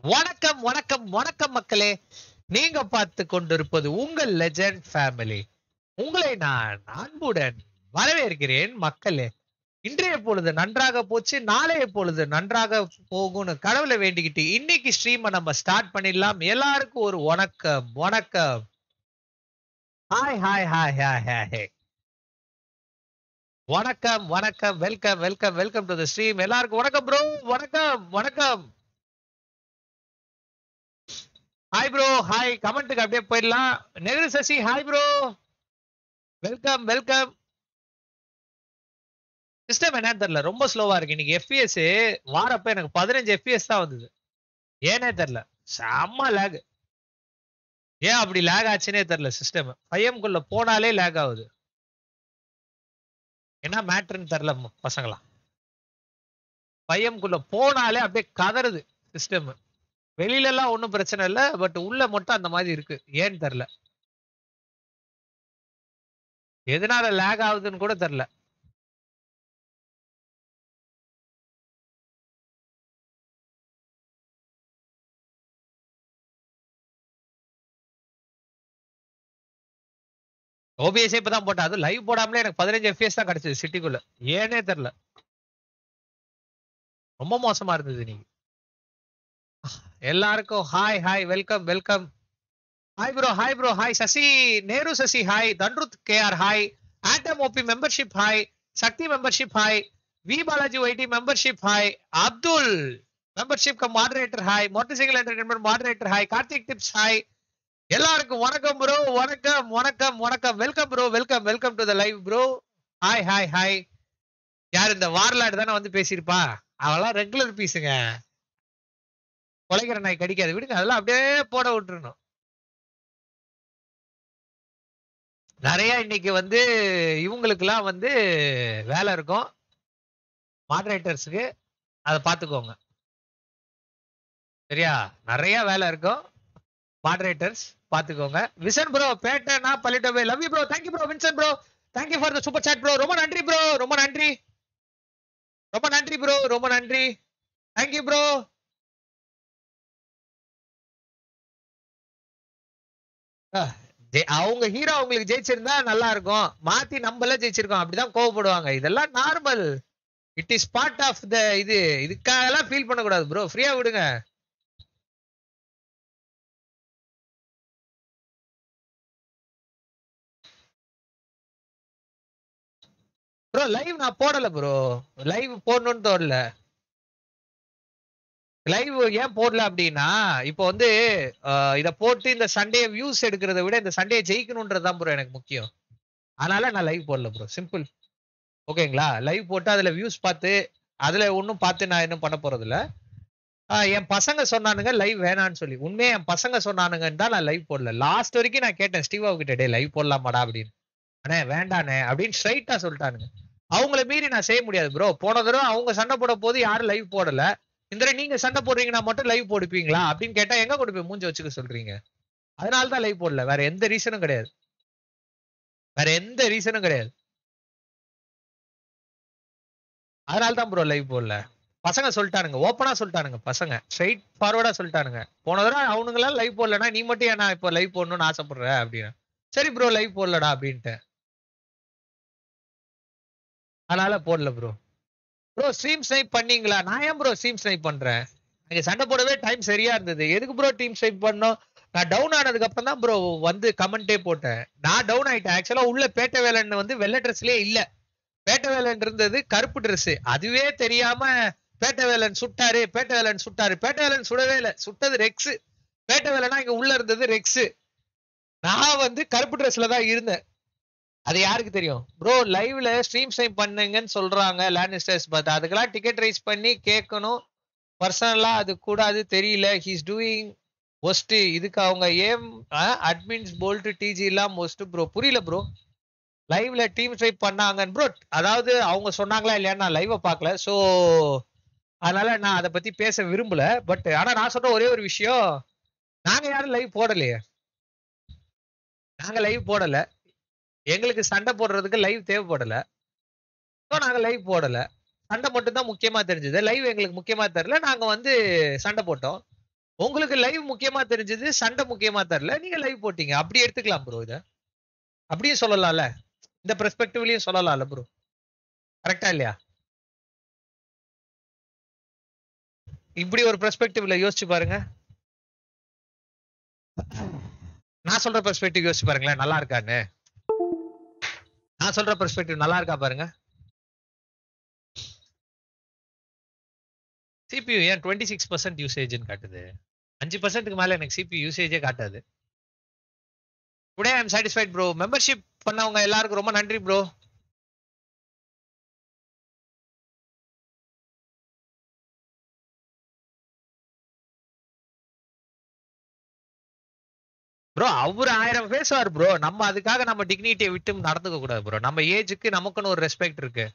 வணக்கம் வணக்கம் வணக்கம் மக்களே நீங்க பார்த்து கொண்டிருப்பது உங்கள் லெஜண்ட் ஃபேமிலி உங்களை நான் அன்புடன் வரவேற்கிறேன் மக்களே இன்றைய பொழுது நன்றாக போச்சு நாளைய பொழுது நன்றாக போகும்னு கடவுளை வேண்டிக்கிட்டு இன்னைக்கு ஸ்ட்ரீமை நம்ம ஸ்டார்ட் பண்ணிடலாம் எல்லாருக்கும் ஒரு வணக்கம் வணக்கம் hi hi hi hi hi வணக்கம் வணக்கம் welcome welcome welcome to the stream எல்லாருக்கும் வணக்கம் ப்ரோ வணக்கம் வணக்கம் ஹாய் ப்ரோ ஹாய் கமெண்ட்டுக்கு அப்படியே போயிடலாம் Nehru Sasi hi bro welcome welcome system என்னன்னு தெரியல ரொம்ப ஸ்லோவா இருக்கு இன்னைக்கு எஃபிஎஸ் வாரப்ப எனக்கு பதினஞ்சு எஃபிஎஸ் தான் வந்தது ஏனே தெரியல செம்ம லேக் ஏன் அப்படி லேக் ஆச்சுன்னே தெரியல சிஸ்டம் குள்ள போனாலே லேக் ஆகுது என்ன மேட்ருன்னு தெரியல ம- பசங்களா குள்ள போனாலே அப்படியே கதறுது சிஸ்டம் வெளியில எல்லாம் ஒன்றும் பிரச்சனை இல்லை பட் உள்ள மட்டும் அந்த மாதிரி இருக்கு ஏன்னு தெரியல எதனால லேக் ஆகுதுன்னு கூட தெரியல ஓபிஎஸ்ஏ இப்பதான் போட்டேன் அது லைவ் போடாமலே எனக்கு பதினஞ்சு எஃப்எஸ் தான் கிடைச்சது சிட்டிக்குள்ள ஏனே தெரியல ரொம்ப மோசமா இருந்தது நீங்க எல்லாருக்கும் hi hi welcome welcome hi bro hi bro hi Sasi Nehru Sasi hi Dhanruth KR hi Atom OP membership hi Shakthi membership hi V Balaji YT membership hi Abdul membership cum moderator hi motor cycle entertainment moderator hi Karthik tips hi எல்லாருக்கும் வணக்கம் bro வணக்கம் வணக்கம் வணக்கம் welcome bro welcome welcome to the live bro hi hi hi யார் இந்த வார்லாடு தானே வந்து பேசியிருப்பா அவெல்லாம் ரெகுலர் பீஸுங்க கொலைக்கிற நாய் கடிக்காது விடுங்க அதெல்லாம் அப்படியே போட விட்டுறணும் நிறைய இன்னைக்கு வந்து இவங்களுக்கெல்லாம் வந்து வேலை இருக்கும் மாடரேட்டர்ஸுக்கு அதை பார்த்துக்கோங்க சரியா நிறைய வேலை இருக்கும் மாடரேட்டர்ஸ் பார்த்துக்கோங்க விசன் ப்ரோ பேட்டனா பள்ளிட்டோவே love you bro thank you bro Vinson bro thank you for the super chat bro ரொம்ப நன்றி ப்ரோ ரொம்ப நன்றி ரொம்ப நன்றி ப்ரோ ரொம்ப நன்றி தேங்க்யூ ப்ரோ அவங்க ஹீரோ அவங்களுக்கு ஜெயிச்சிருந்தா நல்லா இருக்கும் மாத்தி நம்மள ஜெயிச்சிருக்கோம் அப்படிதான் கோவப்படுவாங்க இதெல்லாம் normal it is part of the இது இதுக்காக எல்லாம் ஃபீல் பண்ணக்கூடாது ப்ரோ ஃப்ரீயா விடுங்க ப்ரோ லைவ் நான் போடல ப்ரோ லைவ் போடணும்னு தோணல லைவ் ஏன் போடல அப்படின்னா இப்போ வந்து அஹ், இத போட்டு இந்த சண்டே வியூஸ் எடுக்கிறத விட இந்த சண்டே ஜெயிக்கணும்ன்றது தான் ப்ரோ எனக்கு முக்கியம் அதனால நான் லைவ் போடல ப்ரோ சிம்பிள் ஓகேங்களா லைவ் போட்டு அதுல வியூஸ் பார்த்து அதுல ஒன்றும் பார்த்து நான் என்ன பண்ண போறது இல்ல ஆஹ் என் பசங்க சொன்னானுங்க லைவ் வேணான்னு சொல்லி உண்மையா என் பசங்க சொன்னானுங்கன்னு தான் நான் லைவ் போடல லாஸ்ட் வரைக்கும் நான் கேட்டேன் ஸ்டீவாவு கிட்ட டே லைவ் போடலாமாடா அப்படின்னு அண்ணே வேண்டாண்ணே அப்படின்னு ஸ்ட்ரைட்டா சொல்லிட்டானுங்க அவங்கள மீறி நான் செய்ய முடியாது ப்ரோ போன தடவை அவங்க சண்டை போட போது யாரும் லைவ் போடல இந்த தடவை நீங்க சண்டை போடுறீங்கன்னா மட்டும் லைவ் போடுப்பீங்களா அப்படின்னு கேட்டா எங்க கொண்டு போய் மூஞ்ச வச்சுக்க சொல்றீங்க அதனால தான் லைவ் போடல வேற எந்த ரீசனும் கிடையாது வேற எந்த ரீசனும் கிடையாது அதனால தான் ப்ரோ லைவ் போடல பசங்க சொல்லிட்டானுங்க ஓப்பனா சொல்லிட்டானுங்க பசங்க ஸ்ட்ரைட் ஃபார்வர்டா சொல்லிட்டானுங்க போன தடவை அவனுங்களாம் லைவ் போடலன்னா நீ மட்டும் ஏன் நான் இப்போ லைவ் போடணும்னு ஆசைப்படுற அப்படின்னு சரி ப்ரோ லைவ் போடலடா அப்படின்ட்டு அதனால போடல ப்ரோ ப்ரோ ஸ்ட்ரீம் ஸ்னைப் பண்ணீங்களா நான் ஏன் ப்ரோ ஸ்ட்ரீம் ஸ்னைப் பண்றேன் அங்க சண்டை போடவே டைம் சரியா இருந்தது எதுக்கு ப்ரோ டீம் ஸ்னைப் பண்ணோம் நான் டவுன் ஆனதுக்கு அப்புறம் தான் ப்ரோ வந்து கமெண்டே போட்டேன் நான் டவுன் ஆயிட்டேன் ஆக்சுவலா உள்ள பேட்டை வேலன் வந்து வெள்ளை ட்ரெஸ்லயே இல்ல பேட்டை வேலன் இருந்தது கருப்பு Dress அதுவே தெரியாம பேட்டை வேலன் சுட்டாரு பேட்டை வேலன் சுட்டாரு பேட்டை வேலன் சுடவே இல்ல சுட்டது ரெக்ஸ் பேட்டை வேலனா இங்க உள்ள இருந்தது ரெக்ஸ் நான் வந்து கருப்பு ட்ரெஸ்ல தான் இருந்தேன் அது யாருக்கு தெரியும் ப்ரோ லைவ்ல ஸ்ட்ரீம் ஸ்ட்ரீம் பண்ணுங்கன்னு சொல்றாங்க லேனிஸ்டர்ஸ் பட் அதுக்கெல்லாம் டிக்கெட் ரைஸ் பண்ணி கேட்கணும் பர்சனலா அது கூடாது தெரியல ஹீஸ் டூயிங் ஒஸ்ட் இதுக்கு அவங்க ஏம் அட்மின்ஸ் போல்ட் டிஜி எல்லாம் ஒஸ்ட் ப்ரோ புரியல ப்ரோ லைவ்ல டீம் ஸ்ட்ரைப் பண்ணாங்கன்னு ப்ரோ அதாவது அவங்க சொன்னாங்களா இல்லையா நான் லைவ பார்க்கல ஸோ அதனால நான் அதை பத்தி பேச விரும்பல பட் ஆனா நான் சொன்ன ஒரே ஒரு விஷயம் நாங்க யாரும் லைவ் போடலையே நாங்க லைவ் போடல எங்களுக்கு சண்டை போடுறதுக்கு லைவ் தேவைப்படல ஸோ நாங்க லைவ் போடல சண்டை மட்டும் தான் முக்கியமா தெரிஞ்சது லைவ் எங்களுக்கு முக்கியமா தெரியல நாங்க வந்து சண்டை போட்டோம் உங்களுக்கு லைவ் முக்கியமா தெரிஞ்சது சண்டை முக்கியமா தெரியல நீங்க லைவ் போட்டீங்க அப்படி எடுத்துக்கலாம் ப்ரோ இத அப்படியும் சொல்லலாம்ல இந்த பெர்ஸ்பெக்டிவ்லயும் சொல்லலாம்ல ப்ரோ கரெக்டா இல்லையா இப்படி ஒரு பெர்ஸ்பெக்டிவ்ல யோசிச்சு பாருங்க நான் சொல்ற பெர்ஸ்பெக்டிவ் யோசிச்சு பாருங்களேன் நல்லா இருக்கான்னு நான் சொல்ற பெர்ஸ்பெக்டிவ் நல்லா இருக்கா பாருங்க சிபியூ ஏன் டுவெண்ட்டி சிக்ஸ் பர்சன்ட் யூசேஜ்னு காட்டுது அஞ்சு பர்சன்ட்டுக்கு மேல எனக்கு சிபி யூசேஜே காட்டாது today I am satisfied bro membership பண்ணவங்க எல்லாருக்கும் ரொம்ப நன்றி ப்ரோ ப்ரோ அவர் ஆயிரம் பேசுவார் ப்ரோ நம்ம அதுக்காக நம்ம டிக்னிட்டியை விட்டு நடந்துக்க கூடாது ப்ரோ நம்ம ஏஜுக்கு நமக்குன்னு ஒரு ரெஸ்பெக்ட் இருக்கு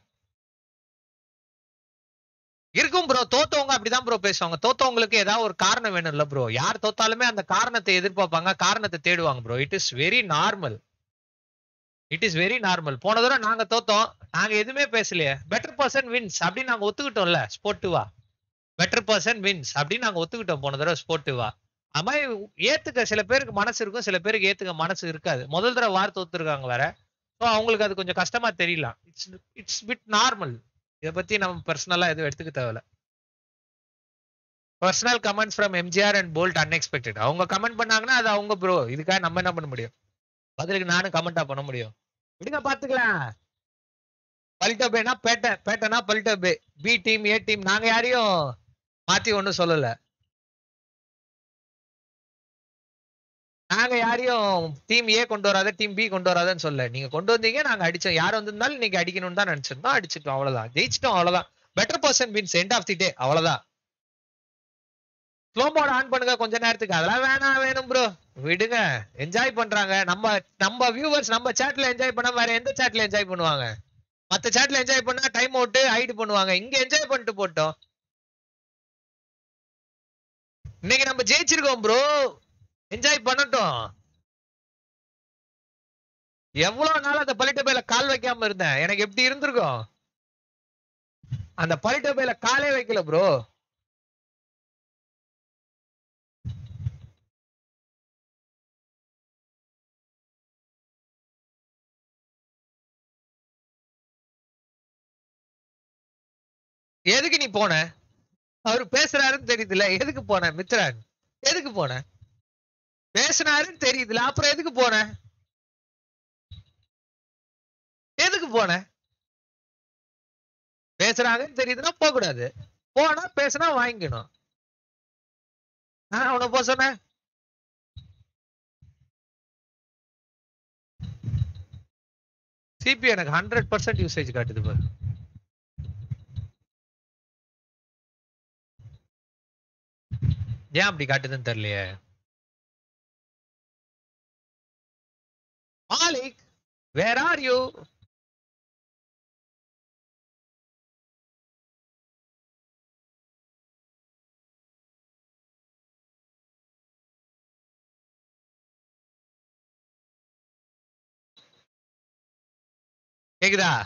இருக்கும் ப்ரோ தோத்தவங்க அப்படிதான் ப்ரோ பேசுவாங்க தோத்தவங்களுக்கு ஏதாவது ஒரு காரணம் வேணும் இல்ல ப்ரோ யார் தோத்தாலுமே அந்த காரணத்தை எதிர்பார்ப்பாங்க காரணத்தை தேடுவாங்க bro it is very normal it is very normal போன தடவை நாங்க தோத்தோம் நாங்க எதுவுமே பேசலையே பெட்டர் பர்சன் வின்ஸ் அப்படின்னு நாங்க ஒத்துக்கிட்டோம்ல ஸ்போர்ட்டிவா பெட்டர் பர்சன் வின்ஸ் அப்படின்னு நாங்க ஒத்துக்கிட்டோம் போன தடவை ஸ்போர்ட்டிவா அது மாதிரி ஏத்துக்க சில பேருக்கு மனசு இருக்கும் சில பேருக்கு ஏத்துக்க மனசு இருக்காது முதல் தடவை வார் தோத்துருக்காங்க வேற ஸோ அவங்களுக்கு அது கொஞ்சம் கஷ்டமா தெரியலாம் இட்ஸ் இட்ஸ் பிட் நார்மல் இதை பத்தி நம்ம பர்சனலா எதுவும் எடுத்துக்க தேவையில்ல personal comments from MGR and Bolt unexpected அவங்க கமெண்ட் பண்ணாங்கன்னா அது அவங்க ப்ரோ இதுக்காக நம்ம என்ன பண்ண முடியும் பதிலுக்கு நானும் கமெண்டா பண்ண முடியும் விடுங்க பாத்துக்கலாம் பல்டபேனா பேட்டை பேட்டைனா பல்டபே பி டீம் ஏ டீம் நாங்க யாரையும் மாத்தி ஒண்ணும் சொல்லல நாங்க யாரையும் டீம் ஏ கொண்டு வராத டீம் பி கொண்டு வராதன்னு சொல்ல நீங்க கொண்டு வந்தீங்க நாங்க அடிச்சோம் யார் வந்திருந்தாலும் நீங்க அடிக்கணும்னு தான் நினைச்சிருந்தோம் அடிச்சிட்டோம் அவ்வளவுதான் ஜெயிச்சிட்டோம் அவ்வளவுதான் better person means end of the day அவ்வளவுதான் ஸ்லோ மோட் ஆன் பண்ணுங்க கொஞ்ச நேரத்துக்கு அதெல்லாம் வேணாம் வேணும் ப்ரோ விடுங்க என்ஜாய் பண்றாங்க நம்ம நம்ம வியூவர்ஸ் நம்ம சேட்ல என்ஜாய் பண்ண வேற எந்த சேட்ல என்ஜாய் பண்ணுவாங்க மத்த சேட்ல என்ஜாய் பண்ணா டைம் அவுட் ஹைட் பண்ணுவாங்க இங்க என்ஜாய் பண்ணிட்டு போட்டோம் இன்னைக்கு நம்ம ஜெயிச்சிருக்கோம் ப்ரோ என்ஜாய் பண்ணட்டும் எவ்வளவு நாள் அந்த பலிட்ட பையில கால் வைக்காம இருந்தேன் எனக்கு எப்படி இருந்திருக்கும் அந்த பலிட்ட பையில காலே வைக்கல ப்ரோ எதுக்கு நீ போன அவர் பேசுறாருன்னு தெரியுதுல எதுக்கு போன மித்ரன் எதுக்கு போன பேசினாருன்னு தெரியுதுல அப்புறம் எதுக்கு போன எதுக்கு போன பேசுறாங்கன்னு தெரியுதுன்னா போக கூடாது போனா பேசினா வாங்கிக்கணும் நான் அவனை போக சொன்னேன் சிபி எனக்கு ஹண்ட்ரட் பர்சன்ட் யூசேஜ் காட்டுது பாரு ஏன் அப்படி காட்டுதுன்னு தெரியலையே மாலிக் வேர் ஆர் யூ கேக்குதா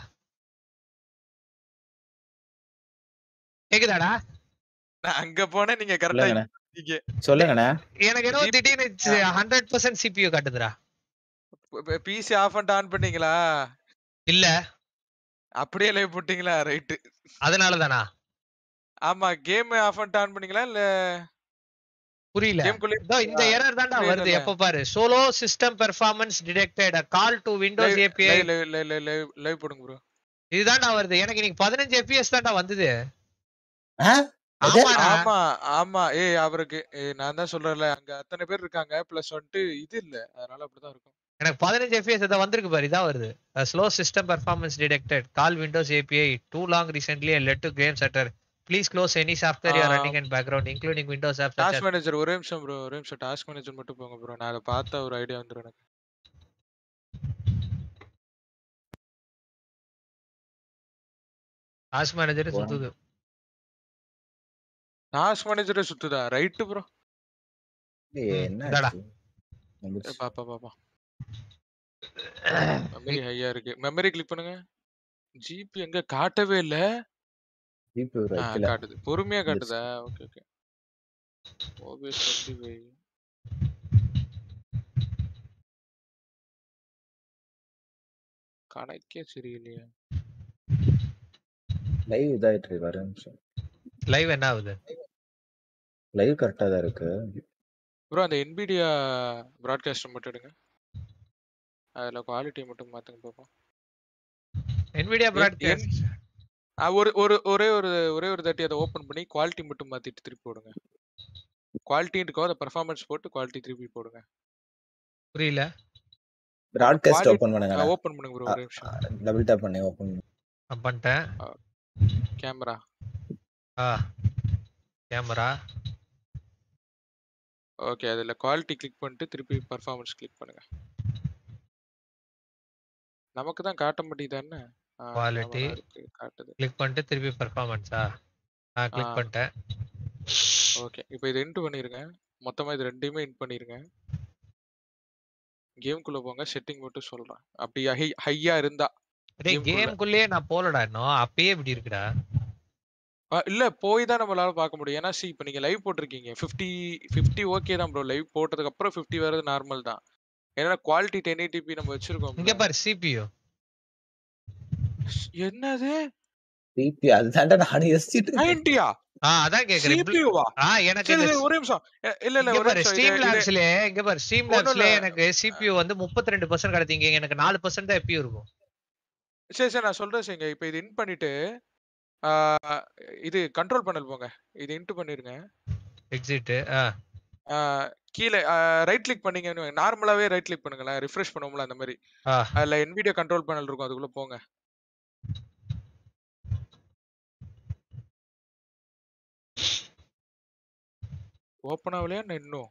கேக்குதாடா நான் அங்க போனேன் நீங்க கரெக்டா சொல்லுங்கண்ணே சொல்லுங்கண்ணே எனக்கு என்னவோ Jeep- திடீர்னு ஹண்ட்ரட் பர்சன்ட் சிபியூ காட்டுதுடா பிசி ஆஃப் பண்ணிட்டு ஆன் பண்ணீங்களா இல்ல அப்படியே லைவ் போட்டீங்களா ரைட்டு அதனாலதானா ஆமா கேம் ஆஃப் பண்ணிட்டு ஆன் பண்ணீங்களா இல்ல புரியல கேம் குள்ள இதோ இந்த எரர் தான்டா புரியல. வருது எப்ப பாரு solo system performance detected call to Windows API live live live live live போடுங்க ப்ரோ இதுதான்டா வருது எனக்கு இன்னைக்கு பதினஞ்சு எஃபிஎஸ் தான்டா வந்தது ஆ? அது? ஆமாடா ஆமா ஆமா ஏய் அவருக்கு ஏய் நான் தான் சொல்றேன்ல அங்க அத்தனை பேர் இருக்காங்க பிளஸ் வந்துட்டு இது இல்ல அதனால அப்படிதான் இருக்கும் எனக்கு பதினஞ்சு எஃபிஎஸ் இதை வந்திருக்கு பாரு இதான் வருது slow system performance detected call Windows API too long recently led to game setter please close any software you are. Running in background including Windows app task manager ஒரே நிமிஷம் ப்ரோ ஒரே நிமிஷம் டாஸ்க் மேனேஜர் மட்டும் போங்க bro நான் அதை பார்த்தா ஒரு ஐடியா வந்துரும் எனக்கு டாஸ்க் மேனேஜர் போறேன். சுத்துது டாஸ்க் மேனேஜரே சுத்துதா ரைட்டு ப்ரோ ஏய், ம், என்ன இந்தாடா. ஆச்சு? வந்துருச்சு. பாப்பா பாப்பா மெமரி ஹையா இருக்கு மெமரி கிளிக் பண்ணுங்க ஜிபி எங்க காட்டவே இல்ல CPU ஆ, வைக்கல. காட்டுது பொறுமையா வந்துருச்சு. காட்டுதா okay okay OBS twenty five கணக்கே சரியில்லையா லைவ் இதாயிட்டு இருக்கு வர நிமிஷம் லைவ் என்ன ஆகுது லைவ் கரெக்டா தான் இருக்கு ப்ரோ அந்த NVIDIA ப்ராட்காஸ்டர் மட்டும் எடுங்க அதுல குவாலிட்டி மட்டும் மாத்துங்க பாப்போம் NVIDIA என்- broadcast ஆ, ஒரு ஒரு ஒரே ஒரு ஒரே ஒரு தாட்டி அதை ஓபன் பண்ணி குவாலிட்டி மட்டும் மாத்திட்டு திருப்பி போடுங்க குவாலிட்டி இருக்கோ அதை பெர்ஃபார்மன்ஸ் போட்டு குவாலிட்டி திருப்பி போடுங்க புரியல பிராட்காஸ்ட் quality- ஓபன் பண்ணுங்க ஓபன் பண்ணுங்க ப்ரோ ஒரு நிமிஷம் டபுள் டேப் பண்ணி ஓபன் நான் பண்ணிட்டேன் கேமரா ஆ கேமரா ஓகே அதுல குவாலிட்டி கிளிக் பண்ணிட்டு திருப்பி பெர்ஃபார்மன்ஸ் கிளிக் பண்ணுங்க நமக்கு தான் காட்ட முடியுது என்ன Quality. காட்டுது கிளிக் பண்ணிட்டு திருப்பி பெர்ஃபார்மன்ஸா ஆ கிளிக் ஆ. பண்ணிட்டேன் ஓகே இப்போ இது இன்ட் பண்ணிருங்க மொத்தமா இது ரெண்டையுமே இன்ட் பண்ணிருங்க கேம்குள்ள போங்க செட்டிங் மட்டும் சொல்றேன் அப்படி ஹை ஹையா இருந்தா டேய் Game குள்ள. கேம்குள்ளேயே நான் போலடா இன்னும் அப்பயே இப்படி இருக்குடா ஆ, இல்ல போய் தான் நம்மளால பார்க்க முடியும் ஏன்னா சி இப்போ நீங்க லைவ் போட்டிருக்கீங்க 50 50 ஓகே தான் ப்ரோ லைவ் போட்டதுக்கு அப்புறம் 50 வர்றது நார்மல் தான் ஏன்னா குவாலிட்டி டென் எயிட்டிபி நம்ம வச்சிருக்கோம் இங்க பாரு CPU என்னது சிபி அதுதான்டா நானும் யோசிச்சுட்டு இருக்கேன். நைன்டியா ஆ அதான் கேக்குறேன் இப்படி- சிபியூவா ஆ எனக்கு சரி இந்த சரி ஒரே நிமிஷம் எ- இல்ல இல்ல இங்க ஒரு பாரு நிமிஷம் ஸ்ட்ரீம் இது- இது- லேப்ஸ்ல இங்க பாரு ஸ்ட்ரீம் ஒண்ணும் லேப்ஸ்ல இல்ல. எனக்கு CPU வந்து 32% கிடைத்தீங்க எனக்கு 4% தான் எப்பயும் இருக்கும் சரி சரி நான் சொல்றேன் சரிங்க இப்போ இது இன் பண்ணிட்டு ஆ, இது கண்ட்ரோல் பண்ணல் போங்க இது இன்ட் பண்ணிருங்க எக்ஸிட் ஆ ஆ, கீழே ரைட் கிளிக் பண்ணீங்கன்னு நார்மலாவே ரைட் கிளிக் பண்ணுங்களேன் ரிஃப்ரெஷ் பண்ணுவோம்ல அந்த மாதிரி ஆ. அதுல NVIDIA கண்ட்ரோல் பேனல் இருக்கும் அதுக்குள்ள போங்க ஓப்பன் ஆகலையா என்ன இன்னும்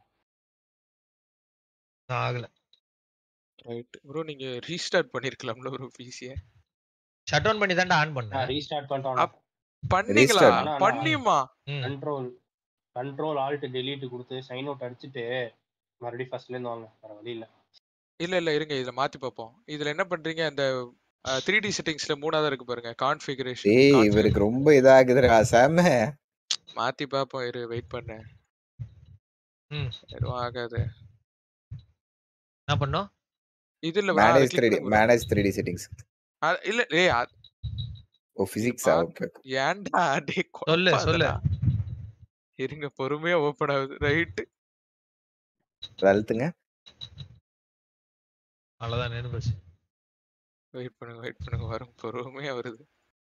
ஆகல ரைட் ப்ரோ நீங்க ரீஸ்டார்ட் பண்ணிருக்கலாம்ல ஒரு பிசிய ஷட் டவுன் பண்ணி தான்டா ஆன் பண்ணேன் ரீஸ்டார்ட் பண்ணிட்டோம் அப்- பண்ணீங்களா Restart. ஆனா நான் பண்ணியுமா ம். கண்ட்ரோல் கண்ட்ரோல் ஆல்ட் டெலீட் கொடுத்து சைன் அவுட் அடிச்சுட்டு மறுபடியும் ஃபர்ஸ்ட்ல இருந்து வாங்க வேற வழி இல்ல இல்ல இல்ல இருங்க இதுல மாத்தி பார்ப்போம் இதுல என்ன பண்றீங்க அந்த த்ரீ டி செட்டிங்ஸ்ல மூணாவது இருக்கு பாருங்க ஏய் கான்ஃபிகரேஷன் இவருக்கு ரொம்ப இதாகுதுடா சாம மாத்தி பார்ப்போம் இரு வெயிட் பண்ணு ம். எதுவும் ஆகாது என்ன பண்ணோம் இது இல்ல bro, அதை மேனேஜ் click த்ரீ பண்ணுங்க bro. Manage three D settings அ- இல்ல ஏய் அ- ஓ பிசிக்ஸா பா- ஓகே ஏன்டா டேய் சொல்லு, சொல்லு. கொப்பாதடா. இருங்க பொறுமையா ஓபன் ஆகுது ரைட் அழுத்துங்க அவ்வளவுதான் நின்னு போச்சு வெயிட் பண்ணுங்க வெயிட் பண்ணுங்க வரும் பொறுமையா வருது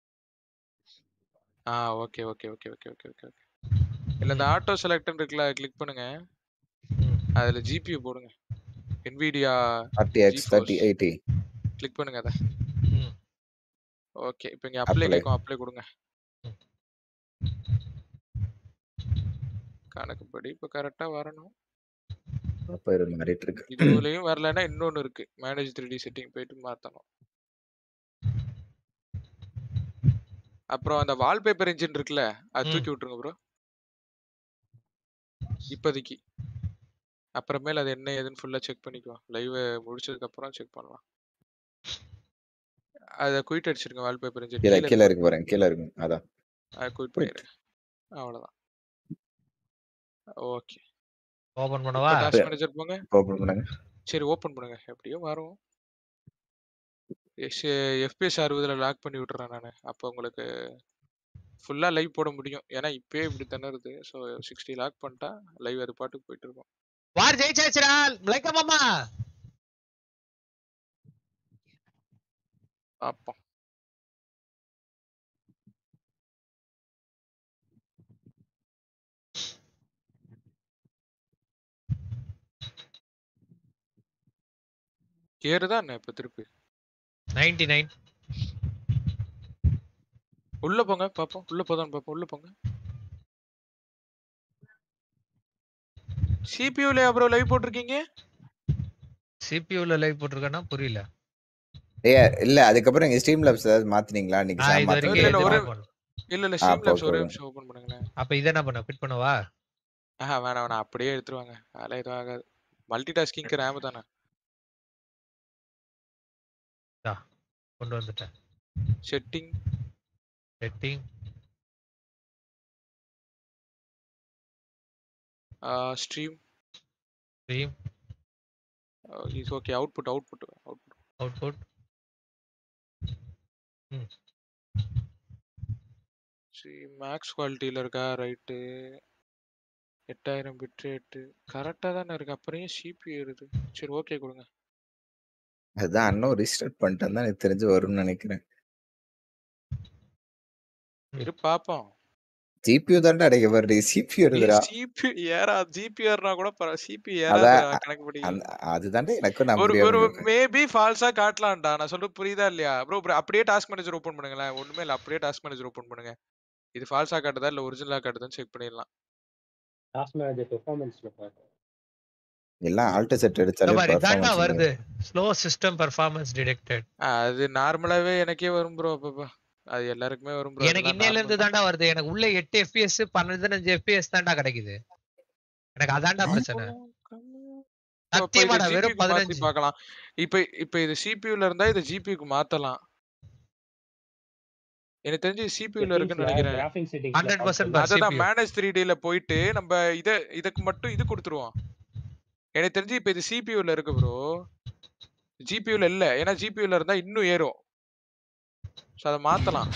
ஆ okay okay okay okay okay okay okay இல்ல இந்த ஆட்டோ செலக்ட்னு இருக்குல்ல கிளிக் பண்ணுங்க ம். அதுல ஜிபியூ போடுங்க NVIDIA forty X thirty GeForce. Eighty click பண்ணுங்க அத ம். ஓகே இப்போ இங்க அப்ளை Apply. கேக்கும் அப்ளை கொடுங்க கணக்குப்படி இப்போ கரெக்டா வரணும் அப்ப இது மாறிட்டு இருக்கு இதுலயும் வரலன்னா இன்னொன்னு இருக்கு மேனேஜ் த்ரீ டி செட்டிங் போயிட்டு மாத்தணும் அப்புறம் அந்த வால்பேப்பர் இன்ஜின் இருக்குல்ல அது ம். தூக்கி விட்டுருங்க ப்ரோ இப்போதைக்கு அப்புறமேல அது என்ன ஏதுன்னு ஃபுல்லா செக் பண்ணிக்குவோம் லைவ் முடிச்சதுக்கு அப்புறம் செக் பண்ணலாம் அதை குயிட் அடிச்சிருங்க வால்பேப்பர் இன்ஜின் கீழே கீழே இருக்கு பாருங்க கீழே இருக்கு அதான் அதை குயிட் Quit. பண்ணிடு அவ்வளவுதான் ஓகே ஓபன் பண்ணவா டாஸ்க் மேனேஜர் போங்க ஓபன் பண்ணுங்க சரி ஓபன் பண்ணுங்க எப்படியோ வரும் எஃபிஎஸ் அறுபதுல லாக் பண்ணி விட்டுறேன் நான் அப்போ உங்களுக்கு ஃபுல்லா லைவ் போட முடியும் ஏன்னா இப்பயே இப்படி திணறுது ஸோ சிக்ஸ்டி லாக் பண்ணிட்டா லைவ் அது பாட்டுக்கு போயிட்டு இருக்கும் வார் ஜெயிச்சாச்சுடா லைக்க மாமா அப்போ ஏறுதா என்ன இப்ப திருப்பி 99 உள்ள போங்க பாப்போம் உள்ள போதான் பாப்போம் உள்ள போங்க சிபியூல அப்புறம் லைவ் போட்டிருக்கீங்க சிபியூல லைவ் போட்டிருக்கேன்னா புரியல ஏய் இல்ல அதுக்கப்புறம் நீங்க ஸ்ட்ரீம் லேப்ஸ் ஏதாவது மாத்துனீங்களா நீங்க ஆ, சாம் இது வரைக்கும் இல்ல, இல்ல, எதுவும் ஒரு- open பண்ணல. இல்ல இல்ல ஆ, ஸ்ட்ரீம் லேப்ஸ் okay, ஒரே okay. நிமிஷம் ஓபன் பண்ணுங்களேன் அப்ப இத என்ன பண்ண குவிட் பண்ணவா ஆஹா வேணாம் வேணாம் அப்படியே எடுத்துருவாங்க அதெல்லாம் எதுவும் ஆகாது மல்டி டாஸ்கிங்க்கு ரேம் தானே கொண்டு வந்துட்டேன் setting setting stream stream is okay output output output output stream max குவாலிட்டியில் இருக்கா ரைட்டு எட்டாயிரம் பிட் ரேட்டு கரெக்டாக தானே இருக்கு அப்புறம் ஏன் சிபி ஏறுது சரி ஓகே கொடுங்க அதுதான் அண்ணன் ரீஸ்டார்ட் பண்ணிட்டேன் தான் எனக்கு தெரிஞ்சு வரும்னு நினைக்கிறேன் இரு பாப்போம் ஜிபியூ தாண்டா அடைக்க வருது சிபியூ இருக்குடா சிபி ஏறா ஜிபி ஏறினா கூட பரவாயில்ல சிபி அதான் ஏறாதுடா கணக்கு படி அந்த அதுதாண்டா எனக்கும் ஒரு நம்ப ஒரு முடியாது மேபி ஃபால்ஸா காட்டலாம்டா நான் சொல்றது புரியுதா இல்லையா ப்ரோ அப்படியே டாஸ்க் மேனேஜர் ஓபன் பண்ணுங்களேன் ஒண்ணுமே இல்ல அப்படியே டாஸ்க் மேனேஜர் ஓபன் பண்ணுங்க இது ஃபால்ஸா காட்டுதா இல்ல ஒரிஜினலா காட்டுதான்னு செக் பண்ணிடலாம் டாஸ்க் மேனேஜர் பெர்ஃபார்மன்ஸ்ல பாரு எல்லாம் ஆல்ட் செட் இந்த அடிச்சாலே மாதிரி இதாண்டா performance வருது ஸ்லோ சிஸ்டம் பெர்ஃபார்மன்ஸ் டிடெக்டட் அது நார்மலாவே எனக்கே வரும் ப்ரோ அப்பப்பா அது எல்லாருக்குமே வரும் ப்ரோ எனக்கு இன்னையில இருந்து தாண்டா வருது எனக்கு உள்ள எட்டு எஃபிஎஸ் பன்னெண்டு எஃபிஎஸ் தாண்டா கிடைக்குது எனக்கு அதான்டா பிரச்சனை சத்தியமாடா வெறும் பதினஞ்சு பார்க்கலாம் இப்ப இப்ப இது சிபியூல இருந்தா இதை ஜிபியூக்கு மாத்தலாம் எனக்கு தெரிஞ்சு சிபியூல இருக்குன்னு நினைக்கிறேன் கிராஃபிக் செட்டிங்ஸ் 100% பஸ். அததான் CPU. மேனேஜ் த்ரீ டில போயிட்டு நம்ம இத இதுக்கு மட்டும் இது கொடுத்துருவோம் எனக்கு தெரிஞ்சு இப்ப இது சிபியூல இருக்கு ப்ரோ ஜிபியூல இல்ல ஏன்னா ஜிபியூல இருந்தா இன்னும் ஏறும் சோ அதை மாத்தலாம்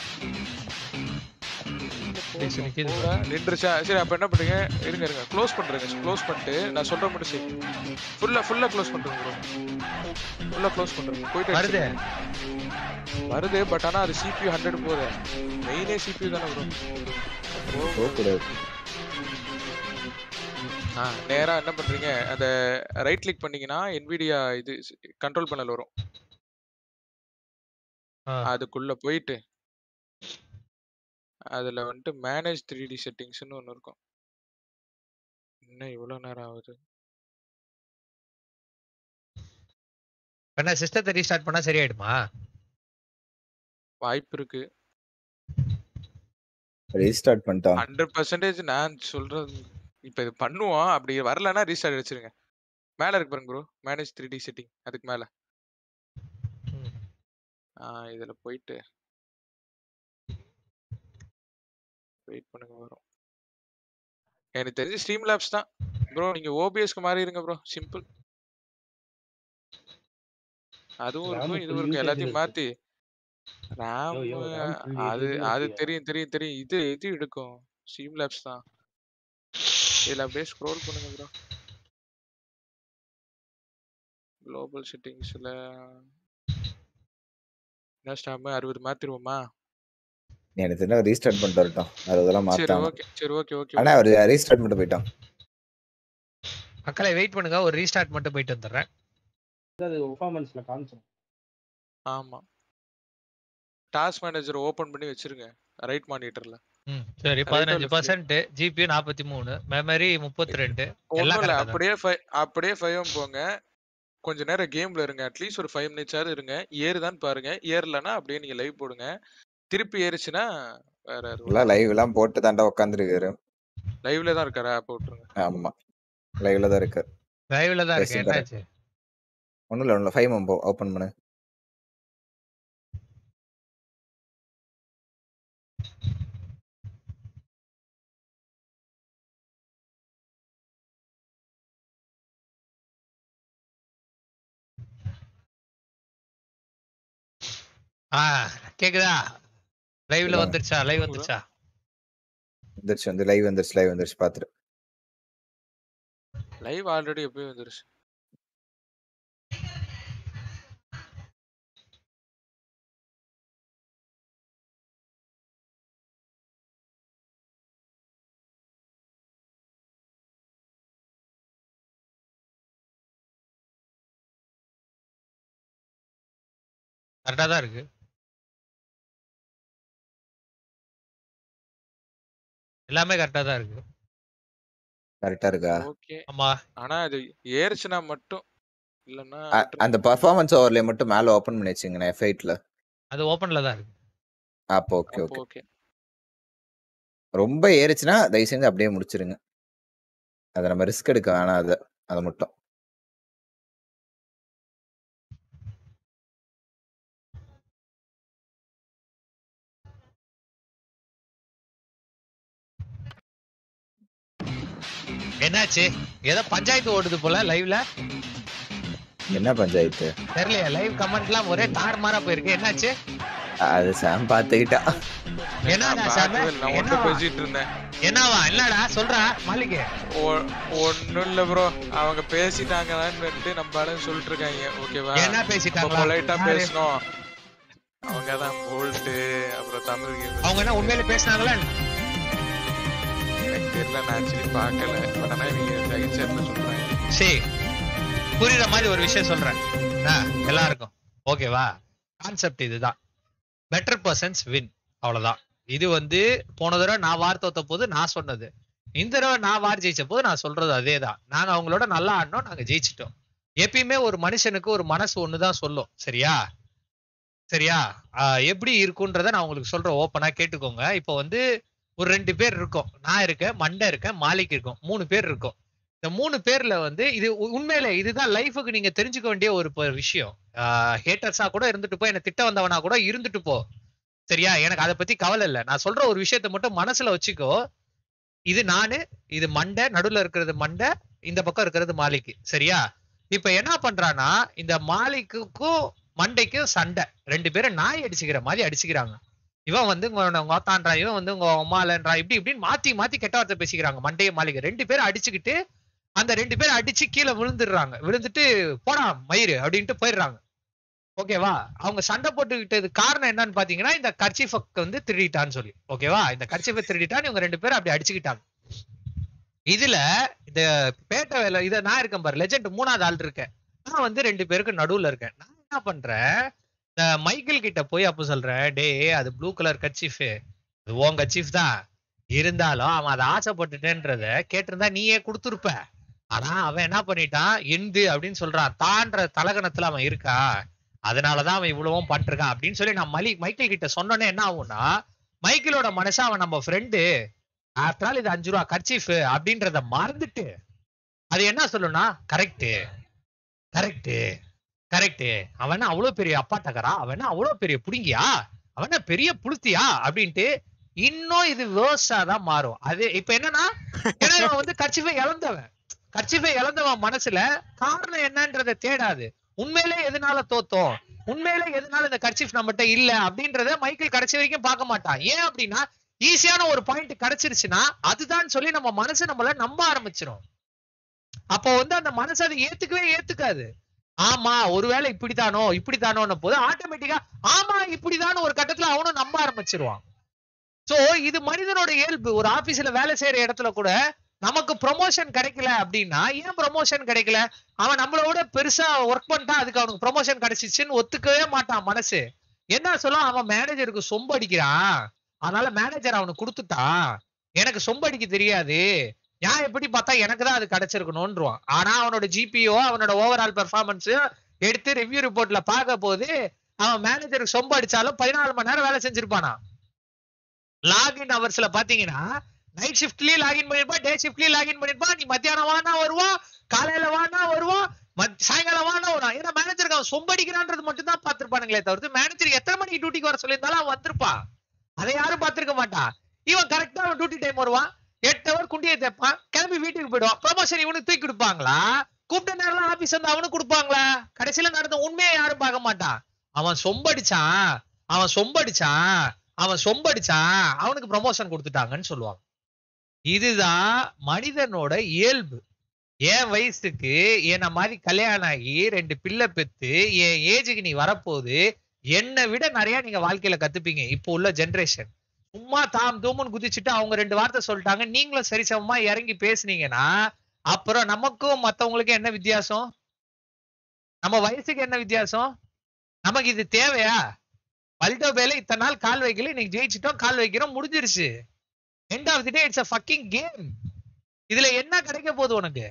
சரி, நிக்குது போடா, நின்றுச்சா சரி அப்ப என்ன பண்றீங்க இருங்க இருங்க க்ளோஸ் பண்றேங்க க்ளோஸ் பண்ணிட்டு நான் சொல்ற மட்டும் சரி ஃபுல்லா ஃபுல்லா க்ளோஸ் பண்றேங்க ப்ரோ ஃபுல்லா க்ளோஸ் பண்றேங்க போயிட்டு வருது. அடிச்சிருங்க. வருது பட் ஆனா அது சிபியூ ஹண்ட்ரட் போகுது மெயினே சிபியூ தானே ப்ரோ போகக்கூடாது ஆ நேரா என்ன பண்றீங்க அந்த ரைட் கிளிக் பண்ணீங்கன்னா NVIDIA இது கண்ட்ரோல் பேனல் வரும் ஆ. அதுக்குள்ள போயிட்டு அதுல வந்துட்டு மேனேஜ் த்ரீ டி செட்டிங்ஸ்னு ஒன்று இருக்கும் இன்னும் இவ்வளவு நேரம் ஆகுது என்ன சிஸ்டத்தை ரீஸ்டார்ட் பண்ணா சரியாயிடுமா வாய்ப்பு இருக்கு ரீஸ்டார்ட் பண்ணிட்டான் ஹண்ட்ரட் பர்சன்டேஜ் நான் சொல்றது இப்ப இது பண்ணுவோம் அப்படி வரலன்னா ரீஸ்டார்ட் அடிச்சிருங்க மேல இருக்கு பாருங்க bro manage three D setting அதுக்கு மேல ம். ஆ இதுல போயிட்டு வெயிட் பண்ணுங்க வரும் எனக்கு தெரிஞ்சு ஸ்ட்ரீம் லேப்ஸ் தான் ப்ரோ நீங்க ஓபிஎஸ்க்கு மாறி இருங்க ப்ரோ சிம்பிள் அதுவும் RAM இருக்கும் full இதுவும் இருக்கும் usage எல்லாத்தையும் இருக்கு. மாத்தி ரேம் யோ, RAM full அது usage அது இருக்குயா. தெரியும் தெரியும் தெரியும் இது இது எடுக்கும் ஸ்ட்ரீம் லேப்ஸ் தான் இதுல அப்படியே ஸ்க்ரோல் பண்ணுங்க ப்ரோ குளோபல் செட்டிங்ஸ்ல என்ன ஸ்டாம் அறுபது மாத்திருவோமா எனக்கு தெரிஞ்ச ரீஸ்டார்ட் பண்ணிட்டு வரட்டும் அது அதெல்லாம் சரி மாத்தாம ஓகே சரி ஓகே ஓகே ஆனா அவர் ரீஸ்டார்ட் பண்ணிட்டு போயிட்டான் மக்களை வெயிட் பண்ணுங்க ஒரு ரீஸ்டார்ட் மட்டும் போயிட்டு வந்துடுறேன் அது பெர்ஃபார்மன்ஸ்ல காமிச்சிடும் ஆமா டாஸ்க் மேனேஜர் ஓபன் பண்ணி வச்சிருங்க ரைட் மானிட்டர்ல ம் சரி Right பதினஞ்சு or left? பர்சன்ட் ஜிபி நாற்பத்தி மூணு மெமரி முப்பத்தி ரெண்டு ஒண்ணும் இல்ல correct ஆ தான். அப்படியே five- அப்படியே ஃபைவ் போங்க கொஞ்ச நேரம் கேம்ல இருங்க அட்லீஸ்ட் ஒரு ஃபைவ் மினிட்ஸாவது இருங்க ஏறுதான்னு பாருங்க ஏறலன்னா அப்படியே நீங்க லைவ் போடுங்க திருப்பி ஏறுச்சுன்னா வேற எல்லாம் லைவ் எல்லாம் போட்டு தாண்டா உட்காந்துருக்காரு லைவ்ல தான் இருக்காரா போட்டுருங்க ஆமா லைவ்ல தான் இருக்காரு லைவ்ல தான் இருக்கு Yes, correct. என்னாச்சு ஒண்ணும் இல்ல ஒண்ணும் இல்ல ஃபைவ் போ ஓபன் பண்ணு ஆ கேக்குதா லைவ்ல சொல்லுங்க. வந்துருச்சா லைவ் வந்துருச்சா வந்துருச்சு வந்து லைவ் வந்துருச்சு லைவ் வந்துருச்சு பாத்துரு லைவ் ஆல்ரெடி எப்பயும் வந்துருச்சு கரெக்டா தான் இருக்கு எல்லாமே கரெக்டா தான் இருக்கு கரெக்டா இருக்கா ஓகே ஆமா ஆனா அது ஏறுச்சுன்னா மட்டும் இல்லன்னா அ- விட்டுருங்க. அந்த பர்ஃபார்மன்ஸ் ஓவர்லே மட்டும் மேல ஓபன் பண்ணி வச்சுங்க எஃப் எயிட்ல அது ஓபன்ல தான் இருக்கு அப்போ ஓகே அப்போ ஓகே ஓகே ரொம்ப ஏறிச்சுன்னா தயவு செஞ்சு அப்படியே முடிச்சிருங்க அதை நம்ம ரிஸ்க் எடுக்க வேணாம் அதை அதை மட்டும் என்ன என்னாச்சு ஏதோ பஞ்சாயத்து ஓடுது போல லைவ்ல என்ன பஞ்சாயத்து தெரியலையா லைவ் கமெண்ட்லாம் ஒரே தாறுமாறா போயிருக்கு என்னாச்சு அது சாம் பாத்துக்கிட்டா என்னடா நான் சாமி? பார்க்கவே இல்லை. நான் ஒன்றும் என்னவா? பேசிட்டு இருந்தேன் என்னவா என்னடா சொல்றா மாலிக்கு ஒ- ஒண்ணும் இல்ல ப்ரோ அவங்க பேசிட்டாங்களான்னு நம்மளால சொல்லிட்டு இருக்காங்க ஓகேவா என்ன பேசிட்டாங்களா பொலைட்டா யாரு? பேசணும் அவங்க தான் போல்ட்டு அப்புறம் தமிழ் அவங்க என்ன உண்மையில பேசினாங்களா எனக்கு தெரியல நான் ஆக்சுவலி பார்க்கல பட் ஆனா இவங்க தகிச்சேர்ல சொல்றாங்க சரி புரியுற மாதிரி ஒரு விஷயம் சொல்றேன் ஆ, எல்லாருக்கும் ஓகேவா கான்செப்ட் இதுதான் பெட்டர் பர்சன்ஸ் வின் அவ்வளவுதான் இது வந்து போன தடவை நான் வார் தோத்த போது நான் சொன்னது இந்த தடவை நான் வார் ஜெயிச்ச போது நான் சொல்றது அதே தான் நாங்க அவங்களோட நல்லா ஆடினோம் நாங்க ஜெயிச்சிட்டோம் எப்பயுமே ஒரு மனுஷனுக்கு ஒரு மனசு ஒண்ணுதான் சொல்லும் சரியா சரியா ஆஹ் எப்படி இருக்குன்றத நான் உங்களுக்கு சொல்றேன் ஓப்பனா கேட்டுக்கோங்க இப்போ வந்து ஒரு ரெண்டு பேர் இருக்கோம் நான் இருக்கேன் மண்டை இருக்கேன் மாலிக் இருக்கும் மூணு பேர் இருக்கோம் இந்த மூணு பேர்ல வந்து இது உ- உண்மையில இதுதான் லைஃபுக்கு நீங்க தெரிஞ்சுக்க வேண்டிய ஒரு ப- விஷயம் ஹேட்டர்ஸா கூட இருந்துட்டு போ என்ன திட்ட வந்தவனா கூட இருந்துட்டு போ சரியா எனக்கு அதை பத்தி கவலை இல்லை நான் சொல்ற ஒரு விஷயத்த மட்டும் மனசுல வச்சுக்கோ இது நானு இது மண்டை நடுவுல இருக்கிறது மண்டை இந்த பக்கம் இருக்கிறது மாலிக்கு சரியா இப்ப என்ன பண்றான்னா இந்த மாலிக்குக்கும் மண்டைக்கும் சண்டை ரெண்டு பேரும் நாய் அடிச்சுக்கிற மாதிரி அடிச்சுக்கிறாங்க இவன் வந்து உங்க உங்க ஆத்தான்றா இவன் வந்து உங்க அம்மாலன்றா இப்படி இப்படின்னு மாத்தி மாத்தி கெட்ட வார்த்தை பேசிக்கிறாங்க மண்டைய மாளிகை ரெண்டு பேரும் அடிச்சுக்கிட்டு அந்த ரெண்டு பேரும் அடிச்சு கீழே விழுந்துடுறாங்க விழுந்துட்டு போடா மயிறு அப்படின்ட்டு போயிடுறாங்க ஓகேவா அவங்க சண்டை போட்டுக்கிட்டது காரணம் என்னன்னு பாத்தீங்கன்னா இந்த கர்ச்சிஃபக் வந்து திருடிட்டான்னு சொல்லி ஓகேவா இந்த கர்ச்சிஃபை திருடிட்டான்னு இவங்க ரெண்டு பேரும் அப்படி அடிச்சுக்கிட்டாங்க இதுல இந்த பேட்டை வேலை இத நான் இருக்கேன் பாரு லெஜெண்ட் மூணாவது ஆள் இருக்கேன் நான் வந்து ரெண்டு பேருக்கு நடுவுல இருக்கேன் நான் என்ன பண்றேன் இந்த மைக்கேல் கிட்ட போய் அப்ப சொல்றேன் டேய் அது ப்ளூ கலர் கர்ச்சீஃப் அது உன் கர்ச்சீஃப் தான் இருந்தாலும் அவன் அதை ஆசைப்பட்டுட்டேன்றத கேட்டிருந்தா நீயே கொடுத்துருப்ப ஆனா அவன் என்ன பண்ணிட்டான் எந்து அப்படின்னு சொல்றான் தான்ற தலகணத்துல அவன் இருக்கா அதனாலதான் அவன் இவ்வளவும் பண்ணிருக்கான் அப்படின்னு சொல்லி நான் மலி மைக்கேல் கிட்ட சொன்னோன்னே என்ன ஆகும்னா மைக்கேலோட மனசு அவன் நம்ம ஃப்ரெண்டு ஆஃப்டர் ஆல் இது அஞ்சு ரூபா கர்ச்சீஃப் அப்படின்றத மறந்துட்டு அது என்ன சொல்லும்னா கரெக்ட் கரெக்ட் கரெக்ட் அவன் என்ன அவ்வளவு பெரிய அப்பாட்டக்கரா அவன் என்ன அவ்வளவு பெரிய புடுங்கியா அவன் என்ன பெரிய புளுத்தியா அப்படின்ட்டு இன்னும் இது வேர்ஸா தான் மாறும் அது இப்ப என்னன்னா ஏன்னா இவன் வந்து கர்ச்சிஃபை இழந்தவன் கர்ச்சிஃபை இழந்தவன் மனசுல காரணம் என்னன்றதை தேடாது உண்மையிலே எதனால தோத்தோம் உண்மையிலே எதனால இந்த கர்ச்சிஃப் நம்மகிட்ட இல்ல அப்படின்றத மைக்கேல் கடைசி வரைக்கும் பார்க்க மாட்டான் ஏன் அப்படின்னா ஈஸியான ஒரு பாயிண்ட் கிடைச்சிருச்சுன்னா அதுதான் சொல்லி நம்ம மனசு நம்மள நம்ப ஆரம்பிச்சிடும் அப்போ வந்து அந்த மனசு அதை ஏத்துக்கவே ஏத்துக்காது ஆமா ஒருவேளை இப்படித்தானோ இப்படித்தானோன்னு போது ஆட்டோமேட்டிக்கா ஆமா இப்படிதான்னு ஒரு கட்டத்துல அவனும் நம்ப ஆரம்பிச்சிருவான் சோ இது மனிதனோட இயல்பு ஒரு ஆபீஸ்ல வேலை செய்யற இடத்துல கூட நமக்கு ப்ரொமோஷன் கிடைக்கல அப்படின்னா ஏன் ப்ரொமோஷன் கிடைக்கல அவன் நம்மளோட பெருசா ஒர்க் பண்ணிட்டா அதுக்கு அவனுக்கு ப்ரொமோஷன் கிடைச்சிச்சுன்னு ஒத்துக்கவே மாட்டான் மனசு என்ன சொல்லும் அவன் மேனேஜருக்கு சொம்பு அடிக்கிறான் அதனால மேனேஜர் அவனுக்கு கொடுத்துட்டான் எனக்கு சொம்பு அடிக்க தெரியாது நான் எப்படி பார்த்தா எனக்கு தான் அது கிடைச்சிருக்கணும்ன்றான் ஆனா அவனோட ஜிபிஓ அவனோட ஓவரால் பெர்ஃபார்மன்ஸ் எடுத்து ரிவ்யூ ரிப்போர்ட்ல பார்க்க போது அவன் மேனேஜருக்கு சொம்பு அடிச்சாலும் பதினாலு மணி நேரம் வேலை செஞ்சிருப்பானா லாகின் ஹவர்ஸ்ல பாத்தீங்கன்னா நைட் ஷிஃப்ட்லயும் லாகின் பண்ணிருப்பா டே ஷிஃப்ட்லயும் லாகின் பண்ணிருப்பா நீ மத்தியானம் வானா வருவான் காலையில வானா வருவான் மத்- சாயங்காலம் வானா வரும் ஏன்னா மேனேஜருக்கு அவன் சொம்படிக்கிறான்றது மட்டும் தான் பாத்துருப்பானுங்களே தவிர்த்து மேனேஜர் எத்தனை மணிக்கு டியூட்டிக்கு வர சொல்லியிருந்தாலும் அவன் வந்திருப்பான் அதை யாரும் பார்த்திருக்க மாட்டான் இவன் கரெக்டா அவன் டியூட்டி டைம் வருவான் எட்டு ஹவர் குண்டியை தேப்பான் கிளம்பி வீட்டுக்கு போயிடுவான் ப்ரொமோஷன் இவனுக்கு தூக்கி கொடுப்பாங்களா கூப்பிட்ட நேரம் ஆபீஸ் வந்து அவனுக்கு கொடுப்பாங்களா கடைசியில நடந்த உண்மையை யாரும் பார்க்க மாட்டான் அவன் சொம்படிச்சான் அவன் சொம்படிச்சான் அவன் சொம்படிச்சான் அவனுக்கு ப்ரமோஷன் கொடுத்துட்டாங்கன்னு சொல்லுவாங்க இதுதான் மனிதனோட இயல்பு என் வயசுக்கு என்ன மாதிரி கல்யாணம் ஆகி ரெண்டு பிள்ளை பெத்து என் ஏஜுக்கு நீ வரப்போகுது என்னை விட நிறைய நீங்க வாழ்க்கையில கத்துப்பீங்க இப்போ உள்ள ஜெனரேஷன் சும்மா தாம் தூமுன்னு குதிச்சுட்டு அவங்க ரெண்டு வார்த்தை சொல்லிட்டாங்க நீங்களும் சரிசமமா இறங்கி பேசுனீங்கன்னா அப்புறம் நமக்கும் மத்தவங்களுக்கும் என்ன வித்தியாசம் நம்ம வயசுக்கு என்ன வித்தியாசம் நமக்கு இது தேவையா பல்டோ பேல இத்தனை நாள் கால் வைக்கல இன்னைக்கு ஜெயிச்சிட்டோம் கால் வைக்கிறோம் முடிஞ்சிருச்சு end of the day it's a fucking game இதுல என்ன கிடைக்க போகுது உனக்கு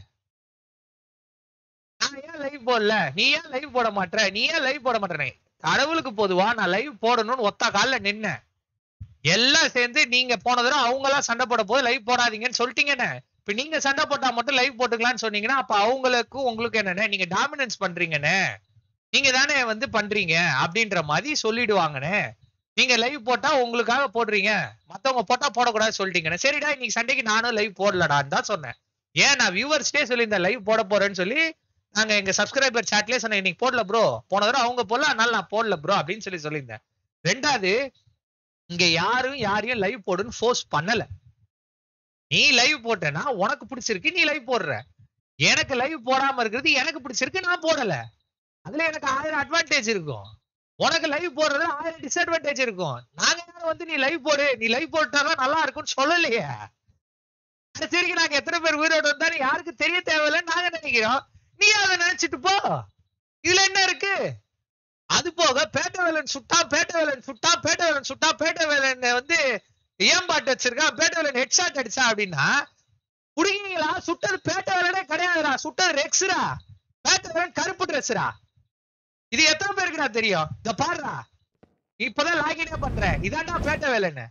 நான் ஏன் லைவ் போடல நீ ஏன் லைவ் போட மாட்ற நீ ஏன் லைவ் போட மாட்டேனே கடவுளுக்கு பொதுவா நான் லைவ் போடணும்னு ஒத்த கால்ல நின்னேன் எல்லாம் சேர்ந்து நீங்க போன தடவை அவங்க எல்லாம் சண்டை போட போது லைவ் போடாதீங்கன்னு சொல்லிட்டீங்கண்ணே இப்ப நீங்க சண்டை போட்டா மட்டும் லைவ் போட்டுக்கலாம்னு சொன்னீங்கன்னா அப்ப அவங்களுக்கும் உங்களுக்கு என்னண்ணே நீங்க டாமினன்ஸ் பண்றீங்கண்ணே நீங்க தானே வந்து பண்றீங்க அப்படின்ற மாதிரி சொல்லிடுவாங்கண்ணே நீங்க லைவ் போட்டா உங்களுக்காக போடுறீங்க மத்தவங்க போட்டா போடக்கூடாது சொல்லிட்டீங்கண்ணே சரிடா இன்னைக்கு சண்டைக்கு நானும் லைவ் போடலடான்னு தான் சொன்னேன் ஏன் நான் வியூவர்ஸ்டே சொல்லி இந்த லைவ் போட போறேன்னு சொல்லி நாங்க எங்க சப்ஸ்கிரைபர் சாட்லயே சொன்னேன் இன்னைக்கு போடல ப்ரோ போன தடவை அவங்க போடல அதனால நான் போடல ப்ரோ அப்படின்னு சொல்லி சொல்லியிருந்தேன் ரெண்டாவது இங்க யாரும் யாரையும் லைவ் போடுன்னு ஃபோர்ஸ் பண்ணல நீ லைவ் போட்டேன்னா உனக்கு பிடிச்சிருக்கு நீ லைவ் போடுற எனக்கு லைவ் போடாம இருக்கிறது எனக்கு பிடிச்சிருக்கு நான் போடல அதுல எனக்கு ஆயிரம் அட்வான்டேஜ் இருக்கும் உனக்கு லைவ் போடுறதுல ஆயிரம் டிஸ்அட்வான்டேஜ் இருக்கும் நாங்க யாரும் வந்து நீ லைவ் போடு நீ லைவ் போட்டாதான் நல்லா இருக்கும்னு சொல்லலையே கடைசிக்கு நாங்க எத்தனை பேர் உயிரோடு வந்தாலும் யாருக்கு தெரிய தேவையில்லைன்னு நாங்க நினைக்கிறோம் நீ அதை நினைச்சிட்டு போ இதுல என்ன இருக்கு அது போக பேட்ட வேலன் சுட்டா பேட்ட வேலன் சுட்டா பேட்ட வேலன் சுட்டா பேட்ட வேலன் வந்து ஏம்பாட்டு வச்சிருக்கான் பேட்ட வேலன் ஹெட்ஷாட் அடிச்சா அப்படின்னா புடிங்கீங்களா சுட்டது பேட்ட வேலனே கிடையாதுடா சுட்டது ரெக்ஸ்ரா பேட்ட வேலன் கருப்பு ட்ரெஸ்ரா இது எத்தனை பேருக்கு நான் தெரியும் இந்த பாருடா இப்பதான் லாகினே பண்றேன் இதான்டா பேட்ட வேலைன்னு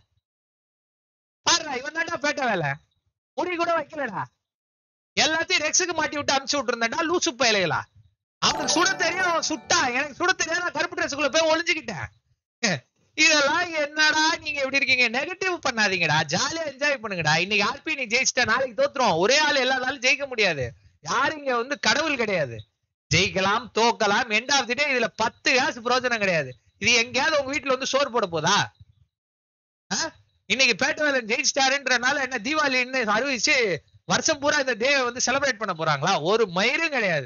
பாருடா இவன் தான்டா பேட்ட வேலை முடி கூட வைக்கலடா எல்லாத்தையும் ரெக்ஸுக்கு மாட்டி விட்டு அனுப்பிச்சு விட்டுருந்தேன்டா லூசு பயலைகளா அவனுக்கு சுட தெரியும் அவன் சுட்டா எனக்கு சுட தெரியாது நான் கருப்பு ட்ரெஸ்ஸுக்குள்ள போய் ஒளிஞ்சுக்கிட்டேன் இதெல்லாம் என்னடா நீங்க எப்படி இருக்கீங்க நெகட்டிவ் பண்ணாதீங்கடா ஜாலியா என்ஜாய் பண்ணுங்கடா இன்னைக்கு ஆர்பி நீ ஜெயிச்சிட்ட நாளைக்கு தோத்துரும் ஒரே ஆள் எல்லா நாளும் ஜெயிக்க முடியாது யாரும் இங்க வந்து கடவுள் கிடையாது ஜெயிக்கலாம் தோக்கலாம் எண்ட் ஆஃப் தி டே இதுல பத்து காசு பிரயோஜனம் கிடையாது இது எங்கேயாவது உங்க வீட்டுல வந்து சோறு போட போதா ஆ? இன்னைக்கு பேட்டவேலன் ஜெயிச்சிட்டாருன்றனால என்ன தீபாவளின்னு அறிவிச்சு வருஷம் பூரா இந்த டே வந்து செலிப்ரேட் பண்ண போறாங்களா ஒரு மயிரும் கிடையாது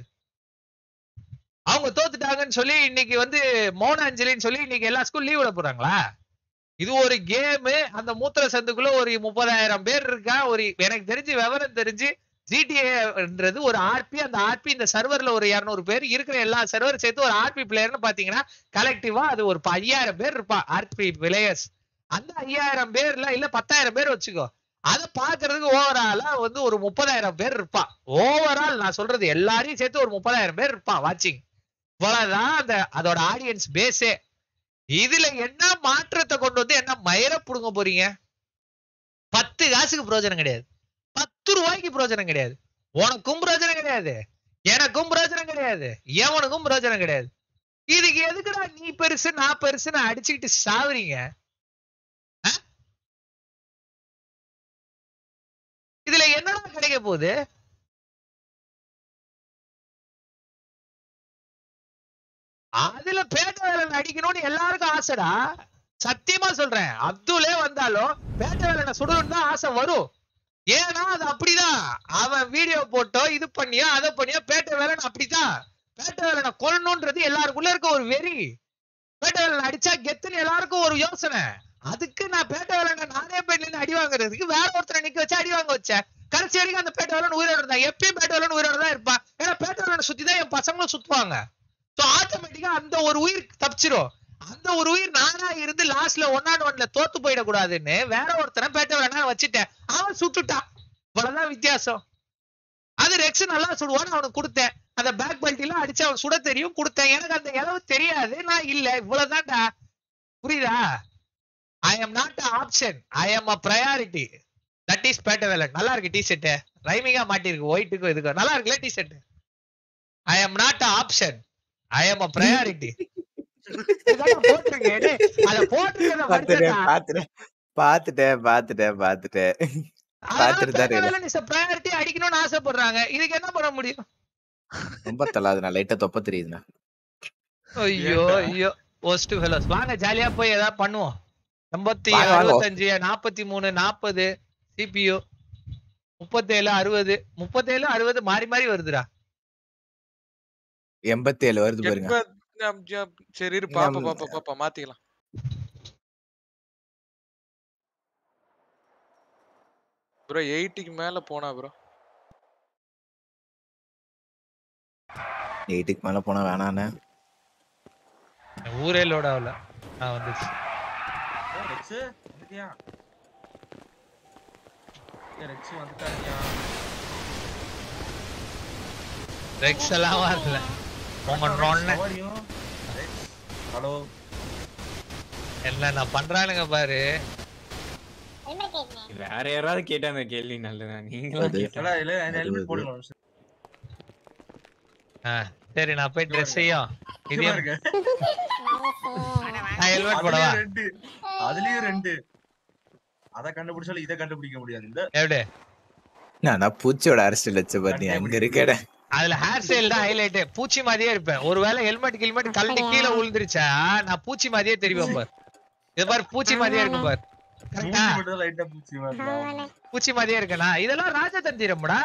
அவங்க தோத்துட்டாங்கன்னு சொல்லி இன்னைக்கு வந்து மௌன அஞ்சலின்னு சொல்லி இன்னைக்கு எல்லா ஸ்கூல் லீவ் விட போறாங்களா இது ஒரு கேமு அந்த மூத்திர சந்துக்குள்ள ஒரு முப்பதாயிரம் பேர் இருக்கா ஒரு எனக்கு தெரிஞ்சு விவரம் தெரிஞ்சு ஜிடிஏன்றது ஒரு ஆர்பி அந்த ஆர்பி இந்த சர்வர்ல ஒரு இருநூறு பேர் இருக்கிற எல்லா சர்வர் சேர்த்து ஒரு ஆர்பி பிளேயர்னு பாத்தீங்கன்னா கலெக்டிவா அது ஒரு ப- ஐயாயிரம் பேர் இருப்பா ஆர்பி பிளேயர்ஸ் அந்த ஐயாயிரம் பேர்ல இல்ல பத்தாயிரம் பேர் வச்சுக்கோ அதை பாக்குறதுக்கு ஓவராலா வந்து ஒரு முப்பதாயிரம் பேர் இருப்பா ஓவரால் நான் சொல்றது எல்லாரையும் சேர்த்து ஒரு முப்பதாயிரம் பேர் இருப்பா வாட்சிங் இவ்வளவுதான் அந்த அதோட ஆடியன்ஸ் பேஸே இதுல என்ன மாற்றத்தை கொண்டு வந்து என்ன மயிர புடுங்க போறீங்க பத்து காசுக்கு பிரயோஜனம் கிடையாது பத்து ரூபாய்க்கு பிரயோஜனம் கிடையாது உனக்கும் பிரயோஜனம் கிடையாது எனக்கும் பிரயோஜனம் கிடையாது எவனுக்கும் பிரயோஜனம் கிடையாது இதுக்கு எதுக்குடா நீ பெருசு நான் பெருசுன்னு அடிச்சுக்கிட்டு சாவுறீங்க ஆ? இதுல என்னடா கிடைக்க போகுது அதுல பேட்ட வேலை அடிக்கணும்னு எல்லாருக்கும் ஆசைடா சத்தியமா சொல்றேன் அப்துலே வந்தாலும் பேட்ட வேலை சுடணும்னு தான் ஆசை வரும் ஏன்னா அது அப்படிதான் அவன் வீடியோ போட்டோ இது பண்ணியோ அதை பண்ணியோ பேட்ட வேலைன்னு அப்படிதான் பேட்ட வேலை கொல்லணும்ன்றது எல்லாருக்குள்ள இருக்க ஒரு வெறி பேட்ட வேலை அடிச்சா கெத்துன்னு எல்லாருக்கும் ஒரு யோசனை அதுக்கு நான் பேட்ட வேலை நானே போய் நின்று அடி வாங்குறதுக்கு வேற ஒருத்தரை நிக்க வச்சு அடி வாங்க வச்சேன் கடைசி வரைக்கும் அந்த பேட்ட வேலை உயிரோட இருந்தான் எப்பயும் பேட்ட வேலை உயிரோட தான் இருப்பான் ஏன்னா பேட்ட வேலை சுத்தி தான் என் பசங்களும் சுத்துவாங்க சோ ஆட்டோமேட்டிக்கா அந்த ஒரு உயிர் தப்பிச்சிரும் அந்த ஒரு உயிர் நானா இருந்து லாஸ்ட்ல ஒன் ஆன் ஒன்ல தோத்து போயிடக்கூடாதுன்னு வேற ஒருத்தனை பேட்ட வேணா வச்சுட்டேன் அவன் சுட்டுட்டான் இவ்வளவுதான் வித்தியாசம் அது ரெக்ஸ் நல்லா சுடுவான்னு அவனுக்கு கொடுத்தேன் அந்த பேக் பெல்ட் எல்லாம் அடிச்சு அவன் சுட தெரியும் கொடுத்தேன் எனக்கு அந்த இளவு தெரியாது நான் இல்ல இவ்வளவுதான்டா புரியுதா I am not option I am a priority that is Petta Velan நல்லா இருக்கு டி ஷர்ட் ரைமிங்கா மாட்டிருக்கு ஒயிட்டுக்கும் இதுக்கும் நல்லா இருக்குல்ல T shirt I am not option I am a priority போட்டிருக்கேன் டேய், அத போட்டிருக்கத பாத்துட்டேன் படிச்சா பாத்துட்டேன் பாத்துட்டேன் பாத்துட்டேன் பாத்துட்டேன் பார்த்துட்டு தான் இருக்கேன். ப்ரையாரிட்டி அடிக்கணும்னு ஆசைப்படுறாங்க இதுக்கு என்ன பண்ண முடியும் ரொம்ப தள்ளாது நான் லைட்டா தொப்ப தெரியுதுண்ணா ஐயோ ஏன்டா? ஐயோ ஒஸ்ட் ஃபெலோஸ் வாங்க ஜாலியா போய் ஏதாவது பண்ணுவோம் எண்பத்தி வாங்க, வாங்க. அறுபத்தஞ்சு நாற்பத்தி மூணு நாற்பது சிபியு முப்பத்தேழு அறுபது முப்பத்தேழு அறுபது மாறி மாறி வருதுடா எண்பத்தி ஏழு வருது பாருங்க எண்பத் அம் ஜ- சரி இரு பாப்பா நம்ம- பாப்பா பாப்பா மாத்திக்கலாம் ப்ரோ எயிட்டிக்கு மேல போனா ப்ரோ எயிட்டுக்கு மேல போனா வேணாண்ணே ஊரே லோட் ஆகல நான் வந்துச்சு ரெக்ஸு வந்துட்டியா ஏய், ரெக்ஸு வந்துட்டாருயா ரெக்ஸ் எல்லாம் வரல உங்க நொண்ண ஹலோ என்ன நான் பண்றானுங்க பாரு வேற யாராவது கேட்டா அந்த கேள்வி நல்லதான் நீங்களும் அது- கேட்டா இல்ல இல்ல இந்த அறுபது. ஹெல்மெட் போடுங்க ஒரு நிமிஷம். ஆ, சரி நான் போய் ட்ரெஸ்ஸையும் சும்மா இதையும் இருங்க. நான் ஹெல்மெட் போடவா அதுலயும் ரெண்டு அதுலயும் ரெண்டு அத கண்டுபிடிச்சாலும் இத கண்டுபிடிக்க முடியாது இந்த எப்படி நான் பூச்சியோட அரசியல் வச்ச பாத்தி அங்க இருக்கட அதுல ஹேர் ஸ்டைல் தான் ஹைலைட் பூச்சி மாதிரியே இருப்பேன் ஒருவேளை ஹெல்மெட் கில்மெட் கழட்டி கீழே விழுந்துருச்சா நான் பூச்சி மாதிரியே தெரிவேன் பார் இது பாரு பூச்சி மாதிரியே இருக்கும் பார் கரெக்டா மூஞ்சி மட்டும் லைட்டா பூச்சி மாதிரி தான். பூச்சி மாதிரியே இருக்கனா இதெல்லாம் ராஜதந்திரம்டா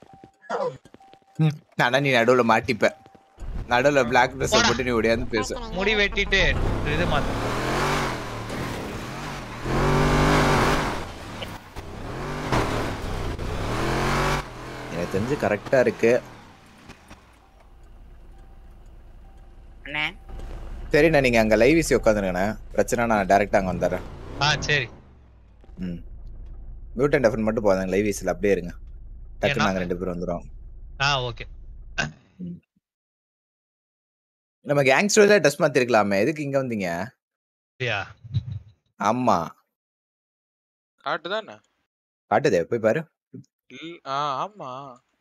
ஆனா நீ நடுவுல மாட்டிப்ப நடுவுல பிளாக் ட்ரெஸ் போடா. போட்டு நீ ஓடியாந்து பேச முடி வெட்டிட்டு இது மாத்த எனக்கு தெரிஞ்சு கரெக்டா இருக்கு அண்ணே சரிண்ணா நீங்க அங்க லைவ் இசி உட்காந்துருங்கண்ணா பிரச்சனை நான் டைரக்டா அங்க வந்துடுறேன் ஆ சரி ம் மியூட் அண்ட் டெஃபன் மட்டும் போதாங்க லைவ் இசில அப்படியே இருங்க டக்கு ஏன்னா? நாங்க ரெண்டு பேரும் வந்துடும் ஆ ஓகே நம்ம கேங்ஸ்டர் தான் டெஸ்ட் மாத்திருக்கலாமே எதுக்கு இங்க வந்தீங்க அப்படியா ஆமா காட்டுதானே காட்டுதே போய் பாரு இல் ஆ ஆமா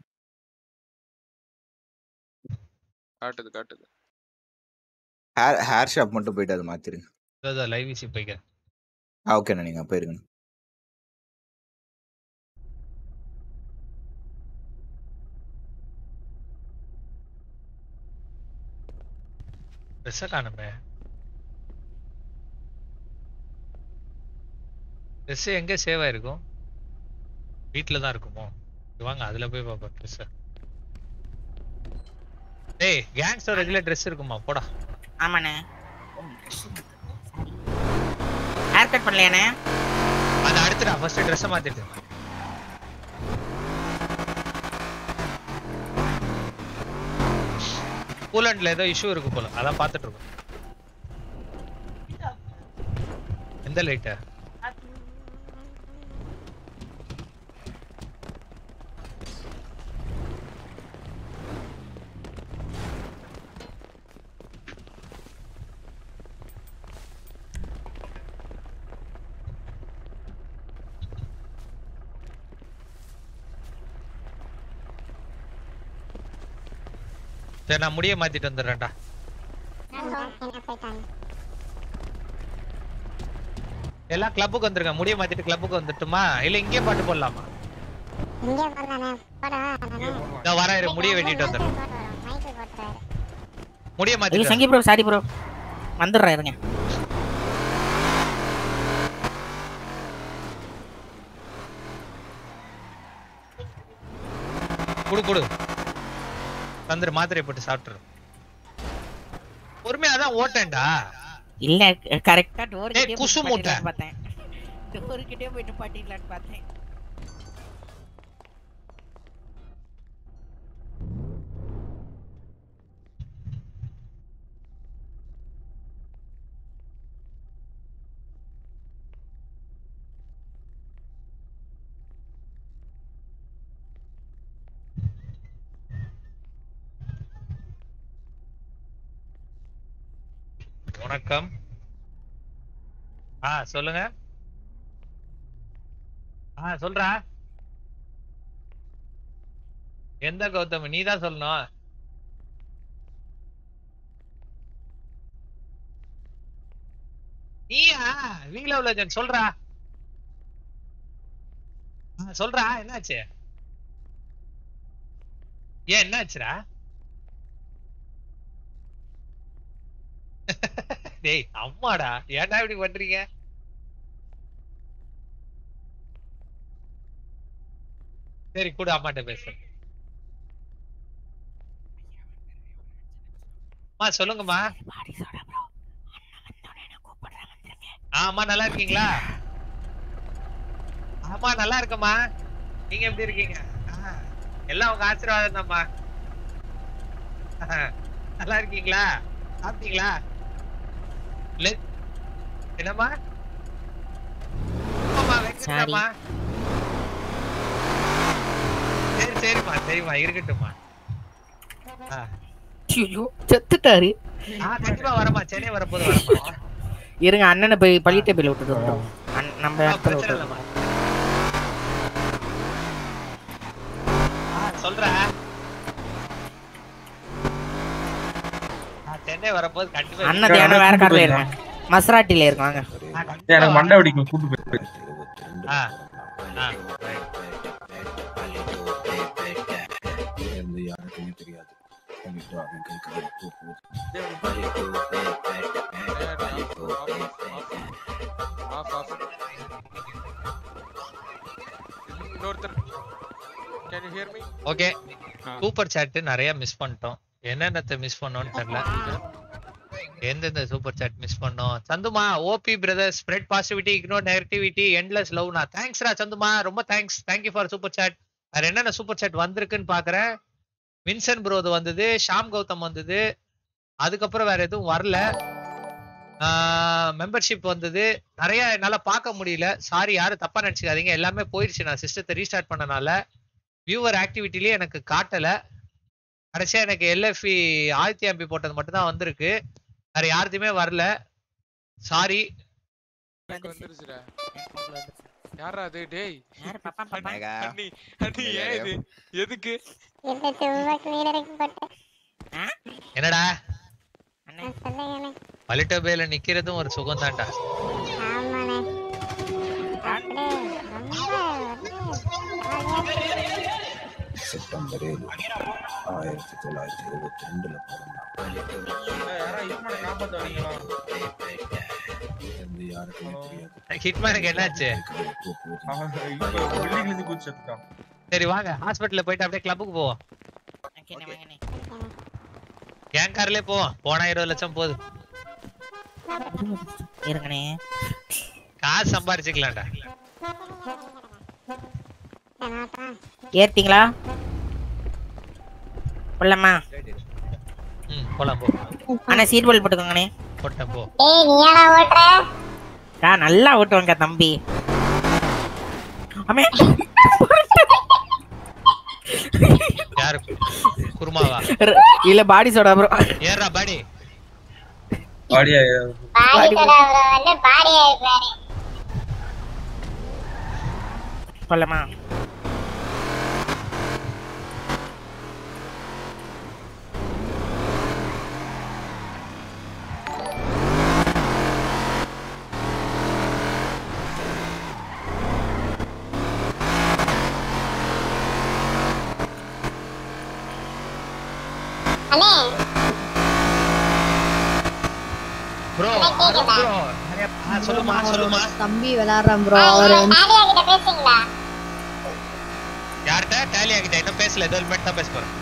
காட்டுது காட்டுது ஹேர் ஹேர் ஷாப் மட்டும் போயிட்டு அதை மாத்திருங்க லைவ் விசி போய்க்கிறேன் ஆ ஓகேண்ணா நீங்க போயிருங்க ட்ரெஸ்ஸை காணுமே ட்ரெஸ் எங்க சேவ் ஆயிருக்கும் வீட்டில் தான் இருக்குமோ சரி வாங்க அதுல போய் பார்ப்போம் ட்ரெஸ் டேய் கேங் ஸ்டோரேஜ்ல ட்ரெஸ் இருக்குமா போடா ஆமாண்ணே ஹேர் கட் பண்ணலையாண்ணே அது அடுத்துடா ஃபர்ஸ்ட் ட்ரெஸ்ஸை மாத்திட்டு கூலண்ட்ல ஏதோ இஷ்யூ இருக்கு போல அதான் பார்த்துட்டு இருக்கோம் எந்த லைட்டா சரி நான் முடிய மாத்திட்டு வந்துடுறேன்டா எல்லாம் கிளப்புக்கு வந்துருங்க முடிய மாத்திட்டு கிளப்புக்கு வந்துட்டுமா இல்ல இங்கே பாட்டு போடலாமா நான் வரேன் இரு, முடிய வெட்டிட்டு வந்துடுறேன் முடிய ஐயோ மாத்திட்டு சங்கி ப்ரோ சாரி ப்ரோ வந்துடுறேன் இருங்க குடு குடு தந்துரு மாத்திரை போட்டு சாப்பிட்டுரு பொறுமையா தான் ஓட்டேன்டா இல்ல கரெக்டா டோர் ஏய், கிட்டே குசு மூட்டை. பார்த்தேன் டோர் கிட்டே போயிட்டு பாட்டிடலான்னு பார்த்தேன் வணக்கம் ஆ சொல்லுங்க ஆ சொல்றா எந்த கௌதம் நீ தான் சொல்லணும் நீயா வீல உள்ள சொல்றா ஆ, சொல்றா என்னாச்சு ஏன் என்னாச்சுடா டேய் அம்மாடா ஏன்டா இப்படி பண்றீங்க சரி கூட அம்மாட்ட பேசு அம்மா சொல்லுங்கம்மா பாடி சோடா ப்ரோ அண்ணன் வந்தோடனே நான் கூப்பிடுறேன் வந்துருங்க ஆமா நல்லா இருக்கீங்களா ஆமா நல்லா இருக்கம்மா நீங்க எப்படி இருக்கீங்க ஆ, எல்லாம் உங்க ஆசீர்வாதம் தான்மா நல்லா இருக்கீங்களா சாப்பிட்டீங்களா இல்ல என்னம்மா ஆமாம்மா, வைக்கிறேன்மா. சரி சரிம்மா சரிம்மா இருக்கட்டும்மா ஆ ஐயோ செத்துட்டாரு ஆ, கண்டிப்பா வரமா சென்னை வரப்போது வரமா இருங்க அண்ணனை போய் பள்ளி டேபிள் விட்டுட்டு வந்துட்டோம் அண்ண- நம்ம ஆ, இடத்துல பிரச்சனை விட்டுட்டு இல்லைம்மா ஆ, சொல்றேன் ஆ, சென்னை வரப்போது கண்டிப்பா அண்ணன் தியானம் வேற கார்ல இருக்காங்க மசராட்டில இருக்காங்க ஆ, கண்டிப்பா ஏய், எனக்கு மண்டை வரேன். வெடிக்கும் கூட்டு போய் ஆ ஆ right. ஆஃப் ஆஃப் இன்னொருத்தர் can you hear me okay super chat நிறைய மிஸ் பண்ணிட்டோம் என்னென்னத்தை மிஸ் பண்ணோம்னு தெரியல எந்தெந்த சூப்பர் சாட் மிஸ் பண்ணோம் சந்துமா OP brother spread positivity ignore negativity endless லவ்னா தேங்க்ஸ்ரா சந்துமா ரொம்ப thanks thank you for super chat வேற என்னென்ன சூப்பர் சாட் வந்திருக்குன்னு பாக்குறேன் வின்சென்ட் ப்ரோது வந்தது ஷாம் கௌதம் வந்தது அதுக்கப்புறம் வேற எதுவும் வரல மெம்பர்ஷிப் வந்தது நிறைய என்னால பார்க்க முடியல சாரி யாரும் தப்பா நினைச்சுக்காதீங்க எல்லாமே போயிடுச்சு நான் சிஸ்டத்தை ரீஸ்டார்ட் பண்ணனால வியூவர் ஆக்டிவிட்டிலேயே எனக்கு காட்டல கடைசியா எனக்கு எல்எஃப்இ ஆயிரத்தி எம்பி போட்டது மட்டும் தான் வந்திருக்கு வேற யாருதுமே வரல சாரி எனக்கு வந்துருச்சுடா யாரா அது டேய் யாரு பாப்பா பாப்பா மேகா. அண்ணி அண்ணி ஏன் இது எதுக்கு இந்த சும்மா கிளீனருக்கு போட்டேன் என்னடா அண்ணே சொல்லுங்கண்ணே பலிட்ட பேல நிக்கிறதும் ஒரு சுகம் தான்டா ஆமாண்ணே அப்படியே ரொம்ப செப்டம்பர் ஏழு ஆயிரத்தி தொள்ளாயிரத்தி எழுபத்தி ரெண்டுல யாரா ஈஸ்மனை காப்பாத்த வரீங்களா பிறந்து யாருக்குமே தெரியாது ஹிட்மேனுக்கு என்னாச்சு அவன் இப்ப பில்டிங்ல இருந்து குதிச்சிருக்கான் சரி வாங்க ஹாஸ்பிட்டல்ல போயிட்டு அப்படியே கிளப்புக்கு போவோம் ஓகேண்ணே வாங்கண்ணே என் கார்லயே போவோம் போனா இருபது லட்சம் போகுது இருங்கண்ணே காசு சம்பாரிச்சுக்கலாம்டா ஏறிட்டீங்களா போலாமா ம் போலாம் போ அண்ணா சீட் பெல்ட் போட்டுக்கோங்கண்ணே போட்டேன் போ ஏய் நீ ஏடா ஓட்டுற ஆ நல்லா ஓட்டுவாங்க தம்பி அம்மே யாரு குருமாவா இல்ல பாடி சோடா ப்ரோ ஏறா பாடி பாடியா பாடி கடை அவர் வந்து பாடியா இருப்பாரு போலாமா அண்ணே ப்ரோ கேக்குதா? ப்ரோ நிறைய ஆ, சொல்லுமா சொல்லுமா தம்பி விளையாடுறான் ப்ரோ ஆ, அவரு இவங்க தாலியா கிட்ட பேசுறீங்களா யார்கிட்ட டேலி ஆகிட்ட இன்னும் பேசல ஏதோ மட்டும் தான் பேச போறேன்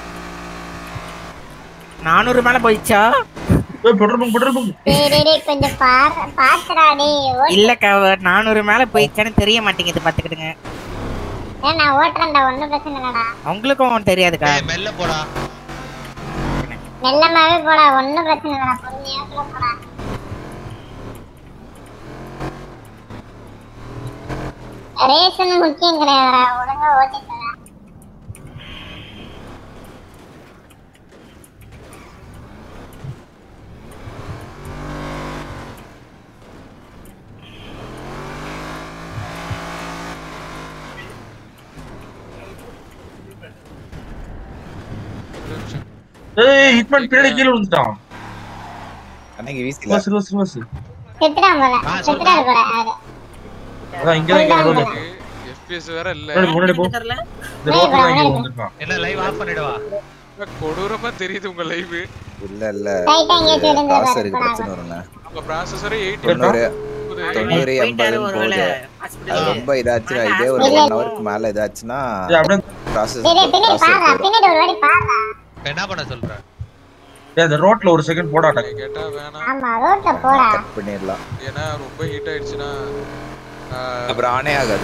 நானூறு மேல போயிடுச்சா பெட்ரோல் பங்க் பெட்ரோல் பங்க் டேய் டேய், டேய் கொஞ்சம் பாரு பாத்துடா டேய் ஓட்டு இல்லக்கா நானூறு மேல போயிடுச்சான்னு தெரிய மாட்டேங்குது பாத்துக்கிடுங்க ஏய், நான் ஓட்டுறேன்டா ஒண்ணும் பிரச்சனை இல்லடா உங்களுக்கும் தெரியாதுக்கா ஏய், மெல்ல போடா மெல்லமாவே போடா ஒண்ணும் பிரச்சனை இல்லடா பொறுமையா போடா ரேஷன் முக்கியம் கிடையாதுடா ஒழுங்கா ஓட்டிட்டு ஏய் ஹிட்மேன் பின்னாடி கீழ விழுந்துட்டான் அன்னைக்கு வீசில ரிவர்ஸ் ரிவர்ஸ் ரிவர்ஸ் செத்துட்டான் போல ஆ, செத்துட்டாரு போல அது அதான் இங்க தான் இங்க நடுவுல எஃபிஎஸ் வேற இல்ல முன்னாடி முன்னாடி போ தெரியல இந்த ரோட்ல தான் இங்க விழுந்துட்டான் என்ன லைவ் ஆஃப் பண்ணிடுவா கொடூரமா தெரியுது உங்க லைவ் இல்ல இல்ல ரைட்டா எங்கேயாச்சும் இருந்து ப்ராசருக்கு பாரு, பிரச்சனை வருங்க நம்ம ப்ராசஸரே எயிட்டி தொண்ணூறு தொண்ணூறு போயிட்டாரு எண்பதுன்னு ஒருவேளை போகுது அது ஹாஸ்பிட்டல் ரொம்ப இதாச்சுன்னா இதே ஒரு இல்ல, ஒன் இல்ல. ஹவருக்கு மேல இதாச்சுன்னா ஏய் அப்படியே ப்ராசஸ் டேய், டேய், பின்னாடி ப்ராசஸ் பாருடா போயிடும் பின்னாடி ஒரு வாட்டி பாருடா என்ன பண்ண சொல்ற ஏய், இந்த ரோட்ல ஒரு செகண்ட் போடாட்ட கேட்டா வேணாம் ஆமா ரோட்ல போடா கட் பண்ணிடலாம் ஏன்னா ரொம்ப ஹீட் ஆயிடுச்சுன்னா ஆஹ், அப்புறம் ஆனே ஆகாது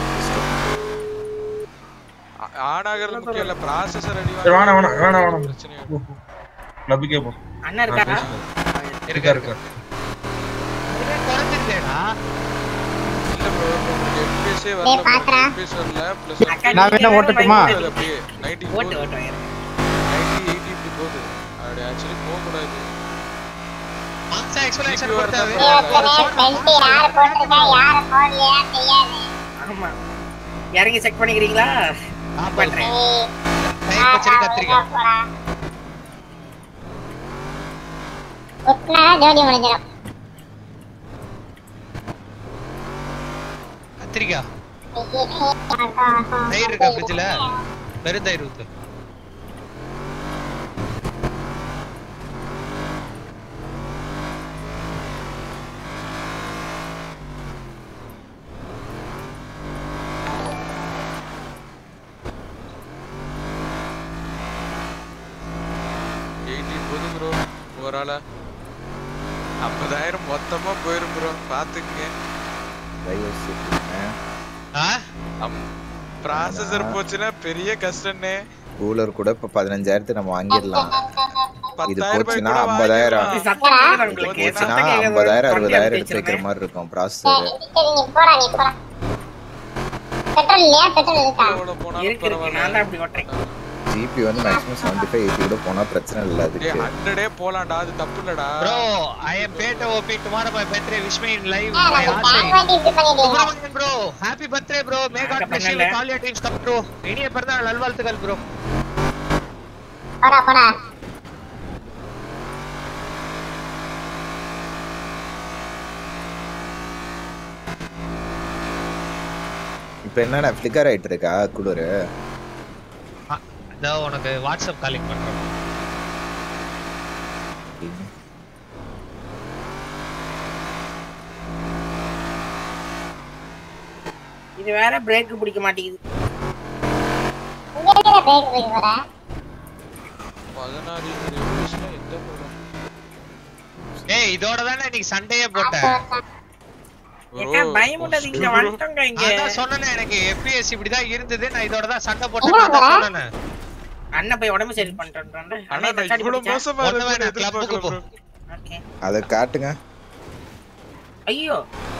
ஆ- ஆன் ஆகிறது முக்கியம் இல்ல ப்ராசஸர் அடி சரி, வேணாம், வேணாம், வேணாம், வேணாம். பிரச்சனை கிளப்புக்கே போ அண்ணா இருக்கா இருக்க இருக்கா இருக்க இருக்கா குறைஞ்சிருக்கேடா இல்ல ப்ரோ உங்களுக்கு எஃபிஎஸ்ஸே டேய், வரல பாத்துடா. எஃபிஎஸ் வரல ப்ளஸ் அக்கா, நான் வேணா நீங்க ஓட்டட்டுமா? பயப்படாதீங்க. அப்படியே 90 ஓட்டு போகுது ஓட்டு இருங்க. 90 80 இப்படி போகுது அப்படி ஆக்சுவலி போக கூடாது மாச எக்ஸ்பிளனேஷன் CPU கொடுத்தாரு வரதா இவத்துல பெல்ட் யாரு போட்டிருக்கா யாரு போடலையா தெரியாது ஆமா இறங்கி செக் பண்ணிக்கிறீங்களா ஆ பண்றேன் ஏய், டைம் வச்சிரு கத்திரிக்காய் போடா குத்துனா ஜோடி முடிஞ்சிடும் கத்திரிக்காய் தயிர் இருக்கா ஃப்ரிட்ஜ்ல வெறும் தயிர் ஊத்து ஒரு ஆளா ஐம்பதாயிரம் மொத்தமா போயிரும் ப்ரோ பாத்துக்கங்க டிரைவர் சீட் ஆ ப்ராசஸர் போச்சுன்னா பெரிய கஷ்டம்னே கூலர் கூட இப்ப பதினஞ்சாயிரத்துக்கு நம்ம வாங்கிடலாம் இது பத்தாயிரம் ரூபாய் போச்சுன்னா கூட ஐம்பதாயிரம் இது வாங்கிடலாம். சத்தம் கேக்குதா உங்களுக்கு? போச்சுன்னா சத்தம் கேக்குது. ஐம்பதாயிரம் வண்டி அறுபதாயிரம் எடுத்து எடுத்து வைக்கிற வச்சிருங்க. மாதிரி இருக்கும் சரி, ப்ராசஸர் சரி, நீ போடா நீ போடா பெட்ரோல் இல்லையா பெட்ரோல் இருக்கா எவ்வளவு போனாலும் இருக்கு இருக்கு நான் தான் அப்படி ஓட்டுறேன் ஜிபி வந்து மேக்ஸிமம் செவன்டி ஃபைவ் எயிட்டி கூட போனா பிரச்சனை இல்லை டேய் அதுக்கு ஹண்ட்ரடே போலாம்டா அது தப்பு இல்லடா bro I am Petta OP tomorrow my birthday wish me in live ஏன் மை நம்ம ஆசை டேங்க் வண்டி இப்படி பண்ணிட்டீங்க Subramanian bro happy birthday bro may God bless you with all your dreams come true இனிய பிறந்தநாள் நல்வாழ்த்துக்கள் ப்ரோ போடா போடா இப்போ என்னடா ஃபிளிக்கர் ஆயிட்டு இருக்கா குளிர் இதோ உனக்கு வாட்ஸ்அப் காலிங் பண்றேன் இது வேற பிரேக் பிடிக்க மாட்டேங்குது இங்க இருக்கிற பிரேக் போய் போற பதினாறு ரெவல்யூஷனா எந்த படம் ஏய் இதோட தானே இன்னைக்கு சண்டையே போட்டேன் ஏக்கா பயமுட்டது இங்க வந்துட்டோங்க இங்க அதான் சொன்னேனே எனக்கு FPS இப்படிதான் இருந்தது நான் இதோட தான் சண்டை போட்டேன் நான் தான் சொன்னேனே அண்ணன் போய் உடம்பு சரி பண்றேன் ஆனா நான் இவ்வளவு மோசமா ஒண்ணு இருக்கும்னு வேணாம், club-க்கு எதிர்பார்க்கல போ. bro. ஓகே அதை காட்டுங்க ஐயோ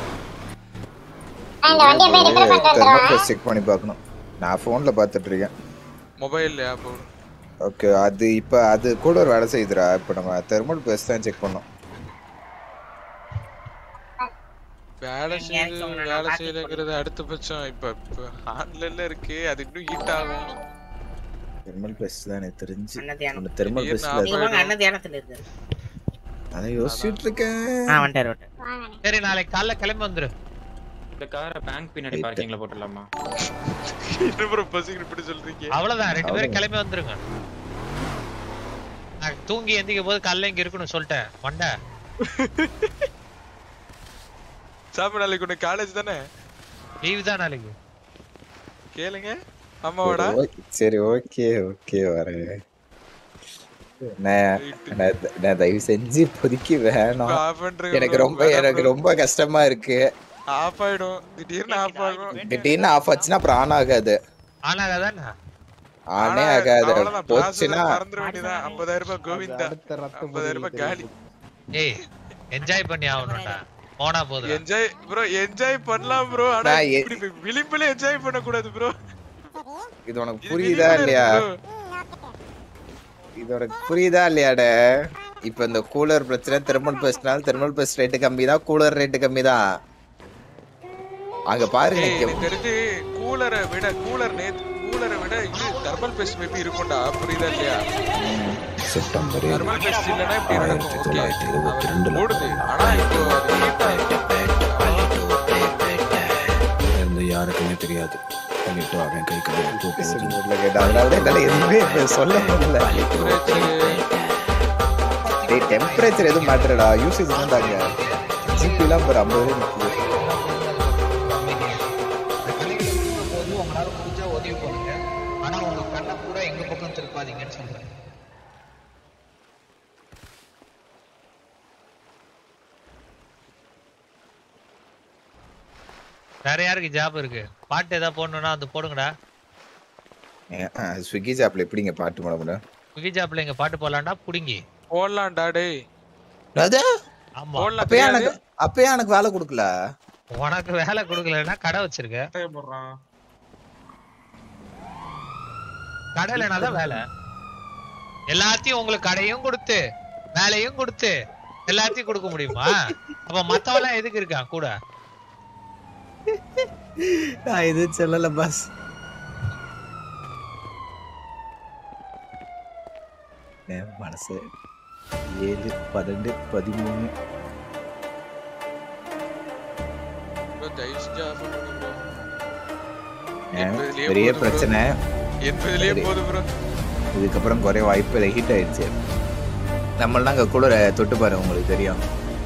நான் இந்த வண்டியை போய் ரிப்பேர் பண்ணிட்டு வந்துடுவேன் தெர்மோபிளஸ் செக் பண்ணி பார்க்கணும் நான் ஃபோன்ல பார்த்துட்டு இருக்கேன் மொபைல்லையா அப்போ ஓகே அது இப்போ அது கூட ஒரு வேலை செய்யுதுடா இப்போ நம்ம தெர்மல் பேஸ் தான் செக் பண்ணோம் வேலை நீங்க செய்யுது சொன்ன நான் வேலை பாத்து செய்யலைங்கிறது அடுத்த பட்சம் இப்ப இப்ப ஆன்லைன்ல இருக்கு அது இன்னும் ஹீட் ஆகும் தெர்மல் பேஸ் தான் எனக்கு தெரிஞ்சு அண்ணன் தியானம் ஒன்று தெர்மல் திடீர்னு பேஸ்ல நீங்க வாங்க அண்ணன் தியானத்துல இருக்கு அதை யோசிச்சுட்டு இருக்கேன் ஆ வந்துட்டாரு வந்துட்டாரு வாங்க சரி நாளைக்கு காலைல கிளம்பி வந்துரு இந்த காரை பேங்க் பின்னாடி Right. பார்க்கிங்ல போட்டுடலாமா என்ன ப்ரோ பசங்க இப்படி சொல்றீங்க அவ்வளவுதான் ரெண்டு பேரும் அவ்வளவுதான். கிளம்பி வந்துருங்க நான் தூங்கி எந்திக்கும் போது காலைல இங்க இருக்கணும் சொல்லிட்டேன் மண்டை சாப்பிட நாளைக்கு உனக்கு காலேஜ் தானே லீவ் தான் நாளைக்கு கேளுங்க அம்மாவோட சரி, okay. சரி ஓகே ஓகே வரேன் நான் நான் த- நான் தயவு செஞ்சு இப்போதைக்கு வேணாம் ஆஃப் பண்றேன் எனக்கு ரொம்ப எனக்கு ரொம்ப கஷ்டமா இருக்கு ஆஃப் ஆயிடும் திடீர்னு ஆஃப் ஆகும் திடீர்னு ஆஃப் ஆச்சுன்னா அப்புறம் ஆன் ஆகாது ஆனாதானே ஆனே ஆனா, ஆகாது அவ்வளவுதான், போச்சுன்னா processor மறந்துட வேண்டியதுதான். 50000 ரூபாய் கோவிந்தா ஐம்பதாயிரம் ரூபாய் காலி ஏய் என்ஜாய் பண்ணி ஆகணும்டா போனா போதும் என்ஜாய் ப்ரோ என்ஜாய் பண்ணலாம் ப்ரோ ஆனா நான் எ- இப்படி விளிம்புல என்ஜாய் பண்ண கூடாது ப்ரோ இது உனக்கு புரியுதா இல்லையா இது உனக்கு புரியுதா இல்லையாட இப்ப இந்த கூலர் பிரச்சனை தெர்மல் பேஸ்ட்னால தெர்மல் பேஸ்ட் ரேட்டு கம்மி தான் கூலர் ரேட்டு கம்மி தான் அங்க பாருங்க ஏய் இங்க எனக்கு தெரிஞ்சு கூலரை விட கூலர் நேத்து கூலரை விட இது தெர்மல் பேஸ்ட் மேபி இருக்கும்டா புரியுதா இல்லையா செப்டம்பர் தெர்மல் பேஸ்ட் இல்லனா இப்படி நடக்கும் ஓகே ஓடுது ஆனா இப்போ அது heat ஆகுது. இருந்து யாருக்குமே தெரியாது பண்ணிட்டு அவன் கை கழுவி அதனால என்னால எதுவுமே இப்ப சொல்ல முடியல Temperature, டேய் டெம்பரேச்சர் எதுவும் மாத்திரடா யூசேஜ் தான் தாங்க ஜிபிலாம் ஒரு ஐம்பது ரூபாய் நிக்குது போது உங்களால முடிஞ்சா உதவி பண்ணுங்க ஆனா உங்க கண்ணை பூரா எங்க பக்கம் திருப்பாதீங்கன்னு சொல்றேன் வேற யாருக்கு ஜாப் இருக்கு பாட்டு ஏதாவது போடணும்னா அது போடுங்கடா ஸ்விக்கி ஜாப்ல எப்படிங்க பாட்டு போட முடியும் ஸ்விக்கி ஜாப்ல எங்க பாட்டு போடலாம்டா புடுங்கி போடலாம்டா டேய் அது ஆமா போடலாம் அப்பயே தெரியாது எனக்கு அப்பயே எனக்கு வேலை கொடுக்கல உனக்கு வேலை கொடுக்கலன்னா கடை வச்சிருக்க போடுறான் கடையிலனா தான் வேலை எல்லாத்தையும் உங்களுக்கு கடையும் கொடுத்து வேலையும் கொடுத்து எல்லாத்தையும் கொடுக்க முடியுமா அப்ப மத்தவெல்லாம் எதுக்கு இருக்கான் கூட நான் எதுவும் சொல்லல பாஸ் என் மனசு ஏழு பன்னெண்டு பதிமூணு bro, தயவு செஞ்சு off பண்ணுங்க bro. ஏன் எண்பதுலயே பெரிய போதும் bro. பிரச்சனை எண்பதுலயே சரி. போதும் ப்ரோ இதுக்கப்புறம் குறைய வாய்ப்பு இல்லை ஹீட் ஆயிடுச்சு நம்மளாம் அங்கே குளிர தொட்டு பாரு உங்களுக்கு தெரியும்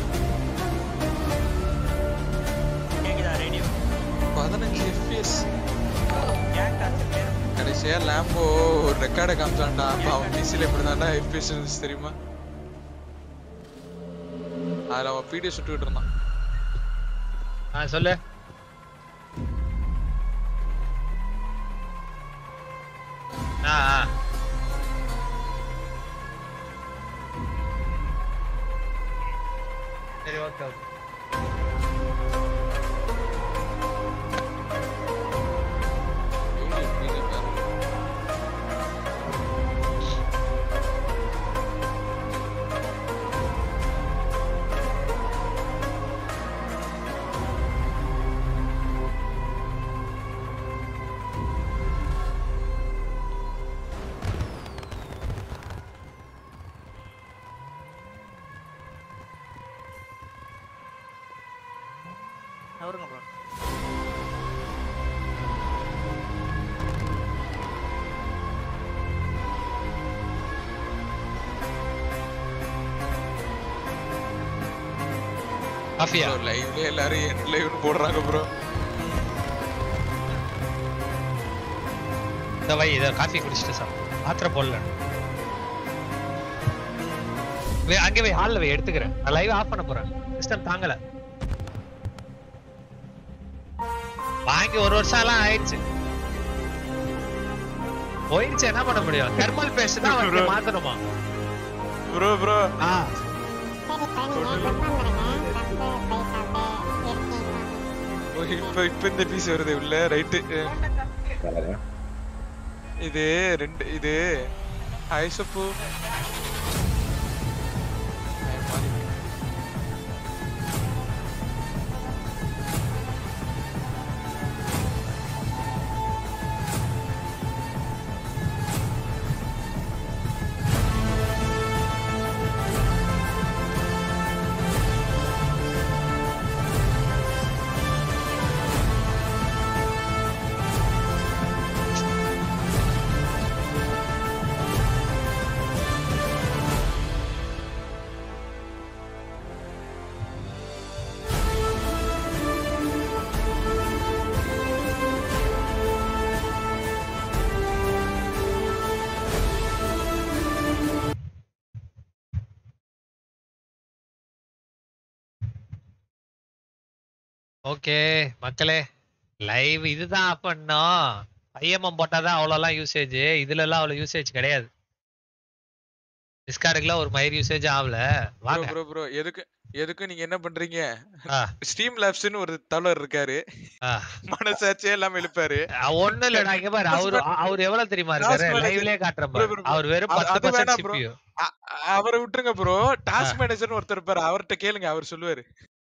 பதினஞ்சு எஃப்பிஎஸ் கடைசியா லேம்போ ஒரு ரெக்கார்டை காமிச்சான்டா அப்ப அவன் பிசில எப்படி தான்டா எஃப்பிஎஸ் இருந்துச்சு தெரியுமா அதுல அவன் பீடியை சுட்டுக்கிட்டு இருந்தான் ஆ சொல்லு ஆ ஆ. சரி ஓகே ஓகே பீடி, பீடி பாரு. அவருங்க ப்ரோ காஃபியா ப்ரோ லைவ்ல எல்லாரும் என் லைவ்னு போடுறாங்க ப்ரோ இந்த வை இதை காஃபி குடிச்சிட்டு சார் மாத்திரை போடல வே அங்கே வை ஹாலில் வை எடுத்துக்கிறேன் நான் லைவ் ஆஃப் பண்ண போறேன் சிஸ்டம் தாங்கல வாங்கி ஒரு வருஷம் எல்லாம் ஆயிடுச்சு போயிடுச்சு என்ன பண்ண முடியும் தெர்மல் பேஸ்ட் தான் வந்து மாத்தணுமா ப்ரோ ப்ரோ ஆ சரி சரிங்க கன்ஃபார்ம் பண்ணுங்க தப்பு பைசா இருக்கீங்க இப்ப இப்ப இந்த பீஸ் வருது உள்ள ரைட்டு பாருங்க. இது ரெண்டு இது ஐசப்பு ஓகே மக்களே லைவ் இதுதான் ஆஃப் பண்ணோம் ஐஎம்எம் போட்டாதான் அவ்வளோலாம் யூசேஜ் இதுல எல்லாம் அவ்வளோ யூசேஜ் கிடையாது டிஸ்கார்டுக்குலாம் ஒரு மயிர் யூசேஜ் ஆகல ப்ரோ வாங்க ப்ரோ ப்ரோ எதுக்கு எதுக்கு நீங்க என்ன பண்றீங்க ஆ. ஸ்டீம் லேப்ஸ்னு ஒரு தலர் இருக்காரு ஆ. மனசாச்சே எல்லாம் இழுப்பாரு ஒண்ணு இல்லடா இங்க பாரு அவரு அவர் எவ்வளவு தெரியுமா இருக்காரு Task manager. லைவ்லயே காட்டுறேன் bro, பாரு bro, bro. அவர் வெறும் அது- பத்து அது பர்சன்ட் வேணாம் bro. சிபியூ அ- அ- அவரை விட்டுருங்க ப்ரோ டாஸ்க் மேனேஜர்னு ஒருத்தர் இருப்பாரு அவர்ட்ட கேளுங்க அவர் சொல்லுவாரு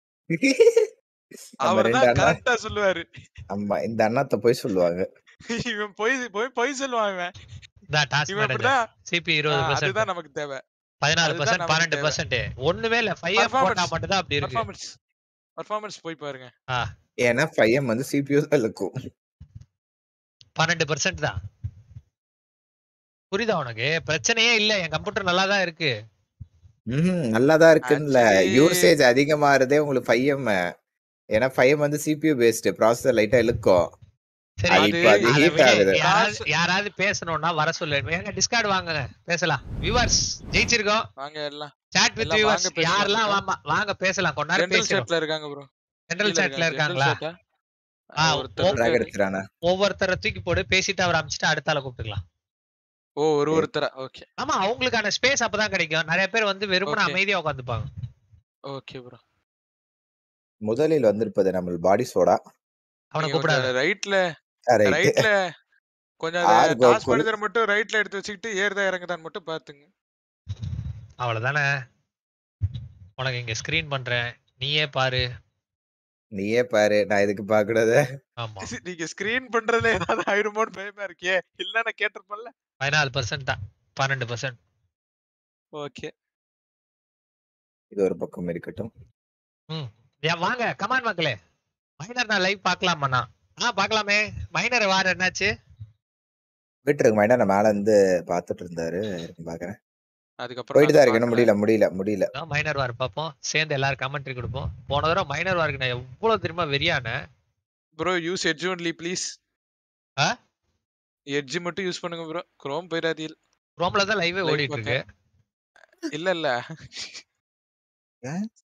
நம்ம அவர் ரெண்டு தான் அண்ணா கரெக்டா சொல்லுவாரு ஆமா இந்த அண்ணாத்த போய் சொல்லுவாங்க இவன் பொய் பொய் பொய் சொல்லுவான் இவன் தான் டாஸ்க் இவன் மேனேஜர் இப்படிதான் சிபி ஆ, இருபது பர்சன்ட் அதுதான் நமக்கு தேவை பதினாலு அதுதான் பர்சன்ட் நமக்கு பன்னெண்டு தேவை. பர்சன்ட் ஒண்ணுமே இல்ல ஃபைவ் போட்டா Performance. மட்டும் தான் அப்படி இருக்கு பர்ஃபார்மன்ஸ் பர்ஃபார்மன்ஸ் போய் பாருங்க ஏன்னா பையன் வந்து சிபியூ தான் இருக்கும் பன்னெண்டு பர்சன்ட் தான் புரியுதா உனக்கு பிரச்சனையே இல்ல என் கம்ப்யூட்டர் நல்லா தான் இருக்கு ம் நல்லாதான் இருக்குன்னுல Actually- யூசேஜ் அதிகமாறதே உங்களுக்கு ஃபைவ் ஏன்னா ஃபைவ் வந்து சிபியூ பேஸ்டு ப்ராசஸர் லைட்டா இழுக்கும் சரி அது அது- இப்ப அது அதை ஹீட் விடு. ஆகுது யாராவது யாராவது பேசணும்னா வர சொல்லு எங்க டிஸ்கார்ட் வாங்க பேசலாம் வியூவர்ஸ் ஜெயிச்சிருக்கோம் வாங்க எல்லாம் சாட் வித் எல்லாம் வியூவர்ஸ் வாங்க பேசலாம். யாரெல்லாம் வாமா- வாங்க பேசலாம் கொஞ்ச நேரம் ஜெனரல் பேசுறோம் செட்ல இருக்காங்க ப்ரோ ஜெனரல் சாட்ல இருக்காங்களா ஆ, ஒருத்தர் ஓ- ட்ராக் இருக்காரு. எடுத்துறானா ஒவ்வொருத்தரை தூக்கி போடு பேசிட்டு அவர் அமிச்சிட்டு அடுத்த ஆளை கூப்பிட்டுக்கலாம் ஓ ஒரு ஒருத்தரா ஓகே ஆமா அவங்களுக்கான ஸ்பேஸ் அப்பதான் கிடைக்கும் நிறைய பேர் வந்து வெறுமனே Okay. அமைதியா உட்காந்துப்பாங்க ஓகே ப்ரோ முதலில் வந்திருப்பது நம்ம பாடி சோடா அவனை கூப்பிடாத ரைட்ல ரைட் ரைட்ல கொஞ்சம் ஆர் டாஸ் கோகுல். மேனேஜர் மட்டும் ரைட்ல எடுத்து வச்சுக்கிட்டு ஏறுதா இறங்குதான்னு மட்டும் பாத்துங்க அவ்வளவுதானே உனக்கு இங்க ஸ்கிரீன் பண்றேன் நீயே பாரு நீயே பாரு நான் இதுக்கு பாக்கூடாது ஆமா நீங்க ஸ்கிரீன் பண்றதுல ஏதாவது ஆயிடுமோன்னு பயமா இருக்கே இல்ல நான் கேட்டிருப்பேன்ல பதினாலு பர்சன்ட் தான் பன்னெண்டு பர்சன்ட் ஓகே இது ஒரு பக்கம் இருக்கட்டும் ஏன் வாங்க கமான் மக்களே மைனர் நான் லைவ் பார்க்கலாமாண்ணா ஆ பார்க்கலாமே மைனர் வார என்னாச்சு விட்டுருக்கு மைனா நான் மேல இருந்து பாத்துட்டு இருந்தாரு இருங்க பாக்குறேன் அதுக்கப்புறம் போயிட்டு நான் தான் இருக்கு இன்னும் பார்க்கல. முடியல முடியல முடியல மைனர் வார் பார்ப்போம் சேர்ந்து எல்லாரும் கமெண்ட்ரி கொடுப்போம் போன தடவை மைனர் வாருக்கு நான் எவ்வளவு தெரியுமா வெறியான bro use Edge only please ஆ? எட்ஜ் மட்டும் யூஸ் பண்ணுங்க ப்ரோ குரோம் போயிடாதீல் ரோம்ல தான் லைவே Live ஓடிட்டு இருக்கு இல்ல இல்ல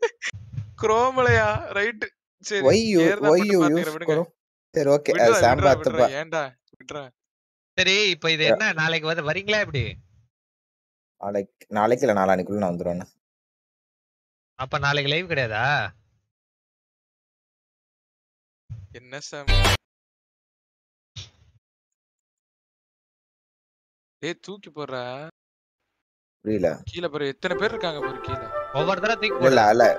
குரோமலையா ரைட் சரி ஒய் யூ ஏறுதா ஒய் மட்டும் யூ பாத்துக்கிறேன் யூஸ் விடுங்க கரோ சரி ஓகே விடுறா சாம் விடுறா பாத்துப்பா விடுறா ஏன்டா விடுறா சரி இப்ப இது என்ன நாளைக்கு வந்து வரீங்களா எப்படி நாளைக்கு நாளைக்கு இல்ல நாளானிக்குள்ள நான் வந்துருவேன் அப்ப நாளைக்கு லைவ் கிடையாதா என்ன சாம் ஏய் தூக்கி போடுறா புரியல கீழே பாரு எத்தனை பேர் இருக்காங்க பாரு கீழே ஒவ்வொரு தடவை தூக்கி இல்ல போடு இல்ல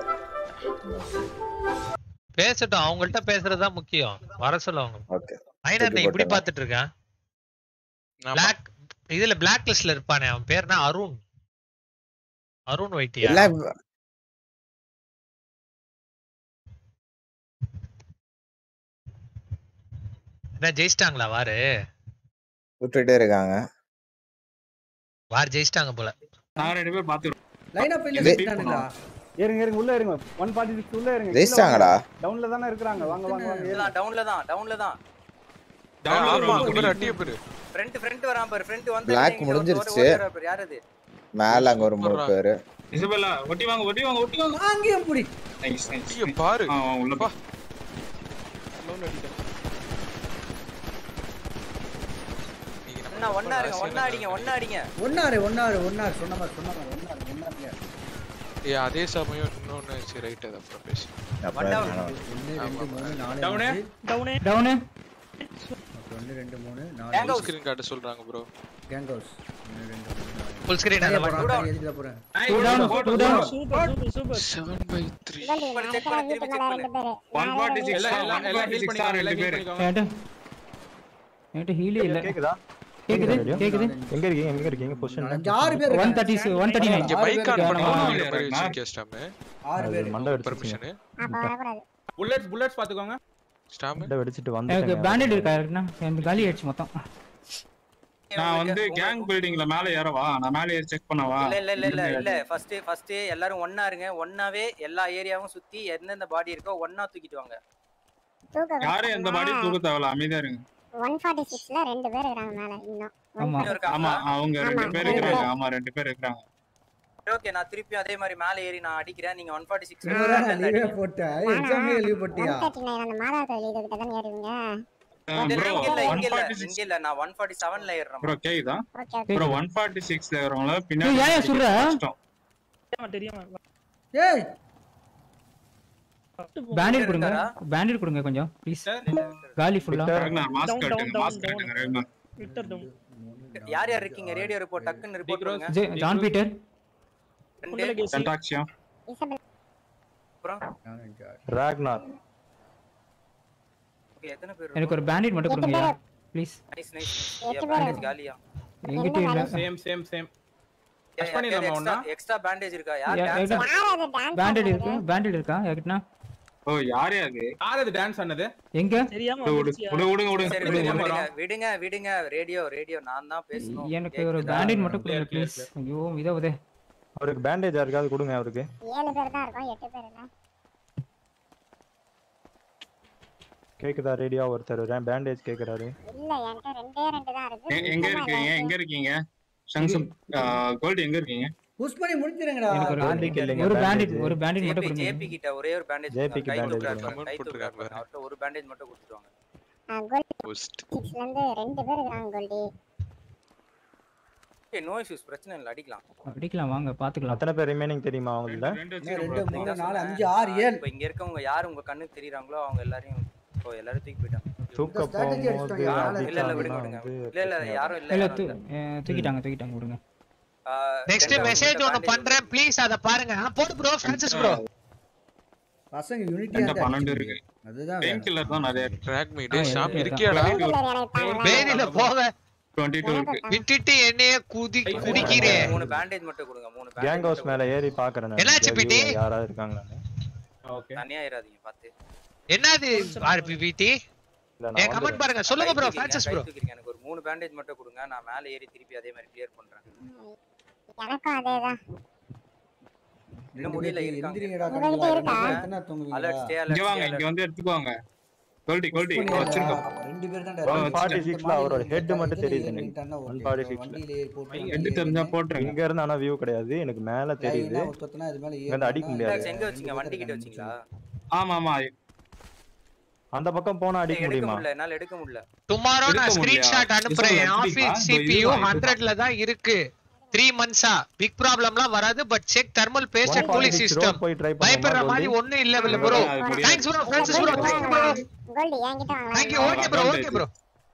பேசட்டும் அவங்கள்ட்ட பேசுறதுதான் முக்கியம் வர சொல்ல அவங்க ஓகே மைனர் நீ தூக்கி இப்படி போட்டேனா? பாத்துட்டு இருக்கான் ஆமா பிளாக் இதுல பிளாக் லிஸ்ட்ல இருப்பானே அவன் பேர் என்ன அருண் அருண் வைட்டியா எல்லாம் என்ன ஜெயிச்சிட்டாங்களா வாரு விட்டுட்டே இருக்காங்க வார் ஜெயிச்சிட்டாங்க போல நாங்க ரெண்டு பேரும் பாத்துக்கிறோம் லைன் அப் இல்ல இது- ஜெயிச்சிட்டானுங்களா இருங்க இருங்க உள்ள இருங்க ஒன் ஃபார்ட்டி சிக்ஸ் உள்ள இருங்க ஜெயிச்சிட்டாங்களா டவுன்ல தானே இருக்கிறாங்க வாங்க வாங்க வாங்க டவுன்ல தான் டவுன்ல தான் ஆமா அங்க பாரு அட்டிய பாரு ஃப்ரண்ட் ஃப்ரண்ட் வரான் பாரு ஃப்ரண்ட் வந்து Black இங்க ஒரு- முடிஞ்சிருச்சு. ஒரு- ஒரு- ஒரு- யார் அது மேல அங்க ஒரு மூணு போடுறா. பேரு இசபெல்லா ஒட்டி வாங்க ஒட்டி வாங்க ஒட்டி வாங்க அங்கேயும் புடி நைஸ் நைஸ் அட்டிய பாரு ஆ ஆ, உள்ள பா alone அடிக்கிறேன். நீங்க நம்ம அண்ணா ஒண்ணா இருங்க ஒண்ணா அடிங்க ஒண்ணா அடிங்க ஒன்னாரு ஒன்னாரு ஒன்னாரு சொன்ன மாதிரி சொன்ன மாதிரி ஒன்னாரு ஒன்னாரு ஏய் அதே சமயம் இன்னொன்னு சரி ரைட் அது அப்புறம் பேசி அப்புறம் down. என்ன? ஒன்னு ஆமா, ரெண்டு மூணு நாலு டவுனு அஞ்சு டவுனு டவுனு ஒன்னு ரெண்டு மூணு நாலு Gang house. ஸ்கிரீன் காட்ட சொல்றாங்க ப்ரோ கேங் ஹவுஸ் ஒன்னு ரெண்டு மூணு நாலு ஃபுல் ஸ்கிரீன் நிறைய அந்த போறான், down. நிறைய எதுக்குல போறேன் two down two down super super super 7 by 3 Goldie check நாளைக்கு பண்ணு, வீட்டுக்கு திரும்பி check ரெண்டு பேரு one forty six one forty six ரெண்டு பேரு என்கிட்ட என்கிட்ட ஹீலே இல்ல கேக்குதா கேக்குது கேக்குது எங்க இருக்கீங்க எங்க இருக்கீங்க பொசிஷன் அஞ்சு ஆறு பேர் ஒன் இருக்காங்க. தேர்ட்டி ஒன் தேர்ட்டி நைன் இங்க ஆறு மைக் பேர் ஆன் இருக்காங்க. பண்ணி ஆமா. மாதிரி ஆமா. வச்சிருக்கேன் ஸ்டாம் ஆறு பேர் மண்டை வெடிச்சிருச்சு பெர்மிஷன் அப்ப வரக்கூடாது புல்லட்ஸ் புல்லட்ஸ் பாத்துக்கோங்க ஸ்டாம் மண்டை வெடிச்சிட்டு எனக்கு வந்து பேண்டட் இருக்கா இருக்குண்ணா எனக்கு காலி ஆயிடுச்சு மொத்தம் நான் வந்து கேங் பில்டிங்ல மேல ஏறவா நான் மேல ஏறி செக் பண்ணவா இல்ல இல்ல இல்ல இல்ல இல்ல ஃபர்ஸ்ட் ஃபர்ஸ்ட் எல்லாரும் ஒண்ணா இருங்க ஒண்ணாவே எல்லா ஏரியாவும் சுத்தி எந்தெந்த பாடி இருக்கோ ஒண்ணா தூக்கிட்டு வாங்க தூக்க யாரும் எந்த பாடி தூக்க தேவையில்ல அமைதியா இருங்க ஒன் ஃபார்ட்டி சிக்ஸ்ல ரெண்டு பேர் இருக்காங்க மேல இன்னும் ஆமா. இன்னும் இருக்கா ஆமா அவங்க ரெண்டு ஆமா. பேர் இருக்கிறாங்க ஆமா ரெண்டு பேர் இருக்கிறாங்க ஓகே நான் திருப்பி அதே மாதிரி மேல ஏறி நான் அடிக்கிறேன் நீங்க ஒன் ஃபார்ட்டி சிக்ஸ் இவரா லீவே போட்ட எக்ஸாம் லீவ் போட்டியா ஒன் தேர்ட்டி நைன் அந்த மாதா கோயில் இது கிட்ட தான் ஏறுவீங்க ப்ரோ இங்க இல்ல ஒன் இங்க இல்ல ஃபார்ட்டி இங்க சிக்ஸ் இல்ல நான் ஒன் ஃபார்ட்டி செவன்ல ஏறுறேன் ப்ரோ கேக்குதா okay okay bro one forty சிக்ஸ்ல இருக்கிறவங்கள ஏய், பின்னாடி ஏன் ஏன் சொல்ற? கஷ்டம். ஏய் பேண்டட் கொடுங்க பேண்டட் கொடுங்க கொஞ்சம் ப்ளீஸ் காலி ஃபுல்லா ரகுநாத், மாஸ்க் கட்டுங்க மாஸ்க் கட்டுங்க ரகுநாத். யார் யார் இருக்கீங்க ரேடியோ ரிப்போர்ட் டக்குன்னு ரிப்போர்ட் பண்ணுங்க ஜே- ஜான் பீட்டர் ரெண்டு சென்டாக்சியம் இசபெல் அப்புறம் ராக்னார் okay, எத்தனை பேர் எனக்கு ஒரு பேண்டட் மட்டும் கொடுங்க ப்ளீஸ் நைஸ் நைஸ் எட்டு பேர். பேண்டேஜ் காலியா எங்கிட்ட இல்ல same same same extra extra bandage இருக்கா யார் யா- டான்ஸ் யார்கிட்ட- யார் அது டான்ஸ் பேண்டட் இருக்கு பேண்டட் இருக்கா யார்கிட்டனா ஓ யாரே அது யார் அது டான்ஸ் ஆனது எங்க விடு விடு விடுங்க விடுங்க சரி விடுங்க விடுங்க விடுங்க விடுங்க விடுங்க விடுங்க ரேடியோ ரேடியோ நான் தான் பேசணும் எனக்கு ஒரு கேக்குதா? பேண்டட் மட்டும் கொடுங்க ப்ளீஸ் ஐயோ இதை உதே அவருக்கு பேண்டேஜ் இருக்காது கொடுங்க அவருக்கு ஏழு பேர் தான் இருக்கோம் எட்டு பேர் இல்ல கேக்குதா ரேடியோ ஒருத்தர் பேண்டேஜ் கேக்குறாரு இல்ல என்கிட்ட ரெண்டே ரெண்டு தான் இருக்கு எ- எங்க சுத்தமா இருக்கீங்க இல்ல. எங்க இருக்கீங்க சங்சம் கோல்டு எங்க இருக்கீங்க புஷ் பண்ணி முடிச்சிருங்கடா எனக்கு ஒரு bandage இல்லைங்க, ஒரு பேண்டட் bandage. ஒரு பேண்டட் மட்டும் ஜேபி கொடுங்க ஜேபி கிட்ட ஒரே ஒரு பேண்டேஜ் JP க்கு கை bandage தூக்குறாரு கொடுங்க. பாருங்க, கை போட்டிருக்காரு தூக்குறாரு பாருங்க. அவர்ட்ட ஒரு பேண்டேஜ் மட்டும் கொடுத்துட்டு வாங்க ஆ, கோல்டி போஸ்ட் சிக்ஸ்ல இருந்து ரெண்டு பேர் இருக்காங்க கோல்டி ஏய் நோ இஷ்யூஸ் பிரச்சனை இல்ல அடிக்கலாம் அடிக்கலாம் வாங்க பாத்துக்கலாம் அத்தனை பேர் ரிமைனிங் தெரியுமா அவங்கள ரெண்டு இன்னும் வச்சிருக்கோம் ரெண்டு bro. மூணு நான் நாலு சொன்னேன். அஞ்சு ஆறு ஏழு இப்போ இங்க இருக்கவங்க யார் உங்க கண்ணுக்கு தெரியறாங்களோ அவங்க எல்லாரையும் இப்போ எல்லாரும் தூக்கி போயிட்டாங்க தூக்க இந்த strategy போகும்போது அடிச்சிட்டோம், யாரும் இல்ல இல்ல விடுங்க அடிச்சாங்கன்னா விடுங்க வந்து இல்ல இல்ல பிரச்சனை யாரும் இல்ல இல்ல யாரும் தூ- இல்ல. அஹ், தூக்கிட்டாங்க தூக்கிட்டாங்க விடுங்க ஆ, நெக்ஸ்ட் ரெண்டு மெசேஜ் அவங்ககிட்ட ஒன்னு bandage பண்றேன் ப்ளீஸ் அத பாருங்க ஆ, போடு ப்ரோ ஃபிரான்சிஸ் ப்ரோ பசங்க யூனிட்டியா என்கிட்ட பன்னெண்டு இருக்கு அதுதான் பெயின் வேணும். கில்லர் தான் நிறைய ட்ராக் மீ ஆ, டேய் ஷாம் இருக்கு, இருக்கியாடா எனக்கு தாங்கல வேதியில போக டுவெண்ட்டி டூ இருக்கு விட்டுட்டு என்னைய குதி குதிக்கிறே மூணு பேண்டேஜ் மட்டும் கொடுங்க மூணு கேங் பேண்டேஜ் ஹவுஸ் மேல ஏறி பாக்குறேன் நான். என்னாச்சு இந்த பிடி? view ல யாராவது இருக்காங்களான்னு ஓகே தனியா ஏறாதீங்க பாத்து என்னது ஆர்பிபிடி இல்ல ஏ நான் கமெண்ட் வந்துடுறேன். பாருங்க சொல்லுங்க கை ப்ரோ தூக்கிங்க, ஃபிரான்சிஸ் கை ப்ரோ தூக்கிங்க. எனக்கு ஒரு மூணு பேண்டேஜ் மட்டும் கொடுங்க நான் மேல ஏறி திருப்பி அதே மாதிரி கிளியர் பண்றேன் எனக்கும் அதேதான் இன்னும் முடியல ரெண்டு இருக்காங்க எந்திரிங்கடா உங்கள்கிட்ட கண்ணுல, இருக்கா? ரெண்டு பேர் எத்தனை தூங்குவீங்களா? அலர்ட் ஸ்டே இங்க அலர்ட் வாங்க இங்க வந்து எடுத்துக்கோங்க கோல்டி கோல்டி வச்சிருக்கோம் ரெண்டு பேர் தான் ஆ, ஃபார்ட்டி வச்சிருக்கேன். சிக்ஸ்ல அவரோட ஹெட் மட்டும் தெரியுது எனக்கு ஒன் ஃபார்ட்டி சிக்ஸ்ல ஹெட் தெரிஞ்சா போட்டுருங்க இங்க இருந்து ஆனா வியூ கிடையாது எனக்கு மேல தெரியுது இங்க இருந்து அடிக்க முடியாது எங்க வச்சீங்க வண்டி கிட்ட வச்சீங்களா ஆமா ஆமா அந்த பக்கம் போனா அடிக்க எடுக்க முடியுமா முடியல என்னால எடுக்க முடியல டுமாரோ எடுக்க நான் முடியலையா? ஸ்கிரீன்ஷாட் அனுப்புறேன் இது என் சொல்லுங்க, ஆபீஸ் இதுதான், சிபியூ இதுதான். ஹண்ட்ரட்ல தான் இருக்கு த்ரீ மந்த்ஸா பிக் ப்ராப்ளம்லாம் வராது but check thermal paste and cooling 146 system road போய் ட்ரை பயப்படுற பண்ணலாமா மாதிரி கோல்டி ஒண்ணும் இல்ல இல்ல ப்ரோ அது முடியாது. Thanks bro Francis bro thank you bro gold என்கிட்ட வாங்கலாம் thank you okay bro okay bro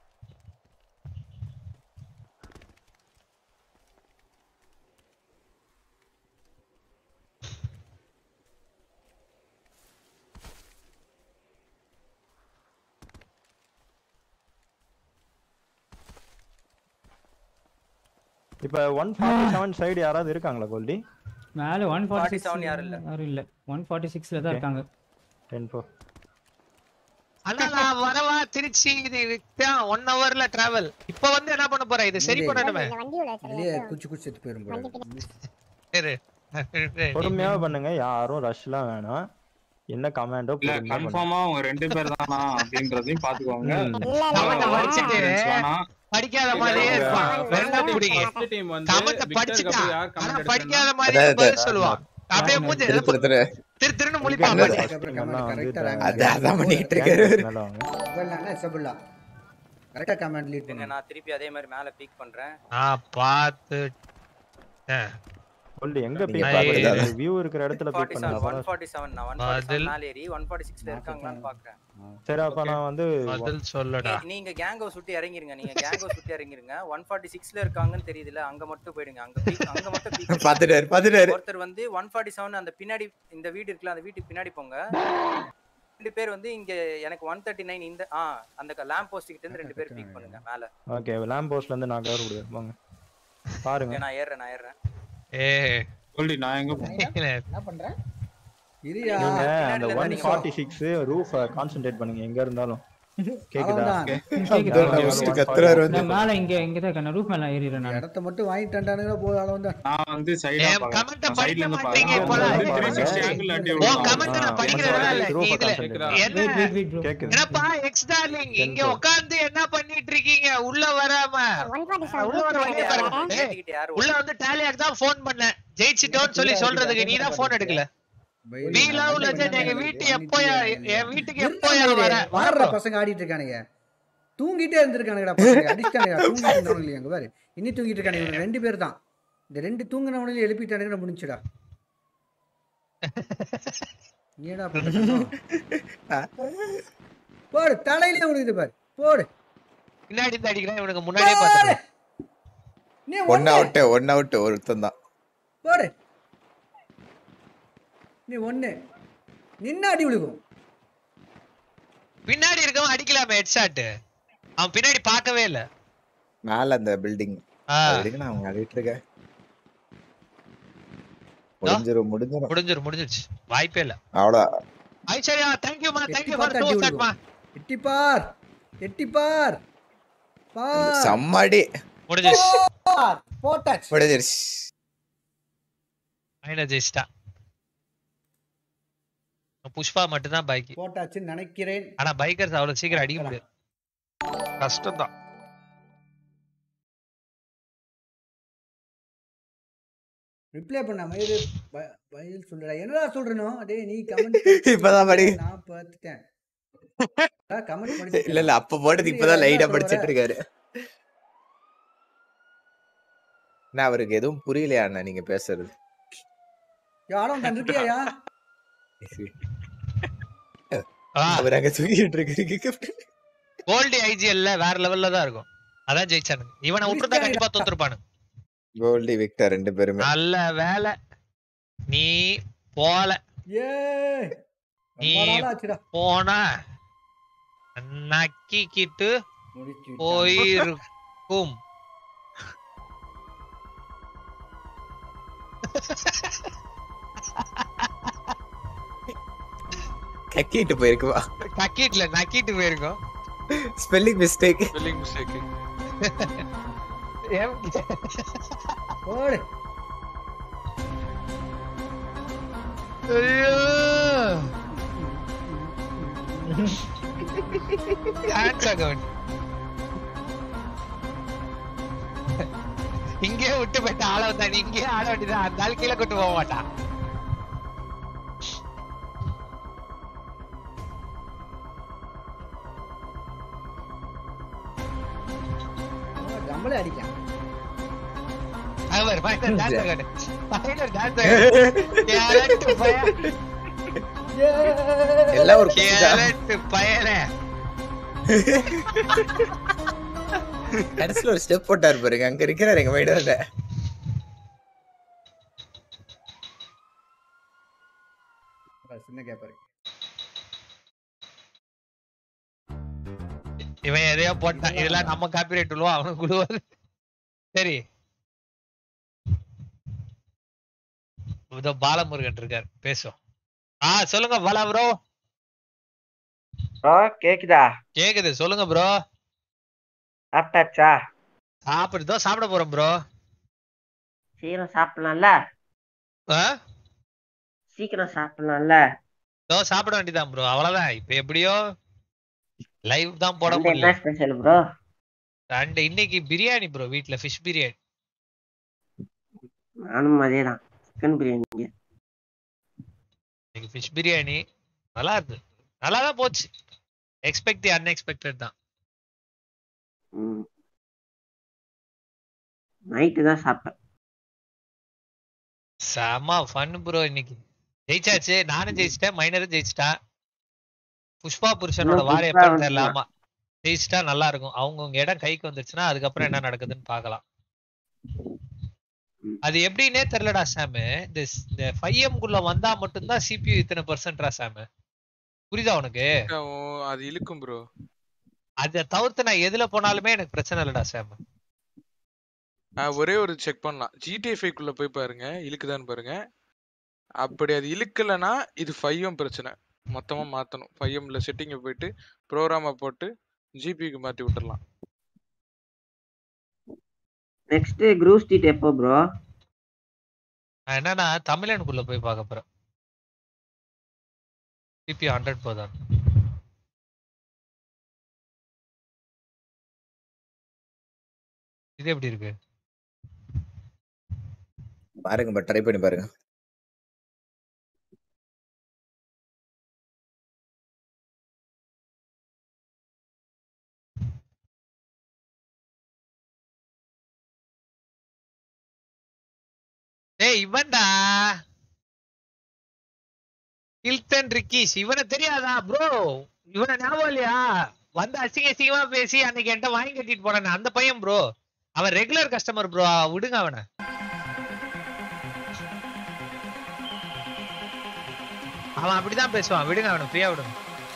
இப்ப ஒன் ஃபார்ட்டி செவன் சைடு யாராவது இருக்காங்களா கோல்டி மேல ஒன் ஃபார்ட்டி 47 யாரும் இல்ல. யாரும் இல்ல ஒன் ஃபார்ட்டி சிக்ஸ்ல தான் இருக்காங்க டென் ஃபோர் அண்ணா நான் வரவா திருச்சி இது ஒன் ஹவர்ல டிராவல் இப்ப வந்து என்ன பண்ண போறேன் இது சரி பண்ணணுமே இந்த வண்டியோட இல்லையே குச்சி குச்சி செத்து போயிரும் bro. இரு. பொறுமையாவே பண்ணுங்க யாரும் ரஷ்லாம் வேணாம் என்ன கமாண்டோ இல்ல கன்ஃபார்மா அவங்க ரெண்டு பேர் தானா அப்படின்றதையும் பாத்துக்கோங்க கமெண்ட படிச்சுட்டு வேணாம். படிக்காத மாதிரியே இருப்பான் வேண்டாம் பிடிங்க ஃபர்ஸ்ட் டீம் வந்து கமெண்ட விக்டருக்கு படிச்சுட்டா அப்புறம் யார் ஆனா கமெண்ட் படிக்காத எடுத்தாங்க மாதிரியே அதான், பதில் அதான். சொல்லுவான் அப்படியே மூஞ்சி திரு திரு திரு திரு திருன்னு முழிப்பான் இல்ல, பாரு. அதுக்கப்புறம் comment correct ஆ rank அது அதான் பண்ணிட்டு இருக்காரு மேல வாங்க இவெல்லாம் சபுல்லா கரெக்டா கமெண்ட் லீட் இருங்க, பண்ணுங்க நான் திருப்பி அதே மாதிரி மேல பீக் பண்றேன் நான் பார்த்து கோல்டி எங்க நீங்க பீக் பாக்குறது பண்ணுங்க அதான். வியூ இருக்கிற இடத்துல பீக் 47 பண்ணுங்க அப்பதான் 147 நான் பதில். 147 மேல ஏறி 146 ல இருக்காங்களான்னு பாக்குறேன் சரி அப்ப நான் வந்து பதில் சொல்லடா நீ- நீங்க கேங்கோ சுத்தி இறங்கிருங்க நீங்க கேங்கோ சுத்தி இறங்கிருங்க 146 ல இருக்காங்கன்னு தெரியுதுல அங்க மட்டும் போயிடுங்க அங்க peak- அங்க மட்டும் peak பாத்துட்டாரு பாத்துட்டாரு ஒருத்தர் வந்து 147 அந்த பின்னாடி இந்த வீடு இருக்குல்ல அந்த வீட்டுக்கு பின்னாடி போங்க ரெண்டு பேர் வந்து இங்க எனக்கு 139 இந்த ஆ அந்த லேம்ப் போஸ்ட் கிட்ட இருந்து ரெண்டு பேர் பீக் பண்ணுங்க மேல ஓகே லேம்ப் போஸ்ட்ல இருந்து நான் கவர் கொடுக்குறேன் வாங்க பாருங்க Okay, நான் ஏறுறேன் நான் ஏறுறேன் ஏ கோல்டி நான் எங்க போறேன் என்ன பண்ற இரியா நீங்க பின்னாடில அந்த இருந்து ஒன் அடிக்கும். ஃபார்ட்டி சிக்ஸ் ரூஃப் கான்சென்ட்ரேட் பண்ணுங்க எங்க இருந்தாலும் கேக்குதா அவ்வளவுதான். கேக்குதா? அதான் first கத்துறாரு வந்து நான் மேல இங்க இங்க தான் இருக்கேன் ரூஃப் மேல ஏறிடுறேன் நான் இடத்த மட்டும் வாங்கிட்டானுங்க போதும் அளவு தான் நான் வந்து சைடா என் பாக்குறேன் comment அ நான் படிக்க சைடுல இருந்து மாட்டீங்க பாக்குறேன் போல. வந்து 360 angle அடி உன் விடுவாங்க. comment நான் படிக்கிறதா இல்ல நீ இதுல என்ன வெயிட் வெயிட் வெயிட் ப்ரோ கேக்குது என்னப்பா எக்ஸ் டார்லிங் இங்க உட்கார்ந்து என்ன பண்ணிட்டு இருக்கீங்க உள்ள வராம ஒன் ஃபார்ட்டி செவன் உள்ள வர வழியை பாருங்க ஏய், ஏத்திக்கிட்டு யார் உள்ள வந்து டேலியாக்கு தான் ஃபோன் பண்ணேன் ஜெயிச்சிட்டோன்னு சொல்லி சொல்றதுக்கு நீ தான் ஃபோன் எடுக்கல நீ லவ் லெஜண்ட் எங்க வீட்டு எப்போ என் வீட்டுக்கு எப்போ வர வாடுற பசங்க ஆடிட்டு இருக்கானுங்க தூங்கிட்டே இருந்திருக்கானுங்கடா பசங்க அடிச்சிட்டானுங்க தூங்கிட்டு இருந்தவனுங்க அங்க பாரு இன்னி தூங்கிட்டு இருக்கானுங்க இவனுங்க ரெண்டு பேர் தான் இந்த ரெண்டு தூங்கினவனையும் எழுப்பிட்டானுங்க முடிஞ்சுடா நீ என்னடா பண்ற கண்ணா? போடு தலையிலே உனக்கு பாரு போடு பின்னாடி இருந்து அடிக்கிறேன் இவனுக்கு முன்னாடியே போடு பாத்துறேன் நீ ஒன் ஒண்ணு அவுட் ஒன் அவுட் ஒருத்தன் தான் போடு நீ ஒண்ணு நின்னு அடி விழுகும் பின்னாடி இருக்கவன் அடிக்கலாமே ஹெட்ஷாட் அவன் பின்னாடி பார்க்கவே இல்ல மேல அந்த பில்டிங் ஆ, நான் அவங்க ஆடிட்டு இருக்கேன் முடிஞ்சிரும் முடிஞ்சிரும் முடிஞ்சிரும் முடிஞ்சிருச்சு வாய்ப்பே இல்ல அவ்வளோ ஐஸ்வர்யா தேங்க்யூ மா எட்டி தேங்க்யூ ஃபார் பார்த்து டூ அடி செட் மா எட்டி பார் எட்டி பார் பார் செம்மடி முடிஞ்சிருச்சு பார் போட்டாச்சு முடிஞ்சிருச்சு ஐநா ஜெயிச்சிட்டா புஷ்பா மட்டும் தான் பைக் போட்டாச்சுன்னு நினைக்கிறேன் ஆனா பைக்கர்ஸ் அவ்வளவு சீக்கிரம் அடிக்க முடியாது கஷ்டம் தான் ரிப்ளை பண்ண மயிறு ப- பதில் சொல்லுடா என்னடா சொல்றனோ டேய் நீ கமெண்ட் இப்பதான் படி நான் பார்த்துட்டேன் கமெண்ட் இல்ல இல்ல அப்ப போட்டது இப்பதான் லைட்டா படிச்சிட்டு இருக்காரு நான் அவருக்கு எதுவும் புரியலையா அண்ணா நீங்க பேசுறது யாரும் தந்துட்டியா அவர் அங்க தூக்கிட்டு இருக்காரு கோல்டு ஐஜிஎல்ல வேற லெவல்ல தான் இருக்கும் அதான் ஜெயிச்சானுங்க இவனை விட்டுருந்தா கண்டிப்பா தோத்துருப்பானுங்க கோல்டி விக்டர் ரெண்டு பேருமே நல்ல வேலை நீ போல ஏ நீ ரொம்ப நாள் ஆச்சுடா போனா நக்கிக்கிட்டு முடிச்சு போயிருக்கும் கக்கிட்டு போயிருக்குவா நக்கிட்டுல நக்கிட்டு போயிருக்கும் ஸ்பெல்லிங் மிஸ்டேக் ஸ்பெல்லிங் மிஸ்டேக் போடு ஐயோ டான்ஸ் அக்கௌண்ட் இங்கேயே விட்டு போயிட்டு ஆள வந்தா நீ இங்கேயே ஆட வேண்டியதான் அந்த ஆள் கீழே கொண்டு போக மாட்டான் நம்மளே அடிக்கலாம் அவர் final dance account final dance account பையன் எல்லாம் ஒரு குச்சிதான். கேரட் பயலே கடைசியில ஒரு ஸ்டெப் போட்டாரு பாருங்க அங்க இருக்கிறாரு எங்க மைடோல சின்ன கேப்பாரு இவன் எதையோ போட்டான் இதெல்லாம் நம்ம காப்பிரைட் விழுவோம் அவனுக்கு விழுவாது சரி இதோ பாலமுருகன் இருக்கார் பேசுவோம் ஆ சொல்லுங்க பாலா ப்ரோ ப்ரோ கேக்குதா கேக்குது சொல்லுங்க ப்ரோ சாப்பிட்டாச்சா சாப்பிடுதோ சாப்பிட போறோம் ப்ரோ சீக்கிரம் சாப்பிடலாம்ல சீக்கிரம் சாப்பிடலாம்ல இதோ சாப்பிட வேண்டியதான் ப்ரோ அவ்வளவுதான் இப்ப எப்படியோ லைவ் தான் போட Sunday என்ன முடியல ஸ்பெஷல் ப்ரோ சண்டே இன்னைக்கு பிரியாணி ப்ரோ வீட்ல ஃபிஷ் பிரியாணி நானும் அதே தான் சிக்கன் பிரியாணி இன்னைக்கு ஃபிஷ் பிரியாணி நல்லா இருக்கு நல்லா தான் போச்சு எக்ஸ்பெக்ட் அன்எக்ஸ்பெக்டட் தான் நைட்டு தான் சாப்பிட்டேன் செம ஃபன் ப்ரோ இன்னைக்கு ஜெயிச்சாச்சு நானும் ஜெயிச்சிட்டேன் மைனரும் ஜெயிச்சிட்டான் புஷ்பா புருஷனோட இன்னும் வார புஷ்பா எப்ப வந்து- தெரியல ஆமா ஜெயிச்சிட்டா நல்லா இருக்கும் அவங்கவுங்க இடம் கைக்கு வந்துருச்சுன்னா அதுக்கப்புறம் என்ன நடக்குதுன்னு பார்க்கலாம் அது எப்படின்னே தெரியலடா சாமு இந்த ஸ்- இந்த ஃபைவ் எம்குள்ள வந்தா மட்டும்தான் சிபியூ இத்தனை பர்சன்ட்ரா சாமு புரியுதா உனக்கு அவன் அது இழுக்கும் ப்ரோ அதை தவிர்த்து நான் எதுல போனாலுமே எனக்கு பிரச்சனை இல்லடா சாமு ஒரே ஒரு செக் பண்ணலாம் ஜிடிஎஃப்ஐ குள்ள போய் பாருங்க இழுக்குதான்னு பாருங்க அப்படி அது இழுக்கலனா இது ஃபைவ் எம் பிரச்சனை மொத்தமா மாத்தணும் ஃபைவ் எம்ல செட்டிங்க போயிட்டு ப்ரோக்ராம போட்டு ஜிபிக்கு மாத்தி விட்டுறலாம் நெக்ஸ்ட் குரூப் ஸ்ட்ரீட் எப்போ ப்ரோ நான் என்னன்னா தமிழனுக்குள்ள போய் பார்க்க போறேன் சிபி ஹண்ட்ரட் போதான் இது எப்படி இருக்கு பாருங்க பட் ட்ரை பண்ணி பாருங்க டேய் இவன்டா கில்டன் ரிக்கீஸ் இவனை தெரியாதா ப்ரோ இவனை ஞாபகம் இல்லையா வந்து அசிங்க அசிங்கமா பேசி அன்னைக்கு என்கிட்ட வாங்கி கட்டிட்டு போனானே அந்த பையன் ப்ரோ அவன் ரெகுலர் கஸ்டமர் ப்ரோ விடுங்க அவனை அவன் அப்படிதான் பேசுவான் விடுங்க அவனை ஃப்ரீயா விடுங்க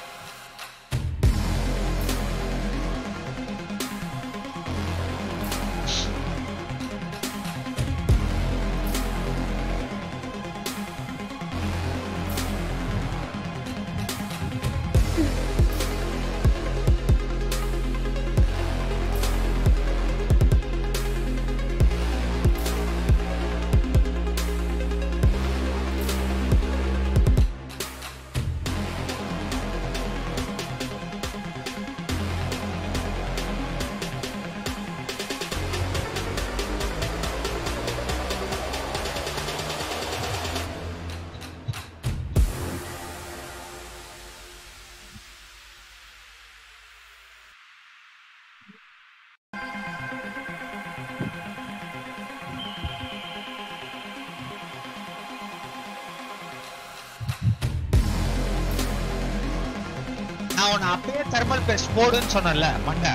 நான் உன்னை அப்படியே தெர்மல் பேஸ்ட் போடுன்னு சொன்னேன்ல மண்டை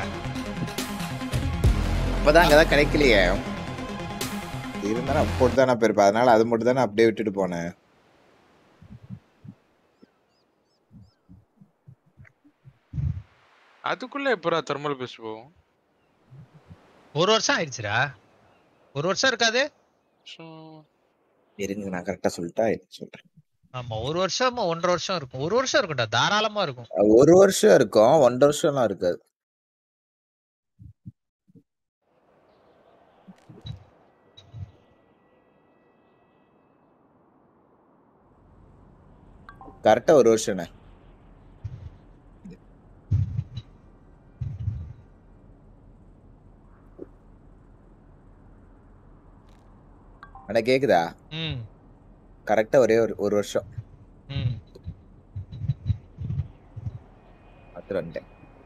அப்பதான் அங்கதான் கிடைக்கலையே இருந்தாலும் போட்டு தானே போயிருப்பேன் அதனால அது மட்டும் தானே அப்படியே விட்டுட்டு போனேன் அதுக்குள்ள எப்பரா தெர்மல் பேஸ்ட் போகும் ஒரு வருஷம் ஆயிடுச்சுடா ஒரு வருஷம் இருக்காது இருங்க நான் கரெக்டா சொல்லிட்டா சொல்றேன் ஆமா ஒரு வருஷம் ஒன்றரை வருஷம் இருக்கும் ஒரு வருஷம் இருக்கும்டா தாராளமா இருக்கும் ஒரு வருஷம் இருக்கும் ஒன்றரை வருஷம்லாம் இருக்காது கரெக்டா ஒரு வருஷம்ண்ணே அண்ணா கேக்குதா ம் கரெக்டா ஒரே ஒரு ஒரு வருஷம் ம் பார்த்துட்டு வந்துட்டேன்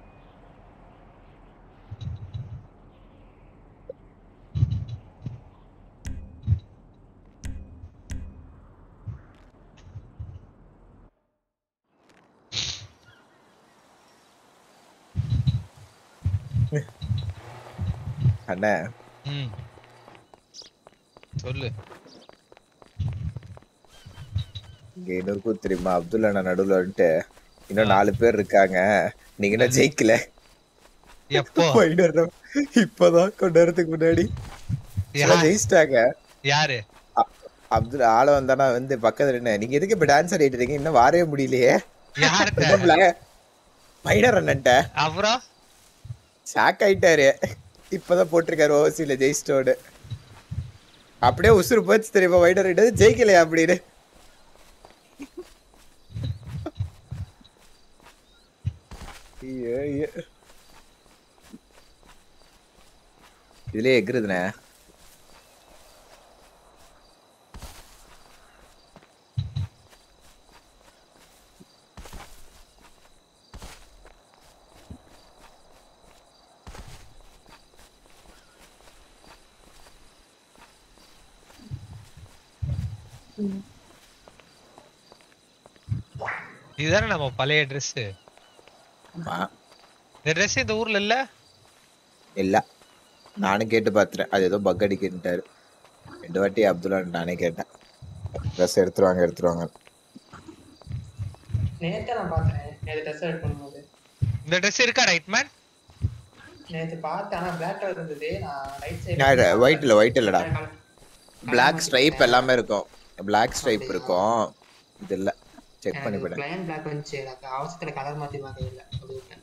அண்ணா ம் சொல்லு இங்க இன்னொரு கூத்து தெரியுமா அப்துல் அண்ணா நடுவுல வந்துட்டு இன்னும் நாலு பேர் இருக்காங்க நீங்க என்ன ஜெயிக்கல எப்போ போயிட்டு இப்பதான் கொண்டு வரதுக்கு முன்னாடி யா- எல்லாம் ஜெயிச்சிட்டாங்க யாரு அப்துல் ஆள வந்தானா வந்து பக்கத்துல என்ன நீங்க எதுக்கு இப்ப டான்ஸ் ஆடிட்டு இருக்கீங்க இன்னும் வரவே முடியலையே மைனர் அண்ணன்ட்ட அப்புறம் ஷாக் ஆயிட்டாரு இப்பதான் போட்டிருக்காரு ஓசியில ஜெயிச்சிட்டோடு அப்படியே உசுறு போச்சு தெரியுமா வைடர் கிட்ட ஜெயிக்கலையா அப்படின்னு ஐயோ, ஐயோ. இதுலயே எகுறதுண்ணே இதுதானே நம்ம பழைய Dress ஆமா இந்த Dress இந்த ஊர்ல இல்ல இல்ல நானும் கேட்டு பார்த்துட்டேன் அது ஏதோ பக் அடிக்கிட்டாரு ரெண்டு வாட்டி அப்துல்லா நானே கேட்டேன் ட்ரெஸ் எடுத்துருவாங்க எடுத்துருவாங்க நேத்து நான் பார்த்தேன் நேத்து ட்ரெஸ் எடுத்து பண்ணும்போது இந்த Dress இருக்கா ரைட் மேன் நேத்து பார்த்தேன் ஆனா பிளாக் கலர் இருந்தது நான் ரைட் சைடு ஒயிட் இல்ல ஒயிட் இல்லடா பிளாக் ஸ்ட்ரைப் எல்லாமே இருக்கும் பிளாக் ஸ்ட்ரைப் இருக்கும் இது இல்ல செக் பண்ணி போயிட்டேன் பிளைன் பிளாக் வந்துச்சு எனக்கு அவசரத்துல கலர் மாத்திருவாங்க இல்ல அப்படி விட்டேன்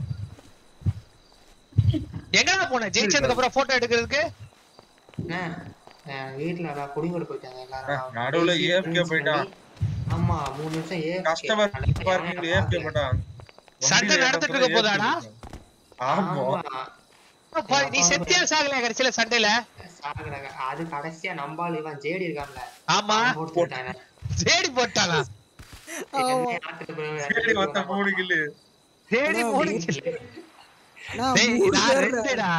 எங்கடா போன ஜெயிச்சதுக்கு அப்புறம் போட்டோ எடுக்கிறதுக்கு அண்ணா, அஹ் வீட்ல நான் குடிங்கோடு போயிட்டாங்க எல்லாரும் நடுவுல பேசி AFK finish போயிட்டான். பண்ணி, ஆமா மூணு நிமிஷம் ஏ கஸ்டமர் பார்க்கிங்ல ஏஃப்கே போட்டான் சண்டை நடந்துட்டு இருக்க போதாடா ஆமா அப்பா, நீ செத்தியா சாகலையா கடைசியில சண்டையில சாகுறாங்க அது கடைசியா நம்பால் இவன் ஜேடி இருக்கான்ல ஆமா அவன் போட்டு விட்டாங்க தேடி போட்டானா என்னை ஆத்துட்டு போய் சரி மொத்த மூணு கில்லு தேடி மூணு கில்லு. டேய், நான் ரெண்டுடா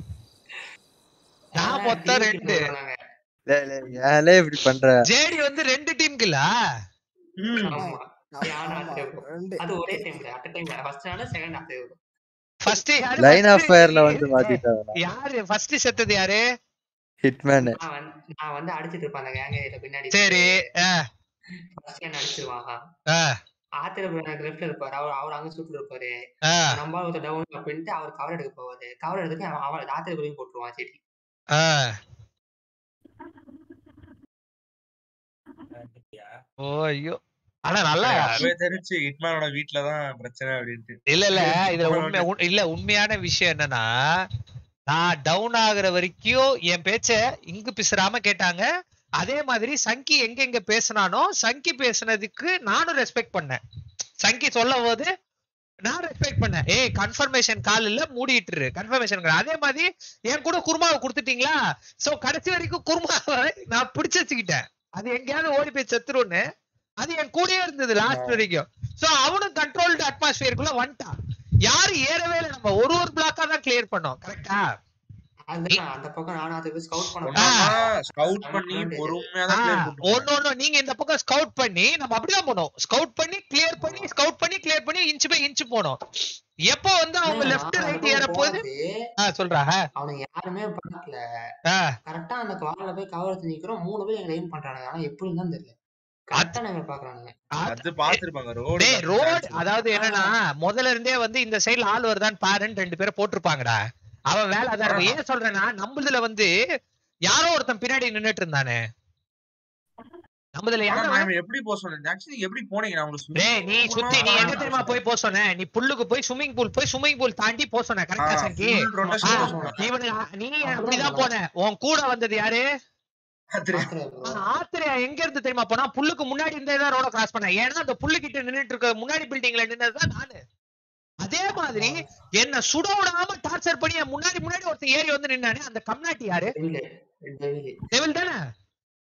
நான் மொத்தம் ரெண்டு ஏலே இப்படி பண்ற ஜேடி வந்து ரெண்டு டீமுக்குலா ஆமா. யாரும் ஆத்துட்டு போய். அது ஒரே டைம் அட் டைம் ஃபர்ஸ்ட் நாள் செகண்ட் ஆஃப் ஃபர்ஸ்ட் யாரு லைன் ஆஃப் first? ஃபயர்ல வந்து மாத்திட்டாங்க யாரு ஃபர்ஸ்ட் செத்தது யாரு ஹிட்மேன் நான் வந்து- நான் வந்து அடிச்சிட்டு இருப்பேன் அந்த கேங் ஏரியால பின்னாடி சரி ஆ, ஃபர்ஸ்ட் என்ன அடிச்சிருவான் ஆ, ஆத்திர எனக்கு லெஃப்ட்ல இருப்பாரு அவர் அவர் அங்க சுட்டு இருப்பாரு ஆ, நம்ம ஒருத்தர் டவுன் அப்படின்ட்டு அவர் கவர் எடுக்க போவாரு கவர் எடுத்துட்டு அவன் அவன் ஆத்திர குறியும் போட்டுருவான் சரி ஆ. ஓ ஐயோ ஆனா நல்லா அப்பவே தெரிஞ்சு ஹிட்மேனோட வீட்ல தான் பிரச்சனை அப்படின்ட்டு இல்ல இல்ல இதுல உண்மை உண்- இல்ல உண்மையான விஷயம் என்னன்னா நான் டவுன் ஆகுற வரைக்கும் என் பேச்ச இங்கு பிசுறாம கேட்டாங்க அதே மாதிரி சங்கி எங்க எங்க பேசினானோ சங்கி பேசுனதுக்கு நானும் ரெஸ்பெக்ட் பண்ணேன் சங்கி சொல்ல போது நான் ரெஸ்பெக்ட் பண்ணேன் ஏய் கன்ஃபர்மேஷன் கால் இல்ல மூடிட்டு கன்ஃபர்மேஷன் அதே மாதிரி என் கூட குருமாவை கொடுத்துட்டீங்களா சோ கடைசி வரைக்கும் குருமாவை நான் பிடிச்சு வச்சுக்கிட்டேன் அது எங்கேயாவது ஓடி போய் செத்துருன்னு அது என் கூடயே இருந்தது லாஸ்ட் வரைக்கும் சோ அவனும் கண்ட்ரோல்டு அட்மாஸ்பியருக்குள்ள வந்துட்டான் யாரு ஏறவே இல்லை நம்ம ஒரு ஒரு பிளாக்கா தான் கிளியர் பண்ணோம் கரெக்டா அதுதான் அந்த பக்கம் நானும் அதுக்கு ஸ்கவுட் பண்ண ஸ்கவுட் பண்ணி பொறுமையா தான் clear பண்ணிட்டு ஒன்னு ஒண்ணு நீங்க இந்த பக்கம் ஸ்கவுட் பண்ணி நம்ம அப்படிதான் போனோம் ஸ்கவுட் பண்ணி கிளியர் பண்ணி ஸ்கவுட் பண்ணி கிளியர் பண்ணி இன்ச் பை இன்ச் போனோம் எப்போ வந்து அவங்க லெஃப்ட் ரைட் ஏற போகுது ஆ சொல்றா அவனுங்க யாருமே பார்க்கல ஆ கரெக்டா அந்த கார்ல போய் கவர் எடுத்து நிக்கிறோம் மூணு பேர் எங்களை எய்ம் பண்றானுங்க ஆனா எப்படின்னு தான் தெரியல கரெக்டா நாங்க பாக்குறானுங்க அது பாத்துருப்பாங்க ரோடு டேய் ரோட் அதாவது என்னன்னா முதல்ல இருந்தே வந்து இந்த சைடுல ஆள் வருதான்னு பாருன்னு ரெண்டு பேரை போட்டிருப்பாங்கடா அவன் வேலை அதான் இருக்கும் ஏன் சொல்றேன்னா நம்மதுல வந்து யாரோ ஒருத்தன் பின்னாடி நின்னுட்டு இருந்தானே நம்மதுல யாரோ நான் எப்படி போக சொன்னேன் ஆக்சுவலி எப்படி போனீங்க நான் உங்களுக்கு டேய் நீ சுத்தி நீ எங்க தெரியுமா போய் போக சொன்ன நீ புல்லுக்கு போய் ஸ்விம்மிங் பூல் போய் ஸ்விம்மிங் பூல் தாண்டி போக சொன்ன கரெக்டா ஆ, சங்கி full rotation ஆ, போக சொன்னேன். இவனு நீ அப்படிதான் போன உன் கூட வந்தது யாரு ஆ, ஆத்திரையா எங்க இருந்து தெரியுமா போனா புல்லுக்கு முன்னாடி இருந்தே தான் ரோட கிராஸ் பண்ண ஏன்னா அந்த புல்லு கிட்ட நின்னுட்டு இருக்க முன்னாடி பில்டிங்ல நின்னதுதான் நானு அதே மாதிரி என்ன சுட விடாம டார்ச்சர் பண்ணி என் முன்னாடி முன்னாடி ஒருத்தன் ஏறி வந்து நின்னானே அந்த கம்னாட்டி யாரு டெவில் தானே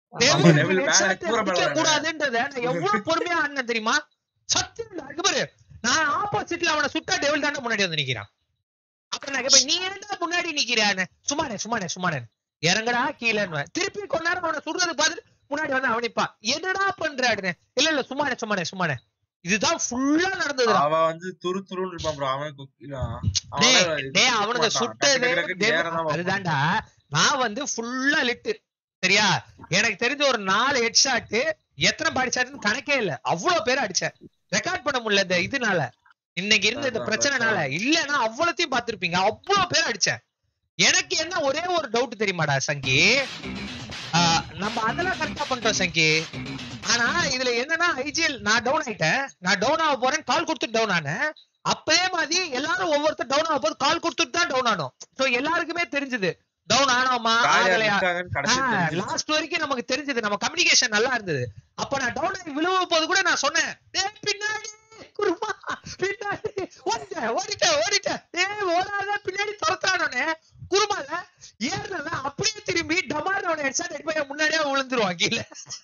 ஆமா, devil மேல headshot கூரை மேல அடிக்க தானே. கூடாதுன்றத நான் எவ்வளவு பொறுமையா ஆடினேன் தெரியுமா சத்தியம் இல்ல. இங்க பாரு நான் ஆப்போசிட்ல அவனை சுட்டா டெவில் தானே முன்னாடி வந்து நிக்கிறான் அப்புறம் நான் கேட்பேன் நீ ஏன்டா முன்னாடி நிக்கிறான்னு சும்மானே சும்மானே சும்மானே இறங்கடா கீழேன்னு திருப்பி கொஞ்ச நேரம் அவனை சுடுறது பார்த்துட்டு முன்னாடி வந்து அவனிப்பா என்னடா பண்றாடுன்னு இல்ல இல்ல சும்மானே சும்மானே சும்மானே இதுதான் ஃபுல்லா நடந்ததுடா அவன் வந்து துரு துருன்னு இருப்பான் ப்ரோ அவன் குக்கிலாம் டேய் அவனால இது டேய் குத்த அவனுங்க மாட்டான். சுட்டது டக்கு டக்கு டக்குன்னு ஏறதான் பார்ப்பான். அதுதான்டா நான் வந்து ஃபுல்லா லிட்டு சரியா எனக்கு தெரிஞ்ச ஒரு நாலு ஹெட் ஷாட் எத்தனை பாடி ஷாட்னு கணக்கே இல்ல அவ்வளவு பேர் அடிச்சேன் ரெக்கார்ட் பண்ண முடியல இந்த இதனால இன்னைக்கு இருந்த இந்த அதான், பிரச்சனைனால இல்லன்னா அவ்வளத்தையும் பார்த்திருப்பீங்க அவ்வளவு பேர் அடிச்சேன் எனக்கு என்ன ஒரே ஒரு டவுட் தெரியுமாடா சங்கி ஆஹ் நம்ம அதெல்லாம் கரெக்டா பண்ணிட்டோம் சங்கி ஆனா இதுல என்னன்னா ஐஜிஎல் நான் டவுன் ஆயிட்டேன் நான் டவுன் ஆக போறேன் கால் கொடுத்துட்டு டவுன் ஆனேன் அப்பவே மாதிரி எல்லாரும் ஒவ்வொருத்தர் டவுன் ஆக போது கால் கொடுத்துட்டு தான் டவுன் ஆனோம் சோ எல்லாருக்குமே தெரிஞ்சது டவுன் ஆனோமா காலியா ஆகலையா இருக்காங்கன்னு கடைசியா தெரிஞ்சிருச்சு. லாஸ்ட் வரைக்கும் நமக்கு தெரிஞ்சது நம்ம கம்யூனிகேஷன் நல்லா இருந்தது அப்ப நான் டவுன் ஆகி விழுவ போது கூட நான் சொன்னேன் டேய் பின்னாடி குருமா பின்னாடி ஓடிட்டேன் ஓடிட்டேன் ஓடிட்டேன் டேய் ஓடாத பின்னாடி துரத்தானே குருமால ஏறல அப்படியே திரும்பி டமார் அவனை ஹெட்ஷாட் எடுத்து போய் முன்னாடியே விழுந்துருவான் கீழே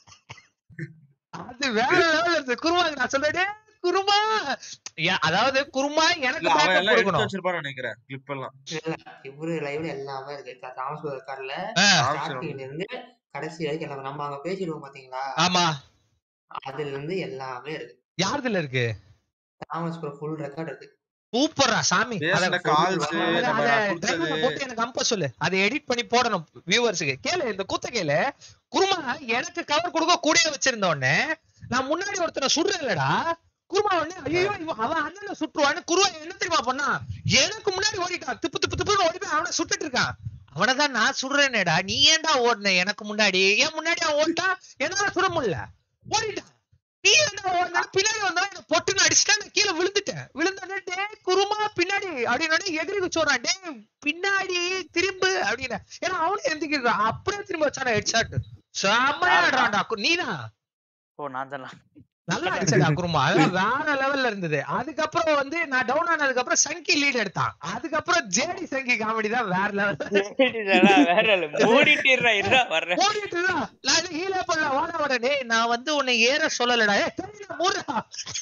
அது வேற லெவல் இருக்கு குருமாக்கு நான் சொல்றேன் டேய் குருமா ஏ- அதாவது குருமா எனக்கு இல்ல அவன் backup எல்லாம் எடுத்து கொடுக்கணும் வச்சிருப்பான்னு நினைக்கிறேன் கிளிப் எல்லாம் இல்ல இவரு லைவ்ல எல்லாமே இருக்கு த- தாமஸ் இருக்கார்ல ஆ. ஸ்டார்டிங்ல இருந்து கடைசி வரைக்கும் எல்லாமே நம்ம அங்க பேசிடுவோம் பாத்தீங்களா ஆமா அதுல இருந்து எல்லாமே இருக்கு யாருதுல இருக்கு தாமஸ் ப்ரோ ஃபுல் ரெக்கார்ட் இருக்கு சூப்பரா சாமி அத பேசின calls, அத- நம்ம அத கொடுத்தது. driver ல போட்டு எனக்கு அனுப்ப சொல்லு அதை எடிட் பண்ணி போடணும் வியூவர்ஸுக்கு கேளு இந்த கூத்த கேளு குருமா எனக்கு கவர் கொடுக்க கூடயே வச்சிருந்த உடனே நான் முன்னாடி ஒருத்தனை சுடுறேன்லடா குருமா உடனே ஐயோ இவன் அவன் அண்ணனை சுட்டுருவான்னு குருவா என்ன தெரியுமா பண்ணா எனக்கு முன்னாடி ஓடிட்டான் திப்பு திப்பு திப்புன்னு ஓடி போய் அவனை சுட்டுட்டு இருக்கான் அவனதான் நான் சுடுறேனேடா நீ ஏன்டா ஓடுன எனக்கு முன்னாடி ஏன் முன்னாடி அவன் ஓடிட்டா என்னால சுட முடியல ஓடிட்டான் நீ என்ன ஓடுன பின்னாடி வந்தா என்ன பொட்டுன்னு அடிச்சுட்டா நான் கீழே விழுந்துட்டேன் விழுந்தோடனே டேய் குருமா பின்னாடி அப்படின்னு எகிரி குச்சோறான் டேய் பின்னாடி திரும்பு அப்படின்னு ஏன்னா அவனே எந்திக்கிறான் அப்படியே திரும்ப வச்சான ஹெட் ஷாட் செம்மையா ஆடுறான்டா கு- நீதான் ஓ நான் தானா நல்லா அடிச்சடா குருமா அதெல்லாம் வேற லெவல்ல இருந்தது அதுக்கப்புறம் வந்து நான் டவுன் ஆனதுக்கு அப்புறம் சங்கி லீட் எடுத்தான் அதுக்கப்புறம் ஜேடி சங்கி காமெடி தான் வேற லெவல் வேற இல்ல மூடிட்டுறா இருடா வர்றேன் ஓடிட்டு இருந்தான். நான் இன்னும் heal ஏ பண்ணல வாடா வாடா டேய் நான் வந்து உன்னை ஏற சொல்லலடா ஏய் தெரியல மூடுடா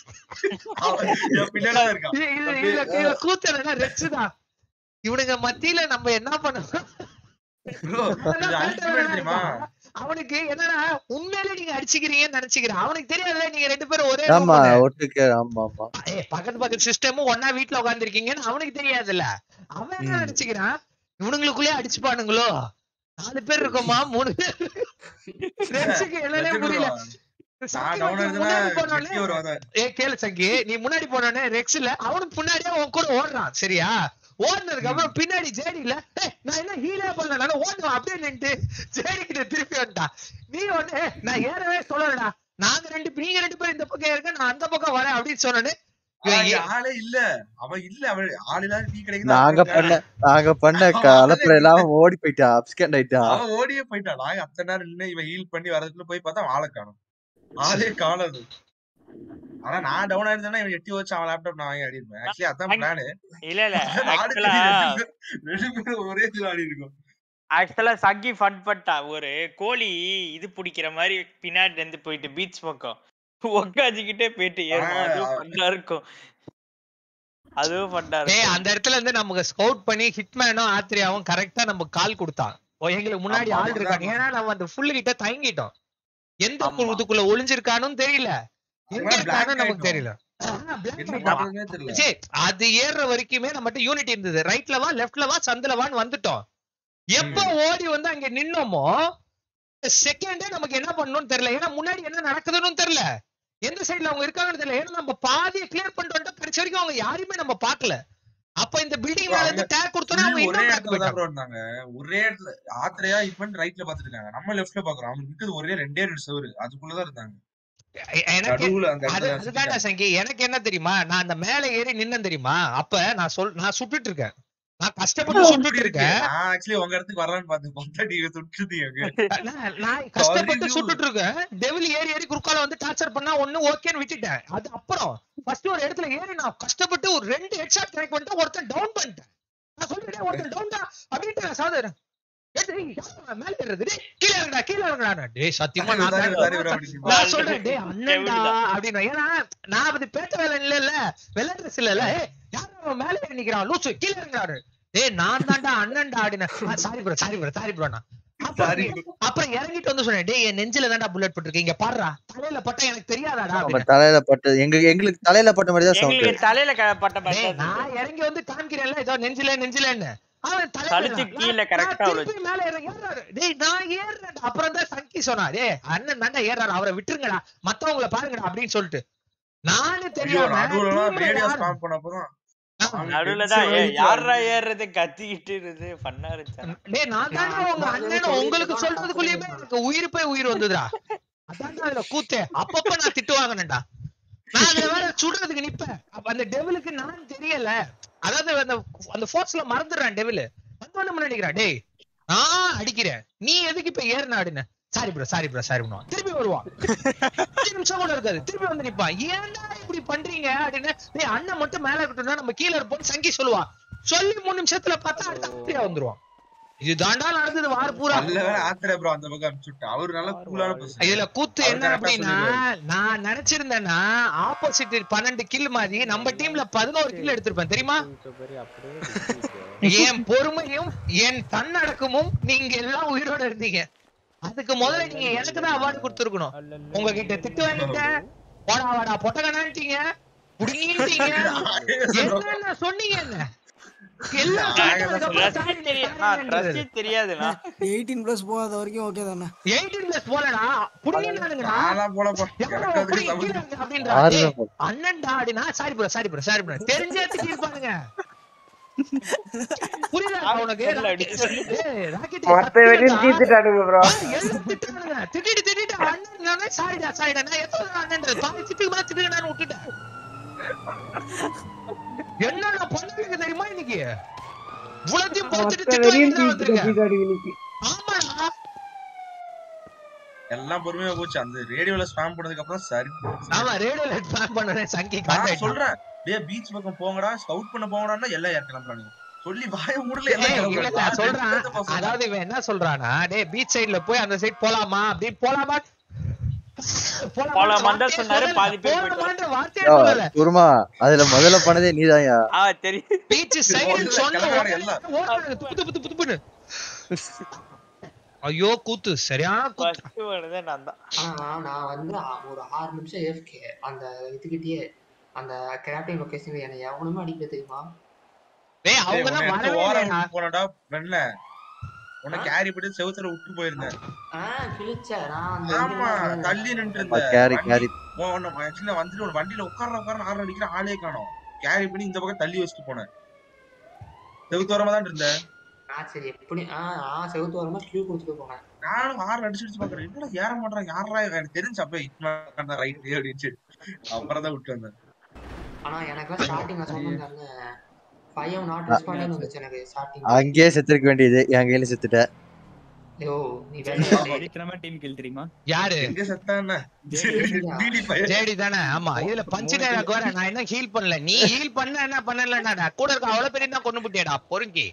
இவன் பின்னாடிதான் இருக்கான் இது இது இதுல இதுல கூத்து என்னன்னா ரெச்சு தான் இவனுங்க மத்தியில நம்ம என்ன பண்ணணும் Bro, இது ultimate தெரியுமா அவனுக்கு என்னன்னா உண்மையிலே நீங்க அடிச்சுக்கிறீங்கன்னு நினைச்சுக்கிறேன் அவனுக்கு தெரியாதுல நீங்க ரெண்டு பேரும் ஒரே ஆமா room னு. ஒட்டுக்க ஆமா ஆமா ஏய் பக்கத்து பக்கத்து சிஸ்டமும் ஒன்னா வீட்ல உட்காந்துருக்கீங்கன்னு அவனுக்கு தெரியாதுல்ல அவன் என்ன நினைச்சுக்கிறான் இவனுங்களுக்குள்ளே அடிச்சுப்பானுங்களோ நாலு பேர் இருக்கோமா மூணு பேர் ரெச்சுக்கு என்னன்னே நிஜம் புரியல bro. சங்கி நான் down வந்து ஆனதுன்னா முன்னாடி போனோடனே வெட்டி வருவான் ஏ கேளு சங்கி நீ முன்னாடி போனோடனே ரெக்ஸ்ல அவனுக்கு முன்னாடியே உன் கூட ஓடுறான் சரியா ஓடுனதுக்கு அப்புறம் பின்னாடி ஜேடி இல்ல ஏய், நான் என்ன ஹீலே பண்ணல நான் ஓடுவேன் அப்படியே நின்று ஜேடி கிட்ட திருப்பி வந்துட்டான் நீ ஒண்ணு "ஏய், நான் ஏறவே சொல்லலடா நாங்க ரெண்டு நீங்க ரெண்டு பேரும் இந்த பக்கம் இருக்க நான் அந்த பக்கம் வரேன் அப்படின்னு சொன்னோன்னே ஆனா, இவன் இங்க ஏ- ஆளே இல்ல அவன் இல்ல அவன் ஆள் இல்லாத டீ கிடைக்குது நாங்க பண்ண நாங்க பண்ண கலப்புற எல்லாம் ஓடி போயிட்டா அப்ஸ்கண்ட் ஆயிட்டா அவன் ஓடியே போயிட்டான் நாங்க அத்தனை நேரம் நின்னு இவன் ஹீல் பண்ணி வரதுக்குள்ள போய் பார்த்தா அவன் ஆளை காணும் ஆளே காணது ஆனா நான் டவுன் ஆயிருந்தேன்னா இவன் எட்டி வச்சு அவன் லேப்டாப் நான் வாங்கி ஆடிருப்பேன் ஆக்சுவலி அதான் பிளானு இல்ல இல்ல நாலு ஆக்சுவலா பேர் ரெண்டு பேரும் ஒரே இதுல ஆடி இருக்கோம் ஆக்சுவலா சங்கி ஃபன் பண்ணிட்டா ஒரு கோழி இது பிடிக்கிற மாதிரி பின்னாடி இருந்து போயிட்டு பீச் பக்கம் உக்காஞ்சிக்கிட்டே போயிட்டு ஏறும் அதுவும் ஃபன்னா இருக்கும் அதுவும் ஃபன்னா டேய் இருக்கும் அந்த இடத்துல இருந்து நமக்கு ஸ்கவுட் பண்ணி ஹிட்மேனும் ஆத்ரியாவும் கரெக்டா நமக்கு கால் கொடுத்தான் ஓ, எங்களுக்கு முன்னாடி ஆமா, ஆள் இருக்காங்க அதான். ஏன்னா நம்ம அந்த ஃபுல் கிட்ட தயங்கிட்டோம் எந்த ஆமா. இதுக்குள்ள ஒளிஞ்சிருக்கானும் தெரியல எங்க அவன் black இருக்கானும் நமக்கு ஆயிட்டோம். தெரியல ஆ, black என்ன ஆயிட்டோம். பண்றதுன்னே தெரியல சரி அது ஏறுற வரைக்குமே நம்மகிட்ட யூனிட் இருந்தது ரைட்ல வா லெஃப்ட்ல வா சந்துல வான்னு வந்துட்டோம் எப்ப ஓடி வந்து அங்க நின்னோமோ செகண்டே நமக்கு என்ன பண்ணணும்னு தெரியல ஏன்னா முன்னாடி என்ன நடக்குதுன்னு தெரியல எந்த சைடுல அவங்க இருக்காங்கன்னு தெரியல ஏன்னா நம்ம பாதியை கிளியர் பண்ணிட்டு வந்துட்டோம் கடைசி வரைக்கும் அவங்க யாரையுமே நம்ம பார்க்கல அப்ப இந்த பில்டிங் மேல இருந்து டேக் கொடுத்தோன்னா அவங்க Full ஒரே இன்னும் back இடத்துல தான் போயிட்டாங்க bro இருந்தாங்க ஒரே இடத்துல ஆத்திரையா இப்ப ரைட்ல பாத்துட்டு இருக்காங்க நம்ம லெஃப்ட்ல பாக்குறோம் அவனுக்கு இருக்குது ஒரே ரெண்டே ரெண்டு சவுரு அதுக்குள்ளதான் இருந்தாங்க எ- எனக்கு நடுவுல அந்த அது இடத்துல அதுதான்டா சங்கி எனக்கு என்ன தெரியுமா நான் அந்த மேல ஏறி நின்னேன் தெரியுமா அப்ப நான் சொல் நான் சுட்டுட்டு இருக்கேன் நான் கஷ்டப்பட்டு சுட்டுட்டு இருக்கேன் நான் ஆக்சுவலி உங்க இடத்துக்கு வரலான்னு பார்த்தேன் பார்த்தா நீங்க சுட்டுட்டீங்க நான் நான் கஷ்டப்பட்டு you. சுட்டுட்டு இருக்கேன் டெவில் ஏறி ஏறி குறுக்கால வந்து டார்ச்சர் பண்ணா ஒண்ணு ஓகேன்னு விட்டுட்டேன் அது அப்புறம் ஃபர்ஸ்ட் ஒரு இடத்துல ஏறி நான் கஷ்டப்பட்டு ஒரு ரெண்டு ஹெட்ஷாட் கனெக்ட் பண்ணிட்டு ஒருத்தன் டவுன் பண்ணிட்டேன் நான் சொல்லிட்டேன் ஒருத்தன் டவுன் தான் அப்படின்ட்டு நான் சாதர் ஏய், டேய், யாருடா மேல ஏறுறது? டேய், கீழ இறங்குடா, கீழ இறங்குடான்னு. டேய், சத்தியமா நான் சாரி, தான் சாரி bro, அப்படின்னு. நான் சொல்றேன், டேய், அண்ணன்டா, அப்படின்னு. ஏன்னா, நான் அது பேட்ட வேலை இல்லைல்ல, வெள்ளை dress இல்லைல்ல. ஏய், யாருடா அவன் மேல ஏறி நிக்கிறான்? லூசு, கீழ இறங்குடான்னு. டேய், நான் தான்டா அண்ணன்டா, அப்படின்னு. ஆ, sorry bro, sorry bro, sorry bro ண்ணா. அப்புறம் அப்புறம் இறங்கிட்டு வந்து சொன்னேன் டேய் என் நெஞ்சில தான்டா புல்லட் போட்டிருக்கு இங்க பாடுறா தலையில பட்டா எனக்கு தெரியாதாடா நம்ம அப்படின்னு. தலையில பட்டது எங்க எங்களுக்கு தலையில பட்ட மாதிரி தான் சவுண்ட் எங்களுக்கு தலையில க- பட்ட மாதிரி டேய், தான் நான் இறங்கி வந்து காமிக்கிறேன்ல ஏதோ நெஞ்சில நெஞ்சிலன்னு அவன் தலையில கழுத்து நான் கீழே நான் correct ஆ திருப்பி மேல ஏற- ஏறுறாரு. டேய் நான் ஏறுறேன் அப்புறம் தான் சங்கி சொன்னா டேய் அண்ணன் தாண்டா ஏறாரு அவரை விட்டுருங்கடா மத்தவங்கள பாருங்கடா அப்படின்னு சொல்லிட்டு நானு ஐயோ தெரியாம நடுவுல team ல ரேடியோ யாரு- ஸ்பாம் பண்ணப்பதான் நடுவுல தான் ஏய், யார்ரா ஏறுறது கத்திக்கிட்டு இருந்து பண்ணா இருந்துச்சா டேய் நான் தாண்டா உங்க அண்ணன் உங்களுக்கு சொல்றதுக்குள்ளேயுமே எனக்கு உயிர் போய் உயிர் வந்ததுடா அதான்டா அதுல கூத்தே அப்பப்ப நான் திட்டு வாங்கினேன்டா நான் அதுல வேற சுடுறதுக்கு நிப்பேன் அப்ப அந்த டெவிலுக்கு நான் தெரியல அதாவது அந்த அந்த ஃபோர்ஸ்ல மறந்துடுறான் டெவில் வந்தோன்னு நினைக்கிறான் டேய் நான் அடிக்கிறேன் நீ எதுக்கு இப்ப ஏறின அப்படின்னு sorry bro sorry bro sorry பண்ணுவான் திருப்பி வருவான் அஞ்சு நிமிஷம் கூட இருக்காது திருப்பி வந்து நிப்பான் ஏன்டா இப்படி பண்றீங்க அப்படின்னு டேய் அண்ணன் மட்டும் மேல இருக்கட்டும்னா நம்ம கீழ இருப்போம் சங்கி சொல்லுவான் சொல்லி மூணு நிமிஷத்துல பார்த்தா அடுத்த அப்படியே வந்துருவான் இது தாண்டா நடந்தது வார பூரா நல்ல வேலை ஆத்திரே ப்ரோ அந்த பக்கம் அனுப்பிச்சுட்டு அவரு நல்ல கூலான பர்சன் இதுல கூத்து அவர் என்ன correct ஆ அப்படின்னா சொல்லிடுவாரு. நான் நினைச்சிருந்தேன்னா ஆப்போசிட் பன்னெண்டு கில் மாதிரி நம்ம டீம்ல பதினோரு கில் எடுத்திருப்பேன் தெரியுமா என் பொறுமையும் என் தன்னடக்கமும் நீங்க எல்லாம் உயிரோட இருந்தீங்க அதுக்கு முதல்ல நீங்க எனக்கு தான் அவார்டு கொடுத்துருக்கணும் உங்ககிட்ட திட்டு வாங்கிட்டேன் போடா வாடா பொட்டகனான்ட்டீங்க புடிங்கிட்டீங்க என்னென்ன சொன்னீங்க என்ன எல்லாம் கேட்டதுக்கு அப்புறம் sorry, sorry ன்றது. தெரியாதுண்ணா எயிட்டீன் பிளஸ் போகாத வரைக்கும் ஓகே தானே 18 plus போலடா புடிங்கினானுங்கடா நான்லாம் போலப்பா யாரோ எனக்கு அதுக்கு புடிங்கி சம்மந்தம் கீழ இறங்கு அப்படின்றா. ஆறு டேய், தான் போல. அண்ணன்டா அப்படின்னா sorry bro sorry bro sorry bro தெரிஞ்சே திட்டிருப்பானுங்க புரியுதா உனக்கு ஏய், ராக்கெட் மொத்த வெடியும் தீர்த்துட்டானுங்க ப்ரோ எல்லாம் திட்டுறானுங்க. திட்டிட்டு திட்டிட்டு அண்ணன் நானே சாரிடா சாரிடா நான் எத்தனை தடவை அண்ணன்றது பாதி திட்டுக்கு மேல திட்டுங்க நான் விட்டுட்டேன் என்ன நான் பண்ணதுக்கு தெரியுமா இன்னைக்கு இவ்வளத்தையும் பார்த்துட்டு மொத்த திட்டு வெடியும் வாங்கிட்டு தான் வந்திருக்கேன் தீர்த்துட்டானுங்க இன்னைக்கு ஆமாடா எல்லாம் பொறுமையா போச்சு அந்த ரேடியோல ஸ்பாம் பண்ணதுக்கு அப்புறம் சரி ஆமா ரேடியோல பிளான் பண்ணுறேன் சங்கி நான் கான்டாக்ட் சொல்றேன் டேய் பீச் பக்கம் போங்கடா ஸ்கவுட் பண்ண போங்கடான்னா எல்லாம் ஏர் கிளம்புறானுங்க சொல்லி வாய மூடல எல்லாம் ஏய், இல்ல, இல்ல, சொல்றான் கிளம்புறாங்க அதாவது இவன் என்ன சொல்றானா டேய் பீச் சைடுல போய் அந்த சைடு போலாமா அப்படின்னு போலாமா போலாமான்னு தான் சொன்னாரு, பாதி பேர் போயிட்டு போலாமான்ற வார்த்தையே சொல்லல குருமா அதுல முதல்ல பண்ணதே நீதான்யா ஆ தெரியும் பீச் சைடு சொன்ன கிளம்புறானுங்க எல்லாம் ஓடுறானுங்க துப்பு துப்பு துப்பு துப்புன்னு ஐயோ கூத்து சரியான கூத்து ஃபர்ஸ்ட் வருதே நான் தான் ஆனா நான் வந்து ஆ- ஒரு ஆறு நிமிஷம் ஏஃப்கே அந்த இதுகிட்டயே அந்த கேப்டன் லொகேஷன் என்னை எவனுமே அடிக்கல தெரியுமா டேய் டேய், அவங்க உன்னை தான் எடுத்து வரவே ஓரம் இல்லையா விட்டு போனடா வெண்ண உன்னை கேரி பண்ணி செவுத்துல விட்டு போயிருந்தேன் ஆஹ் கிழிச்ச நான் அந்த ஆமா இதுல தள்ளி நின்று ஆமா, carry, carry. ஆக்சுவலா வந்துட்டு ஒரு வண்டியில உட்கார உட்கார ஆறு அடிக்கிற ஆளே காணோம் கேரி பண்ணி இந்த பக்கம் தள்ளி வச்சுட்டு போனேன் செவுத்தோரமா தான் இருந்தேன் நான் சரி எப்படி ஆஹ் ஆஹ் செவுத்து வரமா கியூ கொடுத்துட்டு போனேன் நானும் ஆறு அடிச்சு அடிச்சு பாக்குறேன் என்னடா ஏற மாட்டான் யாரா இவன்? எனக்கு தெரிஞ்சு அப்ப இட்னா ரைட் அப்படின்னு அப்புறம் தான் விட்டு வந்தேன் ஆனா எனக்கு ஸ்டார்டிங் நான் சொன்னேன் ஃபைவ் நாட் ரெஸ்பாண்டிங் வந்துச்சு எனக்கு ஸ்டார்டிங் அங்கேயே செத்துருக்க வேண்டியது என் கையில செத்துட்ட ஐயோ நீ சீக்கிரமா டீம் கில் தெரியுமா யாரு எங்க செத்தான ஜேடியா. டிடி பையன் ஜேடி தானே ஆமா இதுல பஞ்சு டைலாக் வேற நான் என்ன ஹீல் பண்ணல நீ ஹீல் பண்ண என்ன பண்ணலடா கூட இருக்க அவ்வளவு பேர் தான் கொண்டு போட்டியடா பொறுங்கி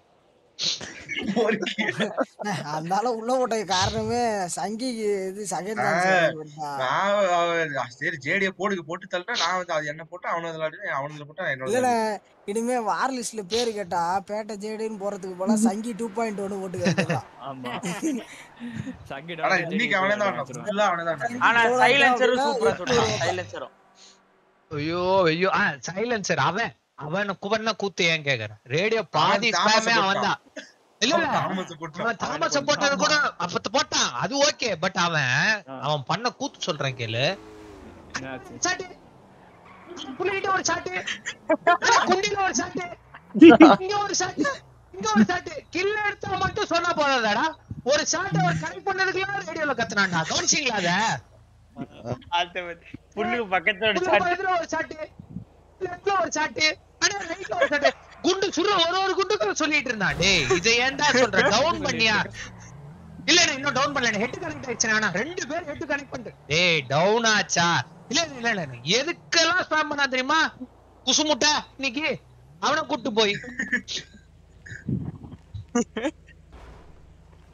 அதனால உள்ள போட்ட காரணமே சங்கிக்கு இது செகண்ட் நான் அவன் சரி ஜேடிய போடுக்கு போட்டு தள்ளிட்டேன் நான் வந்து அது என்ன போட்டு அவனு அதில் ஆடி அவனுல போட்டு என்னோட இல்லண்ணே இனிமே வார் லிஸ்ட்ல பேரு கேட்டா பேட்டை ஜேடின்னு போறதுக்கு போல சங்கி டூ பாயிண்ட் ஒன்னு போட்டு கேட்டுக்கலாம் ஆமா சங்கி ஆனா இன்னைக்கு அவனே தான் ஃபுல்லா அவனே தான் ஆனா சைலன்சரும் சூப்பரா சுட்டான் சைலன்சரும் ஐயோ ஐயோ ஆ சைலன்சர் அவன் அவன் குவன்ன கூத்து ஏன் கேக்குறேன் ரேடியோ பாதி அவன் தாமஸை ஸ்பேமே அவன் தான் இல்ல இல்ல அவன் தாமஸை போட்டான். அவன் தாமஸ போட்டது கூட அப்ப போட்டான் அது ஓகே பட் அவன் அவன் பண்ண கூத்து சொல்றேன் கேளு சாட்டு புள்ளிட்ட ஒரு சாட்டு குண்டில ஒரு சாட்டு இங்க ஒரு சாட்டு இங்க ஒரு சாட்டு கில்ல எடுத்தா மட்டும் சொன்னா போதாதாடா ஒரு ஷாட் அவர் கனெக்ட் பண்ணதுக்குலாம் ரேடியோல கத்துனான்டா கவனிச்சீங்களா அத அது வந்து புல்லுக்கு பக்கத்துல ஒரு உள்ள சாட்டு பக்கத்துல ஒரு சாட்டு லெஃப்ட்ல ஒரு சாட்டு அட ரைட்ல ஒரு சாட்டு குண்டு சுடுற ஒரு ஒரு குண்டுக்கு சொல்லிட்டு இருந்தான் டேய் இதை ஏன்டா சொல்ற டவுன் பண்ணியா இல்ல இல்ல இன்னும் டவுன் பண்ணல ஹெட் கனெக்ட் ஆயிடுச்சு ஆனா ரெண்டு பேர் ஹெட் கனெக்ட் பண்ணிட்டு டேய் டவுன் ஆச்சா இல்ல இல்ல இல்ல இல்ல எதுக்கெல்லாம் ஸ்பாம் பண்ணா தெரியுமா குசுமுட்டை இன்னைக்கு அவனை கூட்டு போய்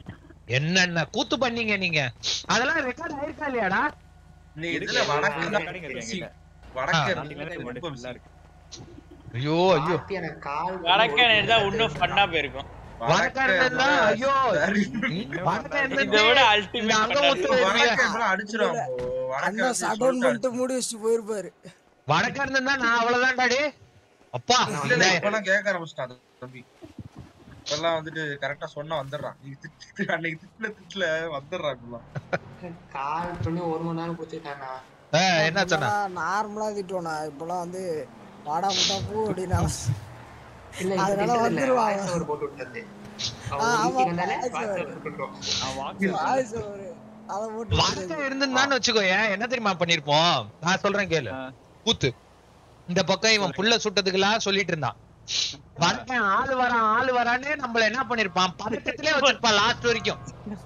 என்னென்ன கூத்து பண்ணீங்க நீங்க அதெல்லாம் ரெக்கார்ட் ஆயிருக்கா இல்லையாடா நீ இதுல வடக்கு தான் busy. வடக்கு ரொம்ப busy. ஐயோ ஐயோ எனக்கு கால் வடக்கன் இருந்தா இன்னும் ஃபன்னா போயிருக்கும் வடக்காரன்னா ஐயோ வடக்காரன்னா இதை விட இந்த அல்டிமேட் அங்க ஒத்து வருவியா? அண்ணா சடவுன் பண்ணிட்டு மூடி வச்சுட்டு போயிருப்பாரு வடக்காரன் தான் நான் அவ்வளவுதான்டா டே அப்பா இல்ல, இல்ல, இப்பெல்லாம் கேட்க ஆரம்பிச்சிட்டான் அந்த தம்பி இப்பெல்லாம் வந்துட்டு கரெக்டா சொன்னா வந்துடுறான் நீ திட்டு அன்னைக்கு திட்டுல திட்டுல வந்துடுறான் இப்பெல்லாம் கால் பண்ணி ஒரு மணி நேரம் கொடுத்துட்டானா என்ன சொன்னா நார்மலா திட்டுவோண்ணா இப்பெல்லாம் வந்து வாடா முட்டா பூ அப்படின்னா இல்ல இப்ப அதனால திட்டல, வந்துருவாங்க voice over போட்டு விட்டது ஆ, அவன் ஆமா, வீட்டுக்கு வந்தாலே voice voice over. over போட்டுருவோம். வாய்ஸ் ஒரு அத போட்டு வடக்கன் இருந்திருந்தான்னு வச்சுக்கோ ஏன் என்ன தெரியுமா பண்ணிருப்போம் நான் சொல்றேன் கேளு கூத்து இந்த பக்கம் இவன் புள்ள சுட்டதுக்கெல்லாம் சொல்லிட்டு இருந்தான் வடக்கன் ஆளு வரான் ஆளு வரான்னு நம்மள என்ன பண்ணிருப்பான் பதட்டத்திலே வச்சிருப்பான் லாஸ்ட் வரைக்கும்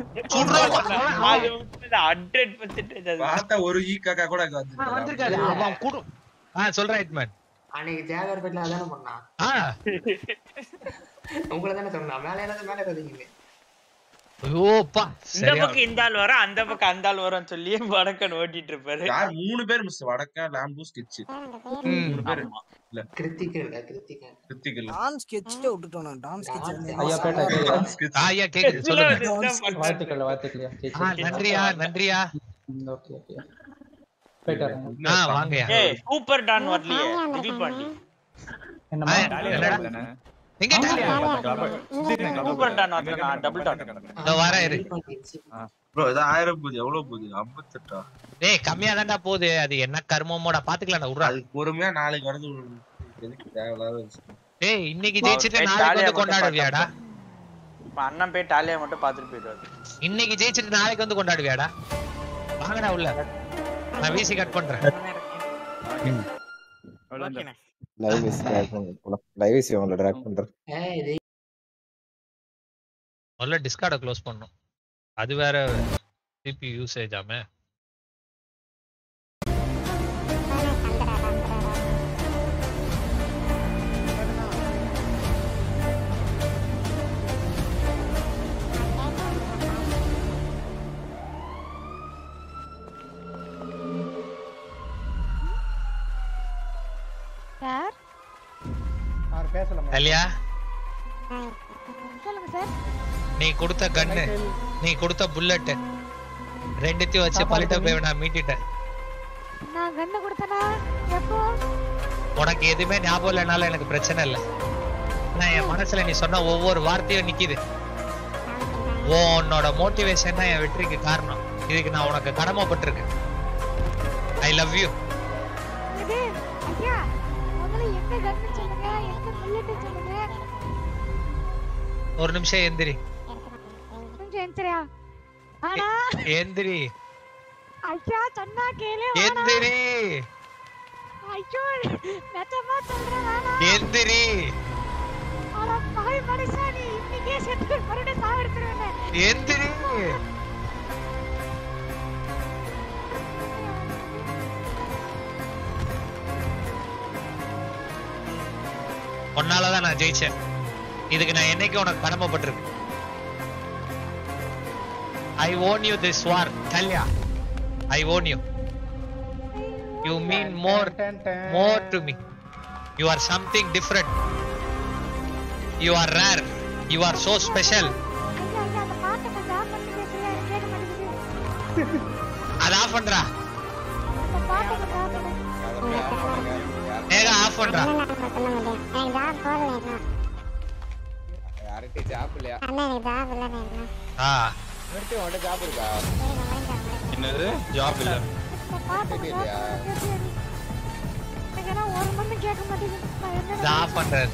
ஹண்ட்ரட் பர்சன்டேஜ் அது பார்த்தா ஒரு ஈ காக்கா கூட அங்க வந்து வந்திருக்காரு அவன் குடு ஆ சொல்றேன் ஹிட்மேன் அன்னைக்கு ஜேகர்பேட்ல அதானே பண்ணான் ஆ உங்களை தானே சொன்னான் மேலே ஏறாத மேலே ஏறாதீங்க ஐயோப்பா இந்த பக்கம் இந்த ஆள் வரும் அந்த பக்கம் அந்த ஆள் வரும் சொல்லி வடக்கன் ஓட்டிட்டு இருப்பாரு யார் மூணு பேர் மிஸ் வடக்கா லாம்பு ஸ்கெட்ச் மூணு பேர் இல்ல கிருத்திகன் இல்ல கிருத்திகன் கிருத்திக் இல்ல டான்ஸ் ஸ்கெட்ச்ல விட்டுட்டோம் டான்ஸ் ஐயா பேட்டா கேக்குதா? ஐயா கேக்குது சொல்லுங்க வாழ்த்துக்கள் வாழ்த்துக்கள் ஆ, நன்றியா நன்றியா ஓகே ஓகே போயிட்டு வரேன் ஆ வாங்கயா ஏய் சூப்பர் டான் வரலையே திடீர் பாண்டி என்னம்மா என்னடா? எங்க டாலியா? சூப்பர் டான் வரல நான் டபுள் டான் இதோ வரேன் இரு. ப்ரோ இது ஆயிரம் போகுது எவ்வளவு போகுது ஐம்பத்தெட்டா டேய் கம்மியா தான்டா போகுது அது என்ன கர்மமோடா பாத்துக்கலாம் விட்றா அது பொறுமையா நாளைக்கு வரது எதுக்கு தேவையில்லாத விஷயம். டேய் இன்னைக்கு ஜெயிச்சிட்டு நாளைக்கு வந்து கொண்டாடுவியாடா இப்ப அண்ணன் போய் டாலியா மட்டும் பாத்துட்டு போயிடுவாரு இன்னைக்கு ஜெயிச்சிட்டு நாளைக்கு வந்து கொண்டாடுவியாடா வாங்கடா உள்ள நான் வீசி கட் பண்றேன் லைவ் இஸ் லைவ் இஸ் இவங்கள ட்ராக் பண்றேன் ஏய் இது முதல்ல டிஸ்கார்டை க்ளோஸ் பண்ணும் அது வேற சிபி யூசேஜ் ஆமே சார் அவர் பேசலாம் இல்லையா சொல்லுங்க சார் நீ கொடுத்த கன்னு நீ கொடுத்த புல்லட் ரெண்டுத்தையும் வச்சு பலிட்ட போய் நான் மீட்டிட்டேன் நான் கண்ணு கொடுத்தனா எப்போ உனக்கு எதுவுமே ஞாபகம் இல்லைனாலும் எனக்கு பிரச்சனை இல்லை நான் என் மனசுல நீ சொன்ன ஒவ்வொரு வார்த்தையும் நிக்குது உன்னோட மோட்டிவேஷன் தான் என் வெற்றிக்கு காரணம் இதுக்கு நான் உனக்கு கடமைப்பட்டிருக்கேன் ஐ லவ் யூ இது ஐயா முதல்ல எங்க கண்ணு சொல்லுங்க எங்க புல்லட் சொல்லுங்க ஒரு நிமிஷம் எந்திரி கொஞ்சம் எந்திரியா ஆனா எந்திரி ஐயா சொன்னா கேளு வேணாம். எந்திரி ஐயோ நிஜமா சொல்றேன் வேணாம் எந்திரி ஆனா பாய் மனுஷா நீ இன்னைக்கே செத்து மறுபடியும் சாவு எடுத்துருவேன் எந்திரி உன்னாலதான் நான் ஜெயிச்சேன் இதுக்கு நான் என்னைக்கு உனக்கு கடமைப்பட்டிருக்கேன் I own you this war கல்யா I own you you mean more more to me you are something different you are rare you are so special ஐயா ஐயா அந்த பாட்டை கொஞ்சம் ஆஃப் பண்ணி பேசுறியா எனக்கு கேட்க மாட்டேங்குது அதை ஆஃப் பண்றா அந்த பாட்டை கொஞ்சம் ஆஃப் பண்ணு ஏகா ஆஃப் பண்றா எனக்கு ஜாப் போடல யார்கிட்ட ஜாப் இல்லையா அண்ணா எனக்கு ஜாப் இல்லைன்னு ஆ இவர்கிட்ட உன்கிட்ட ஜாப் இருக்கா என்னது ஜாப் இல்ல இந்த பாட்டை கொஞ்சம் இல்லையா ஆஃப் பண்ணி பேசுறியா எனக்கு ஏன்னா ஒரு மணி கேட்க மாட்டேங்குது நான் என்ன இதை ஆஃப் பண்றது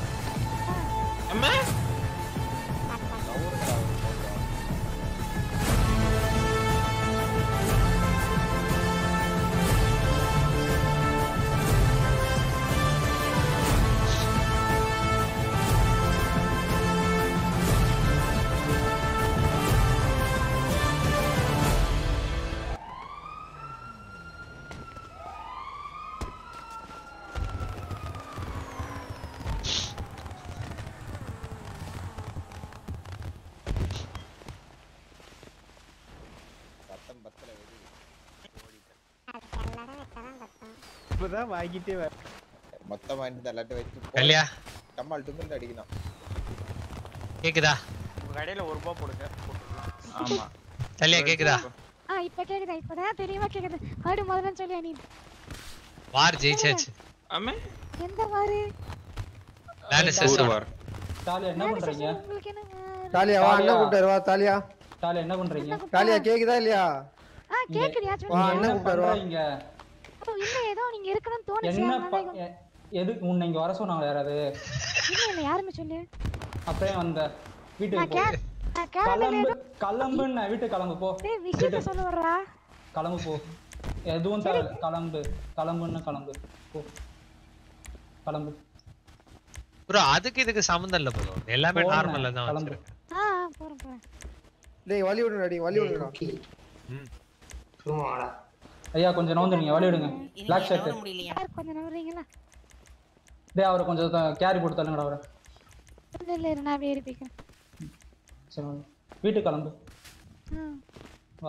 இப்பதான் வாங்கிட்டே வர மொத்தம் வாங்கிட்டு எல்லாத்தையும் வச்சு கல்யா டம்மால் டுமில் அடிக்கணும் கேக்குதா உங்க கடையில ஒரு ரூபா போடுங்க ஆமா கல்யா கேக்குதா ஆ இப்ப கேக்குதா இப்பதான் தெளிவா கேக்குது ஆடு முதல்ல சொல்லி நீ வார் ஜெயிச்சாச்சு ஆமே எந்த வாரு லானிஸ்டர்ஸ் வார் தாலியா என்ன பண்றீங்க உங்களுக்கு என்ன வாரு? தாலியா வா அண்ணன் கூப்பிட்டாரு வா தாலியா தாலியா என்ன பண்றீங்க தாலியா கேக்குதா இல்லையா ஆ கேக்குறியா வா சொல்லு அண்ணன் என்ன கூப்பிட்டாரு வா பண்றீங்க ஓ, இல்ல ஏதோ நீங்க இருக்கணும்னு தோணுச்சு என்ன அதனால ப- இங்க- எ- எதுக்கு உன்னை இங்க வர சொன்னாங்க யாராவது இல்ல இல்ல யாருமே சொல்லு அப்பயே வந்த வீட்டுக்கு நான் போ கே நான் கேரளால கிளம்பு ஏதோ கிளம்புன்னு வீட்டுக்கு கிளம்பு போ டேய் விஷயத்த சொல்ல வர்றா கிளம்பு போ எதுவும் தேவையில்ல கிளம்பு கிளம்புன்னு கிளம்பு போ கிளம்பு ப்ரோ அதுக்கு இதுக்கு சம்மந்தம் இல்ல ப்ரோ எல்லாமே போனேன், நார்மல்ல தான் கிளம்பு. வச்சிருக்கேன் ஆ ஆ, போறேன் போறேன் டேய் வலி விடுடா டேய் வலி விடுடா சும்மா வாடா ஐயா கொஞ்சம் நவுந்துருங்க வழி விடுங்க பிளாக் ஷர்ட் யார் கொஞ்சம் நவறீங்களா டேய் அவரை கொஞ்சம் கேரி போட்டு தள்ளுங்கடா அவரை இல்ல இல்ல இரு, நான் வேறு போய்க்கிறேன் சரி வாங்க. வீட்டுக்கு கிளம்பு ஆ வா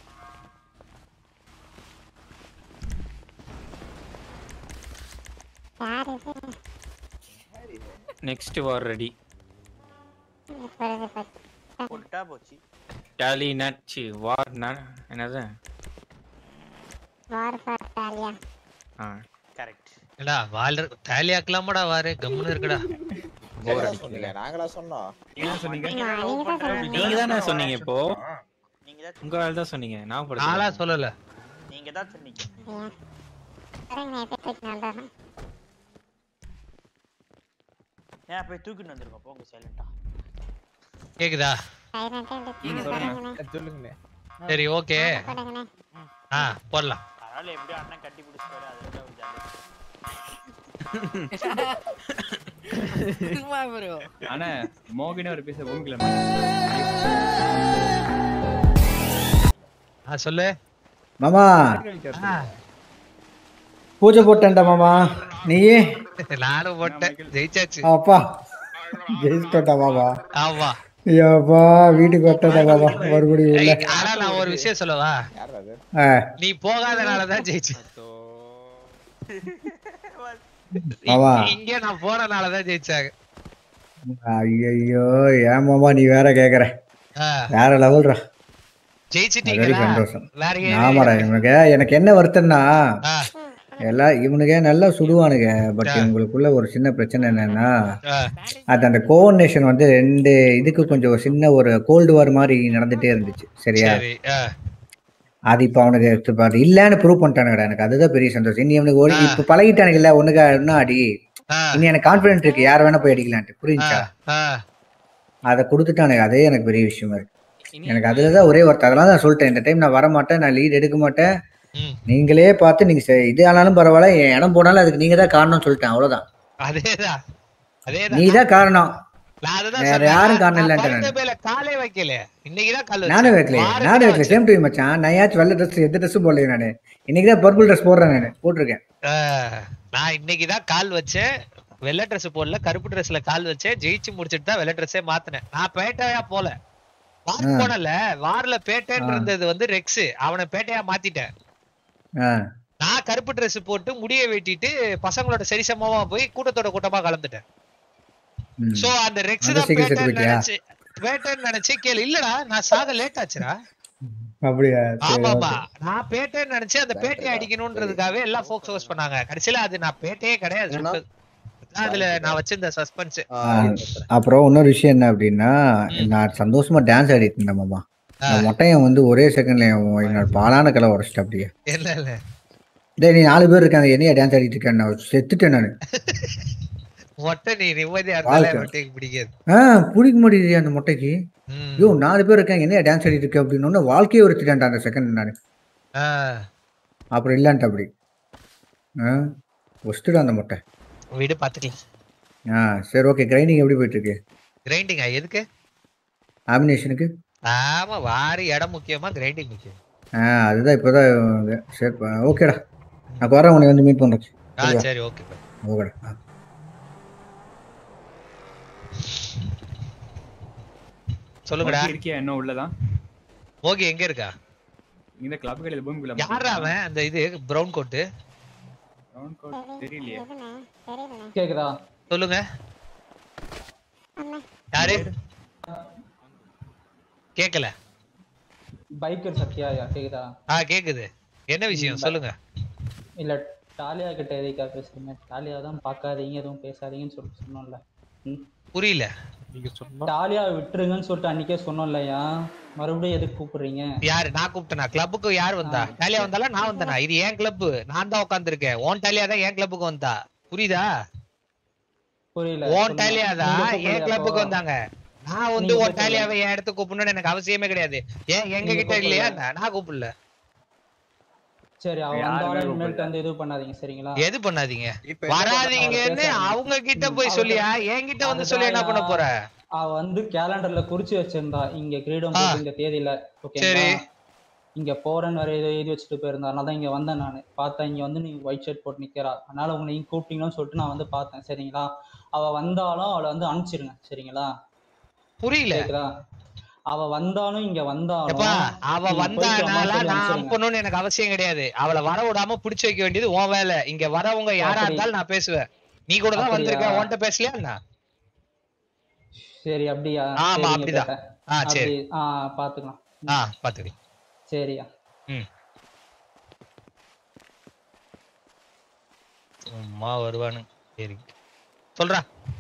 யாரு நெக்ஸ்ட் வார் ரெடி போட்டுட்டா போச்சு டாலி நட்சி வார் என்னது வார் ஃபார் தாலியா ஆ கரெக்ட் ஏடா வாழ்ற டேலியாக்கலாமாடா வாரு கம்முன்னு இருக்குடா போர் சொன்னீங்க அடிக்குது நாங்களா சொன்னோம் என்ன சொன்னீங்க நீங்க தான் சொன்னீங்க. நீங்க தானே சொன்னீங்க இப்போ நீங்க தான் உங்க ஆள் தான் சொன்னீங்க நான் நாளா சொல்லல நீங்க தான் சொன்னீங்க சரிங்க நான் எப்போ நான் தான் ஏன் போய் தூக்கிட்டு வந்திருக்கோம் போங்க சைலண்டா கேக்குதா சொல்லுங்கண்ணே சரி ஓகே ஆ போடலாம் அதனால எப்படியும் அண்ணன் கட்டி பிடிச்சிட்டு அதை விட ஒரு ஜாலி அண்ணா மோகினே ஒரு பீஸ் பூமிக்குள்ள ஆ சொல்லு மாமா ஆ, பூஜை போட்டேன்டா மாமா நீ நானும் போட்டேன் ஜெயிச்சாச்சு அப்பா ஜெயிச்சிட்டா மாமா ஆமா ஐயாப்பா வீட்டுக்கு வரட்டா மாமா மறுபடியும் இல்ல ஏய், ஆனா நான் ஒரு விஷயம் சொல்லவா யார் அது ஆ, நீ போகாதனாலதான் ஜெயிச்சு மாமா இங்க நான் போனனாலதான் ஜெயிச்சாங்க ஐயோ ஏன் மாமா நீ வேற கேக்குற ஆ, வேற லெவல்ரா வெரி ஜெயிச்சிட்டீங்களா சந்தோஷம் வேற ஏன் ஆமாடா இவனுக்கு எனக்கு என்ன வருத்தம்னா ஆ, எல்லாம் இவனுக்கு நல்லா சுடுவானுங்க பட் இவங்களுக்குள்ள ஒரு சின்ன பிரச்சனை என்னன்னா ஆ, அது அந்த கோஆர்டினேஷன் வந்து ரெண்டு இதுக்கு கொஞ்சம் சின்ன ஒரு கோல்டு வார் மாதிரி நடந்துட்டே இருந்துச்சு சரியா சரி ஆ, அது இப்போ அவனுக்கு இப்ப அது இல்லைன்னு ப்ரூவ் பண்ணிட்டானுங்கடா எனக்கு அதுதான் பெரிய சந்தோஷம் இனி அவனுக்கு ஒரு ஆ. இப்போ பழகிட்டானுங்கல்ல ஒண்ணுக்கு இன்னும் அடி ஆ, இனி எனக்கு கான்ஃபிடென்ட் இருக்கு யார் வேணா போய் அடிக்கலான்ட்டு புரியுச்சா ஆ, அதை கொடுத்துட்டானுங்க அதே எனக்கு பெரிய விஷயமா இருக்கு எனக்கு அதுலதான் ஒரே ஒருத்தர் அதெல்லாம் தான் சொல்லிட்டேன் இந்த டைம் நான் வர மாட்டேன் நான் லீட் எடுக்க மாட்டேன் ம். நீங்களே பார்த்து நீங்க செ- இது ஆனாலும் பரவாயில்ல என் இடம் போனாலும் அதுக்கு நீங்க தான் காரணம்னு சொல்லிட்டேன் அவ்வளவுதான் அதேதான் அதேதான் நீ தான் காரணம் நான் அதுதான் வேற சொன்னேன். யாரும் நான் காரணம் இல்லைன்ட்டு பைத்த நான். பேல காலே வைக்கல இன்னைக்குதான் கால் நானும் வச்சேன். வைக்கலையே வாரத்துக்கு நானும் தான் வைக்கல சேம் டு மச்சான் நான் ஏதாச்சும் வெள்ளை ட்ரெஸ் எந்த ட்ரெஸ்ஸும் போடலையே நானு இன்னைக்கு தான் பர்பிள் ட்ரெஸ் போடுறேன் நான் போட்டிருக்கேன் ஆ, நான் இன்னைக்குதான் கால் வச்சேன் வெள்ளை Dress போடல கருப்பு ட்ரெஸ்ல கால் வச்சேன் ஜெயிச்சு முடிச்சிட்டு தான் வெள்ளை ட்ரெஸ்ஸே மாத்தினேன் நான் பேட்டையா போல வார் ஆ. போனல வார்ல பேட்டைன்னு ஆ. இருந்தது வந்து ரெக்ஸ் அவனை பேட்டையா மாத்திட்டேன் ஆ நான் கருப்பு Dress போட்டு முடிய வெட்டிட்டு பசங்களோட சரிசமமா போய் கூட்டத்தோட கூட்டமா கலந்துட்டேன் ம். சோ அந்த ரெக்ஸ் அந்த தான் சீக்கிரம் செத்து பேட்டைன்னு போயிட்டியா? நினைச்சு பேட்டைன்னு நினைச்சு கேளு இல்லடா நான் சாக லேட் ஆச்சுடா அப்படியா சரி ஆமாமா ஓகே நான் பேட்டைன்னு நினைச்சு அந்த பேட்டையை அடிக்கணும்ன்றதுக்காகவே எல்லாம் ஃபோக்கஸ் பண்ணாங்க கடைசியில அது நான் பேட்டையே கிடையாது சுட்டது. அதான் அதுல நான் வச்சிருந்த சஸ்பென்ஸ் அப்புறம் இன்னொரு விஷயம் என்ன அப்படின்னா நான் சந்தோஷமா டான்ஸ் ஆடிட்டு இருந்தேன் மாமா இந்த மொட்டையன் வந்து ஒரே செகண்ட்ல என்னோட பாலான கலை உடச்சிட்டு அப்படியே இல்ல இல்ல டேய் நீ நாலு பேர் இருக்காங்க என்னையா டான்ஸ் ஆடிட்டு இருக்கேன் நான் செத்துட்டேன் நான் மொட்டை நீ நிம்மதியா இருந்தாலே வாழ்க்கை. மொட்டைக்கு பிடிக்காது ஆ பிடிக்க முடியுது அந்த மொட்டைக்கு ம். ஐயோ நாலு பேர் இருக்காங்க என்னையா டான்ஸ் ஆடிட்டு இருக்க அப்படின்னு வாழ்க்கையே ஒருத்திட்டேன்டா அந்த செகண்ட் நான் ஆ, அப்புறம் இல்லான்ட்டு அப்படி ஆ ஒஸ்ட்டுடா அந்த மொட்டை விடு பாத்துக்கலாம் ஆ சரி ஓகே கிரைண்டிங் எப்படி போயிட்டு இருக்கு கிரைண்டிங்கா எதுக்கு ஆமினேஷனுக்கு ஆமா வாரி இடம் முக்கியமா கிரைண்டிங் முக்கியம் ஆ அதுதான் இப்போதான் இது. சரி ப- ஓகேடா நான் வரேன் உன்னை வந்து மீட் பண்ணுறேன் ஆ சரி ஓகே ஓகேடா ஆ. சொல்லுங்கடா மோகி இருக்கியா என்ன உள்ளதான் மோகி எங்க இருக்கா இந்த கிளப் கடையில பூமிக்குள்ள யாரா அவன் அந்த இது பிரவுன் கோட்டு தெரியலையே கேக்குதா சொல்லுங்க யாரு கேக்கல பைக்கர் சத்யாயா கேக்குதா ஆ கேக்குது என்ன விஷயம் சொல்லுங்க இல்ல டாலியா கிட்ட எதுக்கா பேசுறீங்க டாலியா தான் பார்க்காதீங்க எதுவும் பேசாதீங்கன்னு சொல்லிட்டு சொன்னோம்ல ம். புரியல டாலியா விட்டுருங்கன்னு சொல்லிட்டு அன்னைக்கே சொன்னோம்லையா மறுபடியும் எதுக்கு கூப்பிடுறீங்க யாரு நான் கூப்பிட்டேனா கிளப்புக்கு யார் வந்தா டாலியா வந்தாலா நான் வந்தேனா இது ஏன் கிளப் நான் தான் உட்காந்துருக்கேன் ஓன் டாலியா தான் என் கிளப்புக்கு வந்தா புரியுதா புரியல ஓன் சொல்லுங்க. டாலியா நீங்க தான் கூப்பிடலையா என் கிளப்புக்கு அப்போ? வந்தாங்க நான் வந்து நீங்க ஓன் டாலியாவை என் இடத்துக்கு கூப்பிடணும்னு எனக்கு அவசியமே கிடையாது ஏன் எங்க நீங்க கிட்ட இல்லையா கூப்பிடலையா? என்ன? நான் கூப்பிடல சரி அவ யாருமே வந்தாலும் கூப்பிடல. இனிமேல்ட்டு வந்து இது பண்ணாதீங்க சரிங்களா எது பண்ணாதீங்க இப்ப என்ன வராதீங்கன்னு பண்ண- அவங்க கிட்ட போய் அவ- சொல்லியா என்கிட்ட வந்து சொல்லி என்ன பண்ண போற அவ வந்து கேலண்டர்ல குறிச்சு வச்சிருந்தா இங்க கிரீடம் ஆ. போட்டு இந்த தேதியில ஓகேங்களா சரி. இங்க போறேன்னு வேற ஏதோ எழுதி வச்சுட்டு போயிருந்தா அதனால தான் இங்க வந்தேன் நானு பார்த்தா இங்க வந்து நீங்க ஒயிட் ஷர்ட் போட்டு நிக்கிறா அதனால உங்களை நீங்க கூப்பிட்டீங்கன்னு சொல்லிட்டு நான் வந்து பார்த்தேன் சரிங்களா அவ வந்தாலும் அவளை வந்து அனுப்பிச்சிருங்க சரிங்களா புரியல கேக்குதா அவ வந்தாலும் இங்க வந்தாலும் எப்பா அவ நீங்க போயிட்டு வாம்மா வந்தானால சொல்லி நான் அனுப்பிச்சிருங்க. அனுப்பணும்னு எனக்கு அவசியம் கிடையாது அவளை வர விடாம பிடிச்சு வைக்க வேண்டியது உன் வேலை இங்க வரவங்க யாரா அப்படி- இருந்தாலும் நான் பேசுவேன் நீ கூட தான் அப்படியா? வந்திருக்க உன்கிட்ட பேசலையா என்ன சரி அப்படியா ஆமா, சரிங்க அப்படிதான். பேட்டை. ஆ, சரி. அப்படி- ஆ பாத்துக்கலாம் ஆ பாத்துக்கடி சரியா ம் சும்மா வருவானு சரி சொல்றா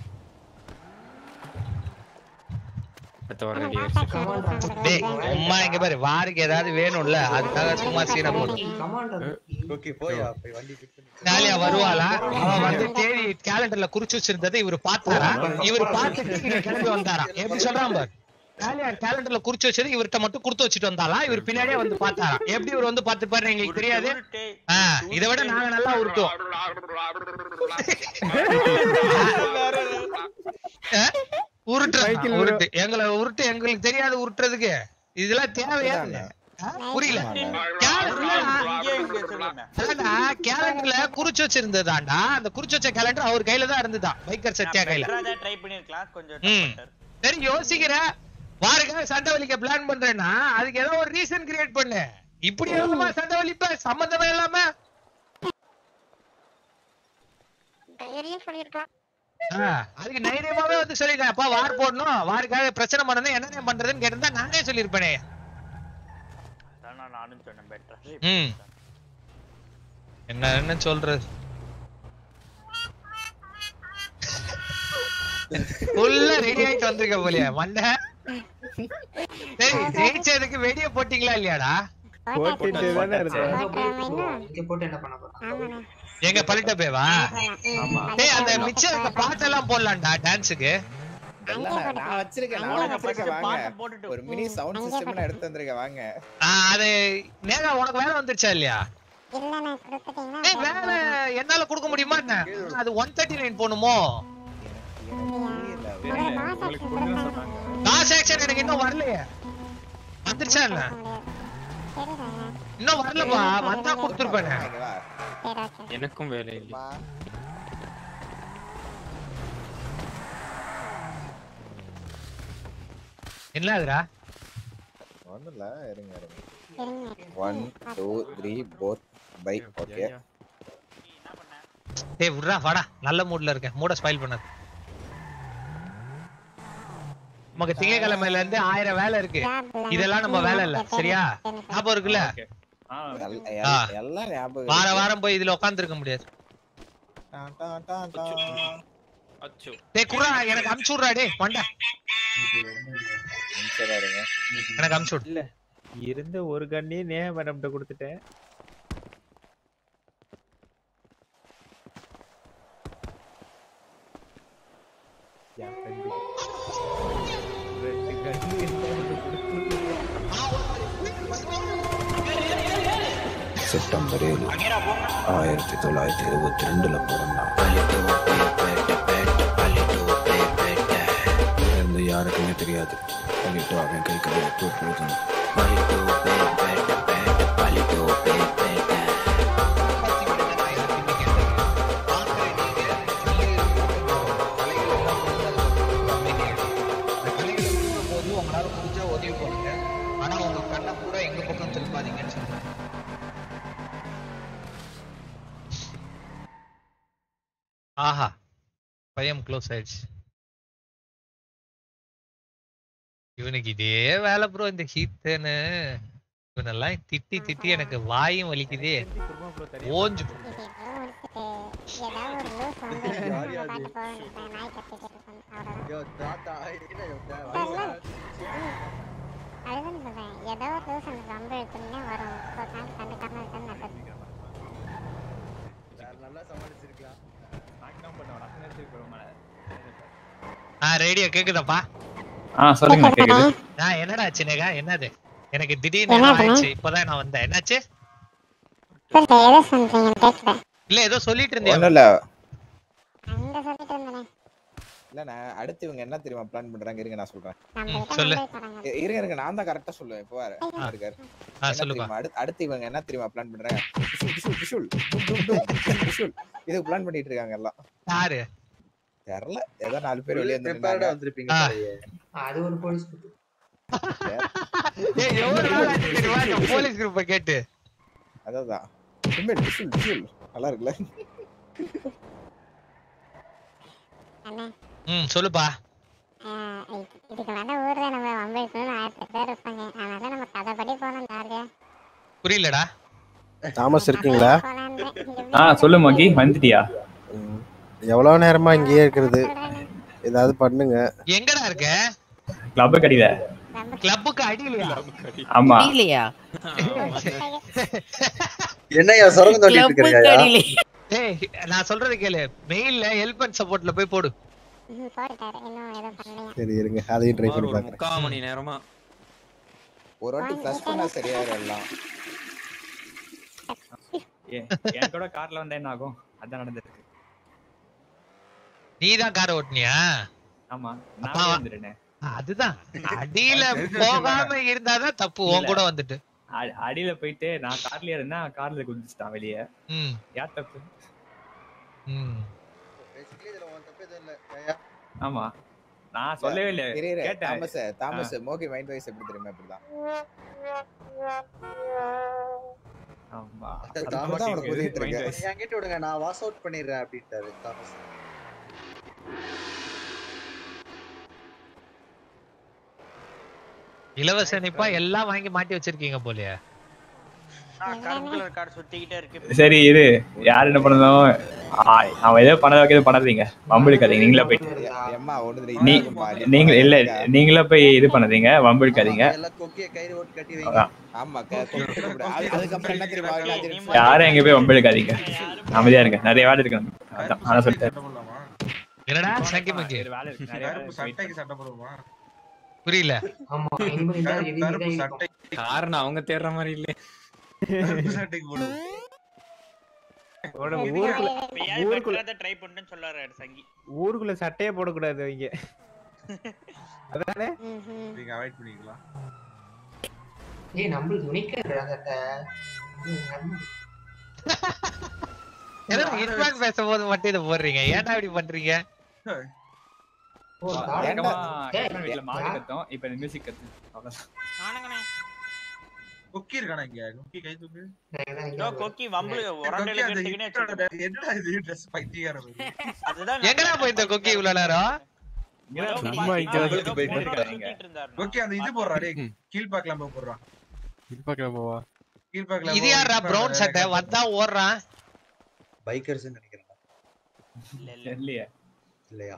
டேய் சும்மா இங்க பாரு வாருக்கு ஏதாவது வேணும்ல அதுக்காக சும்மா சீனா போடு ஓகே போயா போய் வண்டி பிக் பண்ணி ஜாலியா வருவாளா அவ வந்து தேதி கேலண்டர்ல குறிச்சு வச்சிருந்ததை இவர் பார்த்தாரா இவர் பார்த்துட்டு இங்க கிளம்பி வந்தாரா எப்படி சொல்றான் பாரு ஜாலியா கேலண்டர்ல குறிச்சு வச்சது இவர்கிட்ட மட்டும் கொடுத்து வச்சுட்டு வந்தாளா இவர் பின்னாடியே வந்து பார்த்தாரா எப்படி இவர் வந்து பார்த்து பாரு எங்களுக்கு தெரியாது ஆ, இதை விட நாங்க நல்லா உருட்டுவோம் ஆ? உருட்டுறோம் உருட்டு எங்களை உருட்டு எங்களுக்கு தெரியாது உருட்டுறதுக்கு இதெல்லாம் தேவையா இது? ஆ? புரியல அதான்டா கேலண்டர்ல குறிச்சு வச்சிருந்ததாண்டா அந்த குறிச்சு வச்ச கேலண்டர் அவர் கையில தான் இருந்துதான் பைக்கர் சத்யா கையில ட்ரை பண்ணிருக்கலாம் கொஞ்சம் ம் சரி யோசிக்கிற வாருக்காக சண்டை வலிக்க பிளான் பண்றேன்னா அதுக்கு ஏதோ ஒரு ரீசன் கிரியேட் பண்ணு இப்படி இல்லாம சண்டை வலிப்ப சம்பந்தமே இல்லாம தைரியம் சொல்லியிருக்கலாம் ஆ, அதுக்கு தைரியமாவே வந்து சொல்லிருக்கேன் அப்பா வார் போடணும் வாருக்காக பிரச்சனை பண்ணணும் என்ன பண்றதுன்னு கேட்டிருந்தா நானே சொல்லியிருப்பேனே அதான் நானும் சொன்னேன் பெட்டர் ம் என்ன என்ன சொல்றது ஃபுல்லா ரெடி ஆயிட்டு வந்திருக்க போலியா மண்டை சரி ஜெயிச்சதுக்கு வெடிய போட்டீங்களா இல்லையாடா போட்டுட்டு தானே இருந்தேன் இங்க போட்டு என்ன பண்ண போறாங்க எங்க பல்லிட்ட பேவா டேய் அந்த மிச்சம் இருக்க பாட்டெல்லாம் போடலாம்டா டான்ஸுக்கு எல்லாம் நான் வச்சிருக்கேன் நான் வச்சிருக்கேன் வாங்க ஒரு மினி சவுண்ட் சிஸ்டம் எடுத்து வந்திருக்கேன் வாங்க அது நேரா உனக்கு வேலை வந்துருச்சா இல்லையா இல்லண்ணா கொடுத்துட்டீங்கன்னா ஏய் வேலை என்னால கொடுக்க முடியுமா என்ன அது ஒன் தேர்ட்டி நைன் போகணுமோ காசு ஆக்ஷன் எனக்கு இன்னும் வரலையே வந்துருச்சா என்ன இன்னும் வரலப்பா வந்தா கொடுத்துருப்பேனே எனக்கும் வேலை இல்லை என்ன ஆகுறா ஒண்ணும் இல்ல இருங்க இருங்க one two three four bye okay டேய் விட்றா வாடா நல்ல மூட்ல இருக்கேன் மூட ஸ்பாயில் பண்ணாது நமக்கு திங்கக்கிழமையில இருந்து ஆயிரம் வேலை இருக்கு இதெல்லாம் நம்ம வேலை இல்ல சரியா ஞாபகம் இருக்குல்ல எல்- ஆ. எல்- எல்லாம் ஞாபகம் வார இருக்கு. வாரம் போய் இதுல உட்கார்ந்து இருக்க முடியாது டான் டான் டான் டான். டேய் குர்ரா எனக்கு அனுப்பிச்சு விட்றா டேய் மண்டை நிமிஷம் இருங்க எனக்கு அனுப்பிச்சு விடு இல்ல இருந்த ஒரு கண்ணே நேஹ மேடம்கிட்ட கொடுத்துட்டேன் என் friend. ரெண்டு கண்ணு இருந்தா ஒண்ணு கொடுத்துருக்கீங்க. செப்டம்பர் ஏழு ஆயிரத்தி தொள்ளாயிரத்தி இருபத்தி ரெண்டுல பிறந்தான் இருந்து யாருக்குமே தெரியாது பள்ளிட்டு அவன் கை கையில தூக்குறது போது உங்களால முடிஞ்சா உதவி பண்ணுங்க ஆனா உங்க கண்ணை பூரா எங்க பக்கம் திருப்பாதீங்கன்னு சொல்றேன் ஆஹா பையன் க்ளோஸ் ஆயிடுச்சு இவனுக்கு இதே வேலை ப்ரோ இந்த ஹீத்தனு இவனெல்லாம் திட்டி திட்டி எனக்கு வாயும் வலிக்குதே ஓஞ்சு ஐயோ, தாத்தா, என்ன யோசனை? அதுதான் சொல்றேன் ஏதோ ஒரு லூஸ் அந்த ரொம்ப எடுத்துனே வரும் ஸோ நான் கண்டுக்காம இருக்கிறது நல்லது வேற நல்லா சமாளிச்சிருக்கலாம் ஆ ரேடியோ கேக்குதாப்பா ஆ சொல்லுங்க கேக்குது ஆ என்னடா சின்னகா என்னது எனக்கு திடீர்னு என்ன என்ன பண்ண? ஆயிடுச்சு இப்பதான் நான் வந்தேன் என்னாச்சு சொல்லுங்க எதை சொல்றீங்க கேட்கல இல்ல ஏதோ சொல்லிட்டு இருந்தியா ஒண்ணும் இல்ல அங்க சொல்லிட்டு இருந்தேனே இல்லண்ணா அடுத்து இவங்க என்ன தெரியுமா பிளான் பண்றாங்க இருங்க நான் சொல்றேன் நம்ம சொல்லு. கிட்ட தராங்க இ- இருங்க இருங்க நான் தான் கரெக்டா சொல்லுவேன் இப்போ வேற ஆ. இருக்காரு ஆ, என்ன சொல்லுப்பா. தெரியுமா அடுத்து அடுத்து இவங்க என்ன தெரியுமா பிளான் பண்றாங்க டிஷுல், டிஷுல், டிஷுல், டும், டும், டும், டிஷுல். இது பிளான் பண்ணிட்டு இருக்காங்க எல்லாம் யாரு தெரியல ஏதோ நாலு பேர் வெளியே வந்து prepared ஆ நின்னாங்க. வந்திருப்பீங்க ஆ. போலயே. அது ஒரு போலீஸ் ஏய், எவ்வளவு நாள் ஆச்சு தெரியுமா இந்த போலீஸ் குரூப்பை கேட்டு அதான் டிமில், டிஷுல், டிஷுல். நல்லா இருக்குல்ல அண்ணே ம் சொல்லுப்பா ஆஹ் இது- இதுக்கு மேல ஊர்ல நம்ம வம்பிழுக்கணும்னு ஆயிரத்தி பேர் இருப்பாங்க அதனால நம்ம கதைப்படி போனோம் ஜாலியா புரியலடா தாமஸ் இருக்கீங்களா ஆ சொல்லு மகி வந்துட்டியா எவ்வளவு நேரமா இங்கேயே இருக்கிறது ஏதாவது பண்ணுங்க எங்கடா இருக்க கிளப் கடியில கிளப்புக்கு அடியிலையா ஆமா இல்லையா என்னய்யா சுரங்கம் தோண்டிட்டு இருக்கிறியா ஏய் நான் சொல்றது கேளு மெயில்ல ஹெல்ப் அண்ட் சப்போர்ட்ல போய் போடு ம், போட்டுட்டாரு இன்னும் எதுவும் பண்ணலையா சரி இருங்க அதையும் ட்ரை பண்ணி பாக்குறேன் முக்கால் மணி நேரமா ஒரு வாட்டி ப்ளஸ் பண்ணா சரியாயிரும் எல்லாம் ஏ- என் கூட கார்ல வந்தா என்ன ஆகும் அதான் நடந்திருக்கு நீ தான் காரை ஓட்டுனியா ஆமா அப்பா. நான் வந்துட்டேனே அதுதான் அடியில போகாம இருந்தாதான் தப்பு உன் கூட வந்துட்டு அடி- அடியில போயிட்டு நான் கார்லயே இருந்தேன் கார்ல குதிச்சுட்டான் வெளியே ம் யார் தப்பு ம் Basically இதுல உன் தப்பு எதுவும் இல்ல ஏய்யா, ஆமா நான் சொல்லவே இல்ல இரு, இரு. கேட்டேன் தாமஸ் தாமஸ் மோகி மைண்ட் வைஸ் எப்படி தெரியுமா இப்படிதான் ஆமா தாமஸ் தான் அவனுக்கு உதவிட்டு mind இருக்கு. wise. என்கிட்ட விடுங்க நான் வாஸ் அவுட் பண்ணிடுறேன் அப்படின்ட்டாரு தாமஸ் இலவச நிப்பா எல்லாம் வாங்கி மாட்டி வச்சிருக்கீங்க போலயே நான் கருப்பு கலர் கார்டு சுத்திக்கிட்டே இருக்கு சரி இரு யார் என்ன பண்ணணும் ஆ, அவன் ஏதோ பண்ண வைக்கிறது பண்ணாதீங்க வம்பிழுக்காதீங்க நீங்களே போயிட்டு எம்மா ஒண்ணு நீ நீங்க இல்ல நீங்களே போய் இது பண்ணாதீங்க வம்பிழுக்காதீங்க எல்லாம் கொக்கிய கயிறு ஓட்டு கட்டி வைங்க அதான் ஆமா க- கூப்பிட்டு கூப்பிடு. அது- அதுக்கப்புறம் என்ன தெரியுமா என்ன தெரியுமா? யாரும் எங்க போய் வம்பிழுக்காதீங்க அமைதியா இருங்க நிறைய வேலை இருக்கு நமக்கு. அதான் அதான் சொல்லிட்டேன் என்னடா சங்கி மங்கி வேலை இருக்கு நிறைய வேலை கருப்பு இருக்கு. wait சட்டைக்கு சட்டை போடுவோமா புரியல ஆமா இனிமேல் தான் கருப்பு- இனிமேல் கருப்பு தான் சட்டை காரணம் அவங்க தேடுற மாதிரி இல்லையே கருப்பு சட்டைக்கு போடுவோம் ஊருக்குள்ள ட்ரை பண்ணுன்னு சொல்லாரு சங்கி ஊருக்குள்ள சட்டையே போடக்கூடாது இங்க அதானே நீங்க அவாய்ட் பண்ணிக்கலாம் ஏய் நம்மளுக்கு உனிக்காது அந்த ஏன்னா ஹிட்மேன் பேசும்போது மட்டும் இதை போடுறீங்க ஏன்டா இப்படி பண்றீங்க வழக்கமா ஏய், கல்யாண வீட்டுல மாடு யா- கத்தும் இப்ப இந்த மியூசிக் கத்து அவ்வளவுதான் கொக்கி இருக்கானா இங்க கொக்கி கை தூக்கு இதோ கொக்கி வம்பு கொக்கி உரண்டையில அந்த எடுத்துக்கினே இட்டோட என்னடா இது ட்ரெஸ் பைத்தியக்கார மாதிரி அதுதான் எங்கடா போயிருந்த கொக்கி இவ்வளவு நேரம் சும்மா இங்க வந்து போயிட்டு கொக்கி அந்த இது போடுறா டேய் கீழ்பாக்கலாம் போய் போடுறான் கீழ்பாக்கலாம் போவா கீழ்பாக்கலாம் இது யாரா பிரவுன் சட்டை வந்தா ஓடுறான் பைக்கர்ஸ் நினைக்கிறேன் இல்லையே இல்லையா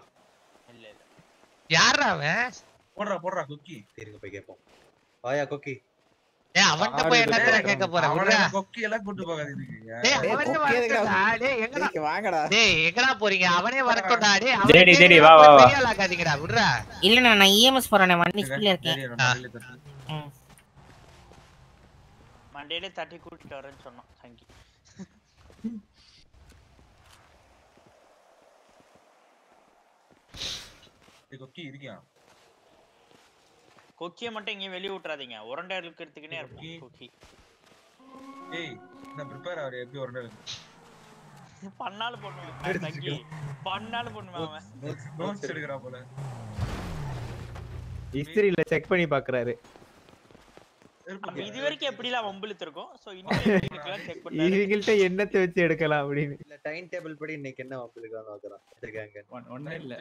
யாரா அவன் போடுறா போடுறா கொக்கி இருங்க போய் கேட்போம் வாயா கொக்கி ஏய் அவன்கிட்ட போய் என்னத்துல கேட்க போற அவன விட்றா. கொக்கி எல்லாம் கூட்டு போகாது இதுக்கு டேய் அவனே கொக்கி எதுக்குடா? வரட்டும்டா. டேய் எங்கடா டேய், வாங்கடா டேய் எங்கடா போறீங்க அவனே வரட்டும்டா டேய் டேய், அவனே டேய், வா, வா, வா. பெரிய ஆளாக்காதீங்கடா விட்றா இல்லண்ணா நான் இஎம்எஸ் போறேன் ஒன் வீக்ல இருக்கேன் ம். மண்டேலே தட்டி கூட்டிட்டு வரேன்னு சொன்னோம் சங்கி டேய், கொக்கி இருக்கியா கொக்கியை மட்டும் இங்கேயும் வெளிய விட்டுறாதீங்க உரண்டை இருக்கிறதுக்குன்னே இருக்கும் கொக்கி ஏய் நான் ப்ரிப்பேர் ஆவற எப்படி ஒரு பண்ணாலும் பண்ணுவேன் சங்கி பண்ணாலும் பண்ணுவேன் அவன் நோட்ஸ் எடுக்கறா போல ஹிஸ்டரியில செக் பண்ணி பாக்குறாரு அப்ப இது வரைக்கும் எப்படிலாம் வம்பிழுத்து இருக்கோம் சோ இன்னும் செக் பண்ணாரு இவங்கள்ட்ட என்னத்தை வச்சு எடுக்கலாம் அப்படின்னு இல்ல டைம் டேபிள் படி இன்னைக்கு என்ன வம்பிருக்கான்னு பாக்குறான் இருக்காங்க ஒண்ணும் இல்ல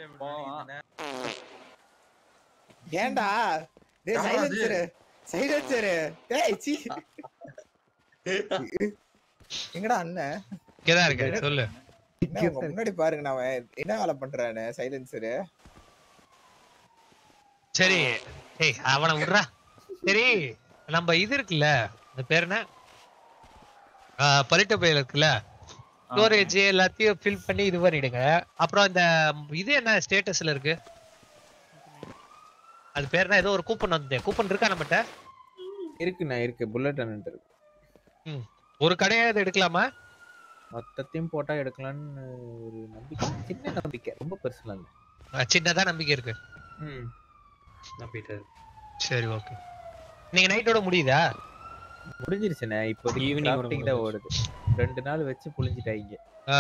ஏன்டா டேய் யாரா அது? சைலன்சரு சைலன்சரு டேய் சீ எங்கடா அண்ணன் இங்கதான் இருக்கேன் சொல்லு என்ன உங்க முன்னாடி பாருங்க நான் அவன் என்ன வேலை பண்றானு சைலன்சரு சரி ஏய் அவனை விடுறா சரி நம்ம இது இருக்குல்ல அந்த பேர் என்ன பலிட்ட பயில் இருக்குல்ல ஸ்டோரேஜ் எல்லாத்தையும் ஃபில் பண்ணி இது பண்ணிடுங்க அப்புறம் இந்த இது என்ன ஸ்டேட்டஸ்ல இருக்கு அது பேர் என்ன ஏதோ ஒரு கூப்பன் வந்தேன் கூப்பன் இருக்கா நம்மகிட்ட இருக்குண்ணா இருக்கு புல்லட் அண்ணன் இருக்கு ம். ஒரு கடையாவது எடுக்கலாமா மொத்தத்தையும் போட்டா எடுக்கலாம்னு ஒரு நம்பிக்கை சின்ன நம்பிக்கை ரொம்ப பெருசுலாம் இல்ல அஹ் சின்னதா நம்பிக்கை இருக்கு ம் நம்பிட்டு சரி ஓகே நீங்க நைட்டோட முடியுதா முடிஞ்சிருச்சுண்ணே இப்போ Evening ஈவினிங் வரை தான் ஓடுது ரெண்டு நாள் வச்சு புளிஞ்சிட்டாங்க ஆ.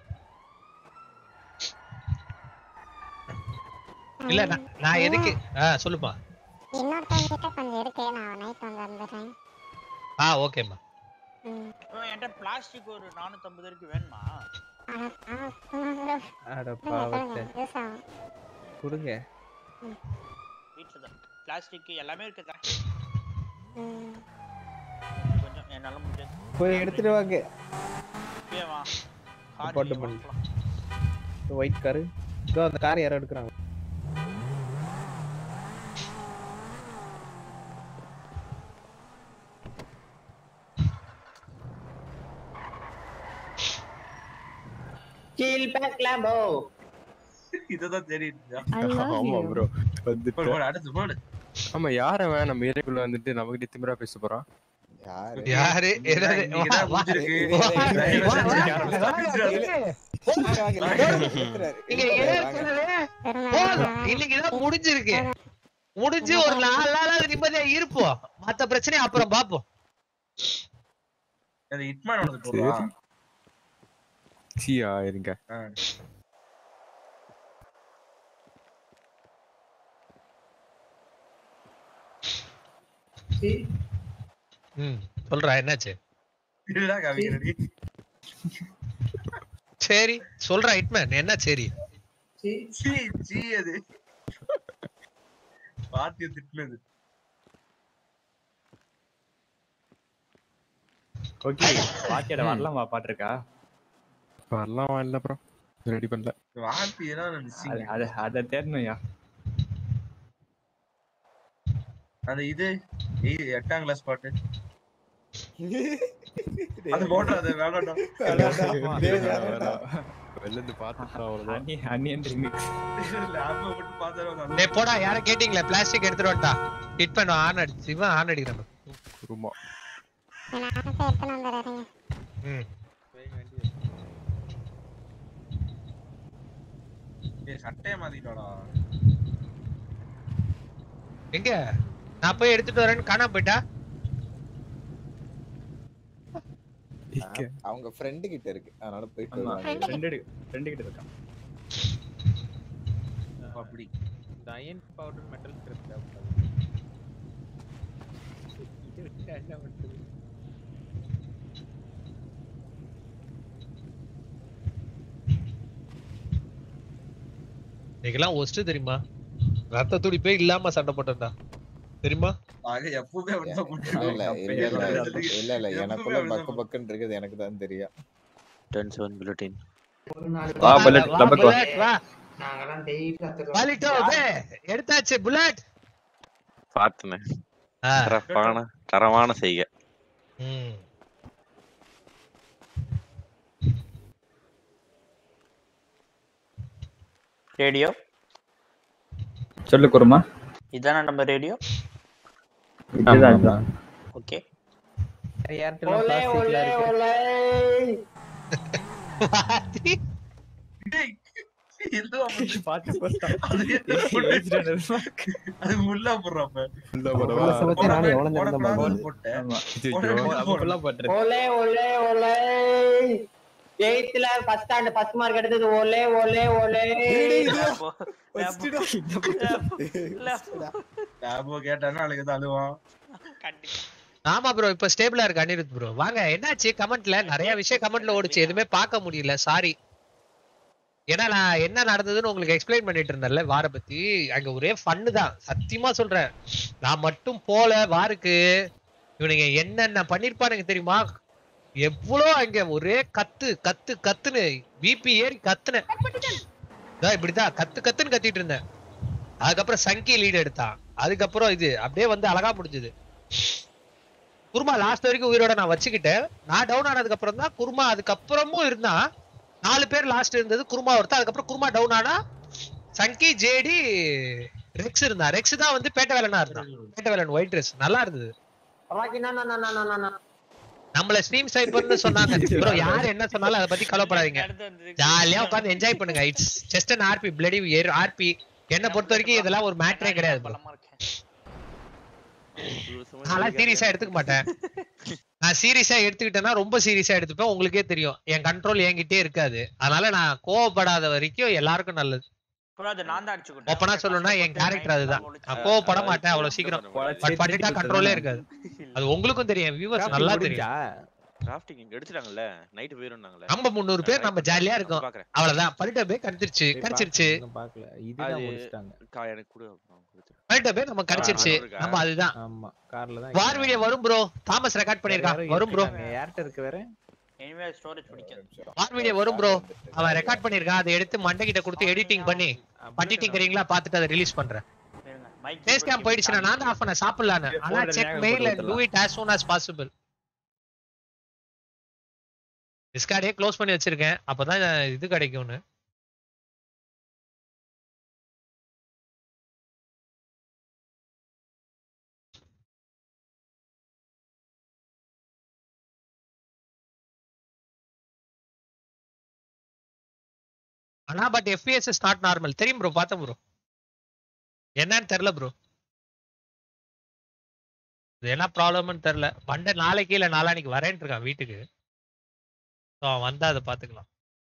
இல்ல நான் நான் எதுக்கு ஆ சொல்லுப்பா இன்னொருத்தவங்க கிட்ட கொஞ்சம் இருக்கு நான் நைட் வந்து வந்துடுறேன் ஆ ஓகேம்மா ம். என்கிட்ட பிளாஸ்டிக் ஒரு நானூத்தம்பது இருக்கு வேணுமா ஆனா, ஆனா, சும்மா அட bro. பாவத்தை சொல்லுங்க, use ஆகும். கொடுங்க வீட்டுல தான் பிளாஸ்டிக் எல்லாமே இருக்குதா ம். கொஞ்சம் என்னால முடியாது போய் எடுத்துட்டு வாங்க இப்பயே வா கார் அப்பார்ட் பண்ணி ஒயிட் காரு இதோ அந்த கார் யாரோ எடுக்கிறாங்க Chill back, Lambo. இததான் தெரியுது ஆமா ப்ரோ வந்துட்டு போடு, போடு, அடுத்து போடு ஆமா யார் அவன் நம்ம ஏரியாக்குள்ள வந்துட்டு நமக்கிட்ட திமிரா பேச போறான் யாரு யாரு என்னது இன்னைக்கு தான் வா, முடிஞ்சிருக்கு. வா, வா, வா, வா, இங்க ஏற்கனவே போதும். இன்னைக்குதான் முடிஞ்சிருக்கு முடிஞ்சு ஒரு நாலு நாளாவது நிம்மதியா இருப்போம் மத்த பிரச்சனையை அப்புறம் பாப்போம் அது ஹிட்மேன் ஒன்று போடுவா சியா இருங்க ம் சொல்றா என்னாச்சு இல்லடா கவிஞரடி சரி சொல்றா ஹிட்மேன் என்ன சரி சீ சீ அது பாட்டிய திட்டுனது ஓகே பாக்கியோட வரலாமா பாட்டு இருக்கா வரலாம் இல்ல ப்ரோ ரெடி பண்ணல வாத்தி எல்லாம் மிஸ்ஸிங் அது- அது அதை தேடணும்யா அந்த இது ஏய், எட்டாம் கிளாஸ் பாட்டு அது போட்டா அது வேணாம்டா வெளில இருந்து பார்த்துட்டு அவ்வளவுதான் அன்னி அன்னியன் ரிமிக்ஸ் லேப் மட்டும் பார்த்தாலும் டேய் போடா யார கேட்டிங்களே பிளாஸ்டிக் எடுத்துட்டு வந்துட்டா ஹிட் பண்ண ஆன் அடிச்சு இவன் ஆன் அடிக்கிறான் குருமா நான் ஆனத்தை எடுத்துன்னு வந்துடுறேங்க ம் ஏய் சட்டையை மாத்திட்டாடா எங்க நான் போய் எடுத்துட்டு வரேன்னு காணாம போயிட்டா அவங்க ஃப்ரெண்டு கிட்ட இருக்கு அதனால போயிட்டு ஆமா வருவாங்க ஃப்ரெண்டு ஃப்ரெண்டு கிட்ட இருக்கான் அப்படி இந்த அயன் பவுடர் மெட்டல் ஸ்கிராப் தேவைப்படாது இது விட்டு என்ன பண்றது இன்னைக்கெல்லாம் ஒஸ்ட் தெரியுமா ரத்த துடிப்பே இல்லாம சண்டை போட்டேன்டா தெரியுமா ஆக எப்பவுமே அப்படிதான் இல்ல பண்ணிட்டு இல்ல இல்ல இருக்கோம். இல்ல இல்ல எப்பவுமே எனக்குள்ள அப்படிதான் பக்கு பக்குன்னு இருக்குது எனக்கு தான் தெரியும் டென் செவன் புல்லட்டின் ஒரு நாள் வா புல்லட் வா, டபக்கு வா bullet, வா நாங்கெல்லாம் டெய்லி கத்துக்கிறோம் வாலிட்டோ பே எடுத்தாச்சு புல்லட் பார்த்தனே ஆ தரமான தரமான செய்க ம் ரேடியோ சொல்லு குருமா இதானே நம்ம ரேடியோ இதுதான் இதுதான் ஓகே யார்கிட்ட ஒலே ஒலே ஒலே டேய், இதுவா பண்ணு? பாத்து போட்டா அது என்ன பண்ணு? அது முல்லா போடுறாப்ப உள்ள போடவா போட்டேன் ஆமா உடனே ஃபுல்லா போட்டுரு ஒலே ஒலே ஒலே எயித்துல ஃபர்ஸ்ட் ஸ்டாண்ட் ஃபர்ஸ்ட் மார்க் எடுத்தது ஒலே ஒலே ஒலே லேபோ கேட்டானா நாளைக்கு தான் அழுவான் கண்டிப்பா ஆமா ப்ரோ இப்ப ஸ்டேபிளா இருக்கு அனிருத் ப்ரோ வாங்க என்னாச்சு கமெண்ட்ல நிறைய விஷயம் கமெண்ட்ல ஓடுச்சு எதுவுமே பார்க்க முடியல சாரி ஏன்னா நான் என்ன நடந்ததுன்னு உங்களுக்கு எக்ஸ்பிளைன் பண்ணிட்டு இருந்தேன்ல வார பத்தி அங்க ஒரே ஃபன்னு தான் சத்தியமா சொல்றேன் நான் மட்டும் போல வாருக்கு இவனுங்க என்னென்ன பண்ணிருப்பானுங்க தெரியுமா எவ்வளோ அங்க ஒரே கத்து கத்து கத்துன்னு பிபி ஏறி கத்துனேன் இதான் இப்படிதான் கத்து கத்துன்னு கத்திட்டு இருந்தேன் அதுக்கப்புறம் சங்கி லீடு எடுத்தான் அதுக்கப்புறம் இது அப்படியே வந்து அழகா முடிஞ்சது குருமா லாஸ்ட் வரைக்கும் உயிரோட நான் வச்சுக்கிட்டேன் நான் டவுன் ஆனதுக்கு அப்புறம் தான் குருமா அதுக்கப்புறமும் இருந்தான் நாலு பேர் லாஸ்ட் இருந்தது குருமா ஒருத்தன் அதுக்கப்புறம் குருமா டவுன் ஆனா சங்கி ஜேடி ரெக்ஸ் இருந்தான் ரெக்ஸ் தான் வந்து பேட்ட வேலனா இருந்தான் பேட்ட வேலன் ஒயிட் ட்ரெஸ் நல்லா இருந்தது ராக்கி நான் நான் நான் நான் நான் நம்மள ஸ்ட்ரீம் சைபர்னு சொன்னாங்க ப்ரோ யார் என்ன சொன்னாலும் அதை பத்தி கவலைப்படாதீங்க ஜாலியா உட்கார்ந்து என்ஜாய் பண்ணுங்க it's just an RP bloody RP என்ன பொறுத்த வரைக்கும் இதெல்லாம் ஒரு மேட்டரே கிடையாது bro. நான்லாம் சீரியஸா எடுத்துக்க மாட்டேன் நான் சீரியஸா எடுத்துக்கிட்டேன்னா ரொம்ப சீரியஸா எடுத்துப்பேன் உங்களுக்கே தெரியும் என் கண்ட்ரோல் என்கிட்டயே இருக்காது அதனால நான் கோவப்படாத வரைக்கும் எல்லாருக்கும் நல்லது ப்ரோ அது நான் தான் அடிச்சு ஓப்பனா சொல்லணும்னா என் கேரக்டர் அதுதான் நான் கோவப்பட மாட்டேன் அவ்வளவு சீக்கிரம் பட் பண்ணிட்டா கண்ட்ரோலே இருக்காது அது உங்களுக்கும் தெரியும் வியூவர்ஸ் நல்லா தெரியும் கிராஃப்டிங் இங்க எடுத்துட்டாங்கல்ல நைட் போயிருந்தாங்கல்ல நம்ம முந்நூறு பேர் நம்ம ஜாலியா இருக்கோம் அவ்வளவுதான் பண்ணிட்ட போய் கடிச்சிருச்சு கடிச்சிருச்சு பாக்கல இதுதான் அது முடிச்சிட்டாங்க கா எனக்கு கூட அப்புறம் கொடுத்துரு. பண்ணிட்ட போய் நம்ம கடிச்சிருச்சு இருக்கா? நம்ம அதுதான் ஆமா கார்ல தான் வார் வீடியோ வரும் ப்ரோ தாமஸ் ரெக்கார்ட் பண்ணிருக்கான் வரும் ப்ரோ யார்கிட்ட இருக்கு வேற எனிவே ஸ்டோரேஜ் பிடிக்காது வார் வீடியோ வரும் ப்ரோ அவன் ரெக்கார்ட் பண்ணிருக்கான் அதை எடுத்து மண்டை கிட்ட கொடுத்து எடிட்டிங் பண்ணி பண்ணிட்டீங்கிறீங்களா பார்த்துட்டு அதை ரிலீஸ் பண்றேன் ஃபேஸ் கேம் போயிடுச்சுன்னா நான் தான் ஆஃப் பண்ண சாப்பிடலான்னு ஆனா check mail and do it as soon as possible டிஸ்கார்டே க்ளோஸ் பண்ணி வச்சிருக்கேன் அப்பதான் இது கிடைக்கும்னு ஆனா but FPS is not normal தெரியும் ப்ரோ பார்த்தேன் ப்ரோ என்னன்னு தெரியல ப்ரோ இது என்ன ப்ராப்ளம்னு தெரியல மண்டை நாளைக்கு இல்ல நாளானிக்கு வரேன்ட்டு இருக்கான் வீட்டுக்கு ஸோ அவன் வந்தா அதை பார்த்துக்கலாம்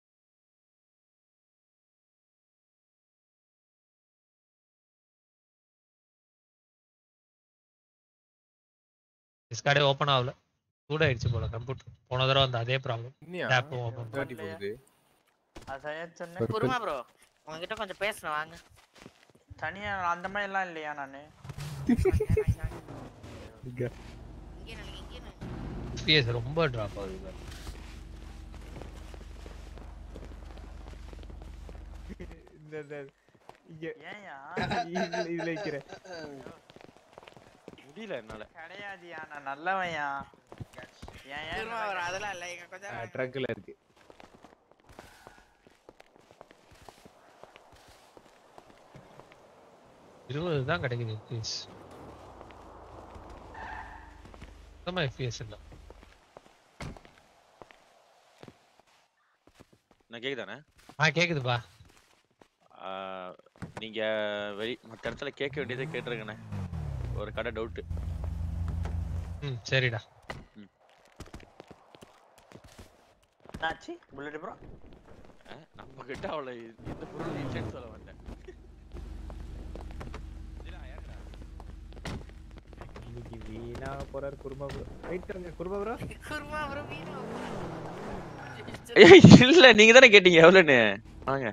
டிஸ்கார்டே ஓப்பன் ஆகல கூட ஆயிடுச்சு போல கம்ப்யூட்டர் போன தடவை வந்து அதே ப்ராப்ளம் இன்னியா? டேப்பும் ஓப்பன் தேர்ட்டி போகுது அதான் சொன்னேன் குருமா ப்ரோ உங்ககிட்ட கொஞ்சம் பேசணும் வாங்க தனியா அந்த மாதிரி எல்லாம் இல்லையா நானு பிஎஸ் ரொம்ப ட்ராப் ஆகுது பாரு. இந்த இந்த இங்க ஏன்யா இதுல இதுல வைக்கிறேன் முடியல என்னால கிடையாதுயா நான் நல்லவன்யா ஏன் ஏன் குருமா ப்ரோ அதெல்லாம் இல்லை இங்க கொஞ்சம் ட்ரக்ல இருக்கு இருபது தான் கிடைக்குது எஃபிஎஸ் சுத்தமா எஃபிஎஸ் இல்லை நான் கேக்குதானே ஆ கேக்குதுப்பா ஆ, நீங்க வெளி மத்த இடத்துல கேட்க வேண்டியதை கேட்டுருங்கண்ணே ஒரு கடை டவுட் ம் சரிடா என்னாச்சு புல்லட் ப்ரோ நம்ம கிட்ட அவ்வளவு இந்த பொருள் இல்லைன்னு சொல்ல வந்தேன் இன்னைக்கு வீணா போறாரு குருமா ப்ரோ ரைட் இருங்க குருமா ப்ரோ குருமா ப்ரோ வீணா ஏய், இல்ல நீங்க தானே கேட்டீங்க எவ்வளவுன்னு வாங்க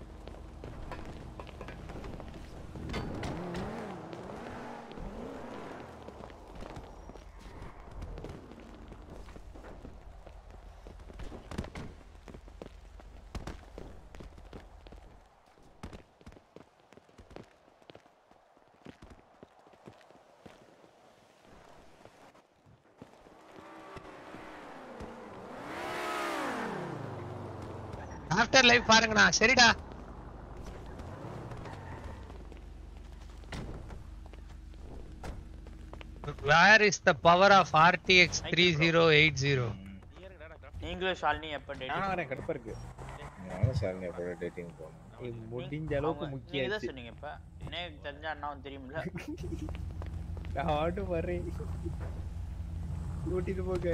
ஆஃப்டர் லைஃப் பாருங்கண்ணா சரிடா where is the power of RTX three zero eight zero நீங்களும் ஷாலினி எப்ப நானும் டேட்டிங் வரேன் கடுப்பா இருக்கு நானும் சார் எப்போ டேட்டிங் போகணும் ஏய், முடிஞ்ச அளவுக்கு நீங்க தான் முக்கியம் சொன்னீங்க இப்ப எனக்கு தெரிஞ்ச அண்ணாவும் தெரியும்ல நான் ஆட்டும் வரேன் கூட்டிட்டு போங்க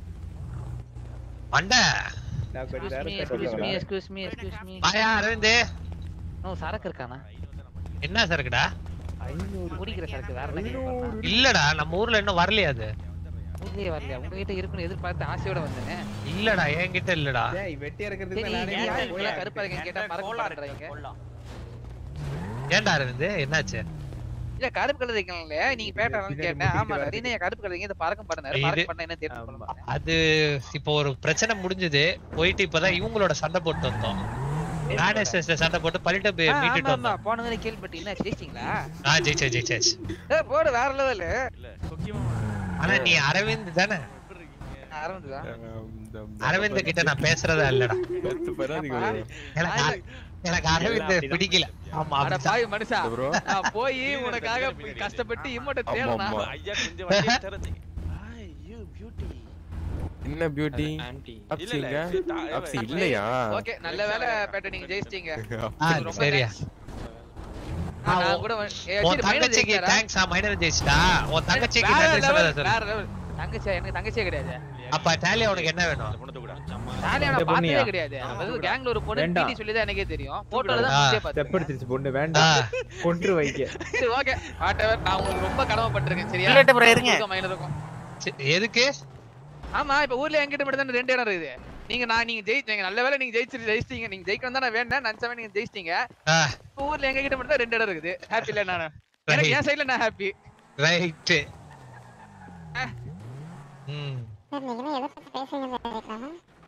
மண்டை நான் கொஞ்ச நேரம் எக்ஸ்கியூஸ் மீ தட்டுறேன். எக்ஸ்கியூஸ் மீ எக்ஸ்கியூஸ் மீ வாயா அரவிந்த் ஓ சரக்கு இருக்கானா என்ன சரக்குடா குடிக்கிற சரக்கு வேற என்ன கேட்க போறா? இல்லடா நம்ம ஊர்ல இன்னும் வரலையா அது ஊர்லயே வரலையா உங்ககிட்ட இருக்குன்னு எதிர்பார்த்து ஆசையோட வந்தேனே இல்லடா என்கிட்ட இல்லடா டேய் வெட்டி இறக்கிறதுக்கு சரி, நானே ஏன் போய் இப்படிலாம் கருப்பா இருக்கீங்க கேட்டா பறக்க பண்றீங்க ஏன்டா அரவிந்த் என்னாச்சு இல்ல கருப்பு கலர் இருக்கீங்களே நீங்க பேட்டான்னு பின்னாடி கேட்டேன் ஆமா முட்டிக்கிட்டு அப்படின்னு என் கருப்பு கலர் இந்த பறக்கம் பண்ணாரு இது- பறக்கம் பண்ண என்ன தெரிஞ்சு பண்ணலாம் அது இப்போ ஒரு பிரச்சனை முடிஞ்சது போயிட்டு இப்பதான் இவங்களோட சண்டை போட்டு வந்தோம் ராடேஸ்ல சண்டை போட்டு பள்ளிட்ட போய் ஆ, மீட்டுட்டு ஆமா, ஆமா. வந்தோம் போன தடவை கேள்விப்பட்டீங்களா ஜெயிச்சிங்களா ஆ ஜெயிச்சா ஜெயிச்சாச்சு ஏய், போடு வேற லெவல் ஆனா நீ அரவிந்த் தானே அரவிந்த் தான் அரவிந்த் கிட்ட நான் பேசுறதா இல்லடா எனக்கு அ- எனக்கு அரவிந்த் பிடிக்கல ஆமா அட அப்படிதான். பாவி மனுஷா bro. நான் போய் உனக்காக கஷ்டப்பட்டு இம்மட்ட தேடனா ஆமா. ஐயா கொஞ்சம் வண்டியை திறந்து ஐயோ பியூட்டி என்ன பியூட்டி இல்ல, இல்ல, அப்சிங்க தா- அப்சி இல்லையா ஓகே நல்ல வேலை பேட்ட நீங்க ஜெயிச்சிட்டீங்க ஆ, ரொம்ப சரியா thanks. ஆ, நான் கூட வந்து- ஏய், உன் சரி, minor தங்கச்சிக்கு ஜெயிச்சாரா? தேங்க்ஸ் ஆ மைனர் ஜெயிச்சிட்டா உன் தங்கச்சிக்கு வேற நன்றி level, சொல்றத சொல்லு வேற level. தங்கச்சியா எனக்கு தங்கச்சியே கிடையாது அப்ப டேலியா உனக்கு என்ன வேணும் தாலியா நான் இந்த பார்த்ததே பொண்ணியா? கிடையாது அது கேங்ல ஒரு பொண்ணு வேண்டாம். டிடி சொல்லி தான் எனக்கே தெரியும் போட்டோல தான் ஆ, முக்கிய பார்த்தேன் செப்படுத்துச்சு பொண்ணு வேண்டாம் கொன்று வைக்க சரி ஓகே வாட்டவர் நான் உங்களுக்கு ரொம்ப கடமைப்பட்டிருக்கேன் சரியா இல்ல, bro, இருங்க. உங்களுக்கும் மைனருக்கும் சரி, எதுக்கு ஆமா இப்ப ஊர்ல என்கிட்ட மட்டும் தான் ரெண்டு இடம் இருக்குது நீங்க நான் நீங்க ஜெயிச்சீங்க நல்ல வேளை நீங்க ஜெயிச்சு ஜெயிச்சிட்டீங்க நீங்க ஜெயிக்கணும் தான் நான் வேண்டேன் நினைச்சவன் நீங்க ஜெயிச்சிட்டீங்க ஆ, இப்ப ஊர்ல எங்க கிட்ட மட்டும் தான் ரெண்டு இடம் இருக்குது ஹாப்பி இல்ல நானு எனக்கு என் சைடுல நான் ஹாப்பி ரைட் ம் சார் நீங்க என்ன எதை பத்தி பேசுறீங்கன்னு கேட்கலாமா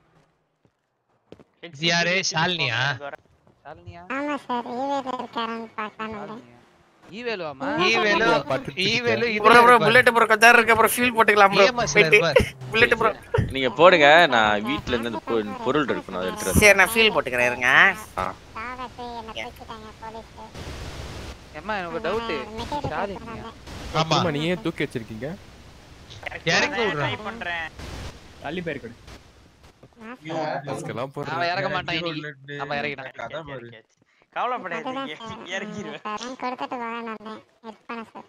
இது யாரு ஷாலினியா ஷாலினியா ஆமா சார் ஈவேல இருக்காரான்னு பார்க்கலான்னு வந்தேன் ஈவேலுவாமா ஈவேலு ஈவேலு ப்ரோ ப்ரோ புல்லட் ப்ரோ கொஞ்சம் நேரம் இருக்க ப்ரோ ஃபீல் போட்டுக்கலாம் ப்ரோ EMS ல போயிட்டு இருப்பார். புல்லட் ப்ரோ நீங்க போடுங்க நான் வீட்ல இருந்து அந்த பொ- பொருள் இருக்கணும் அதை எடுத்துட்டு சரி நான் ஃபீல் போட்டுக்கிறேன் இருங்க சாவசி என்ன பிடிச்சிட்டாங்க போலீஸ் ஏம்மா எனக்கு டவுட் ஷாலினியா ஆமா ஆமா நீ ஏன் தூக்கி வச்சிருக்கீங்க இறக்கி விடுறான் பண்றேன் தள்ளி போயிருக்கணும் மாஸ்கெல்லாம் போடுறேன் அவன் இறக்க மாட்டான் இன்னைக்கு அவன் இறக்கிட்டான் கதை பாரு கவலைப்படாதீங்க இறக்கிடுவேன் நான் கொடுத்துட்டு போகலான்னு வந்தேன் ஹெல்ப் பண்ண சார்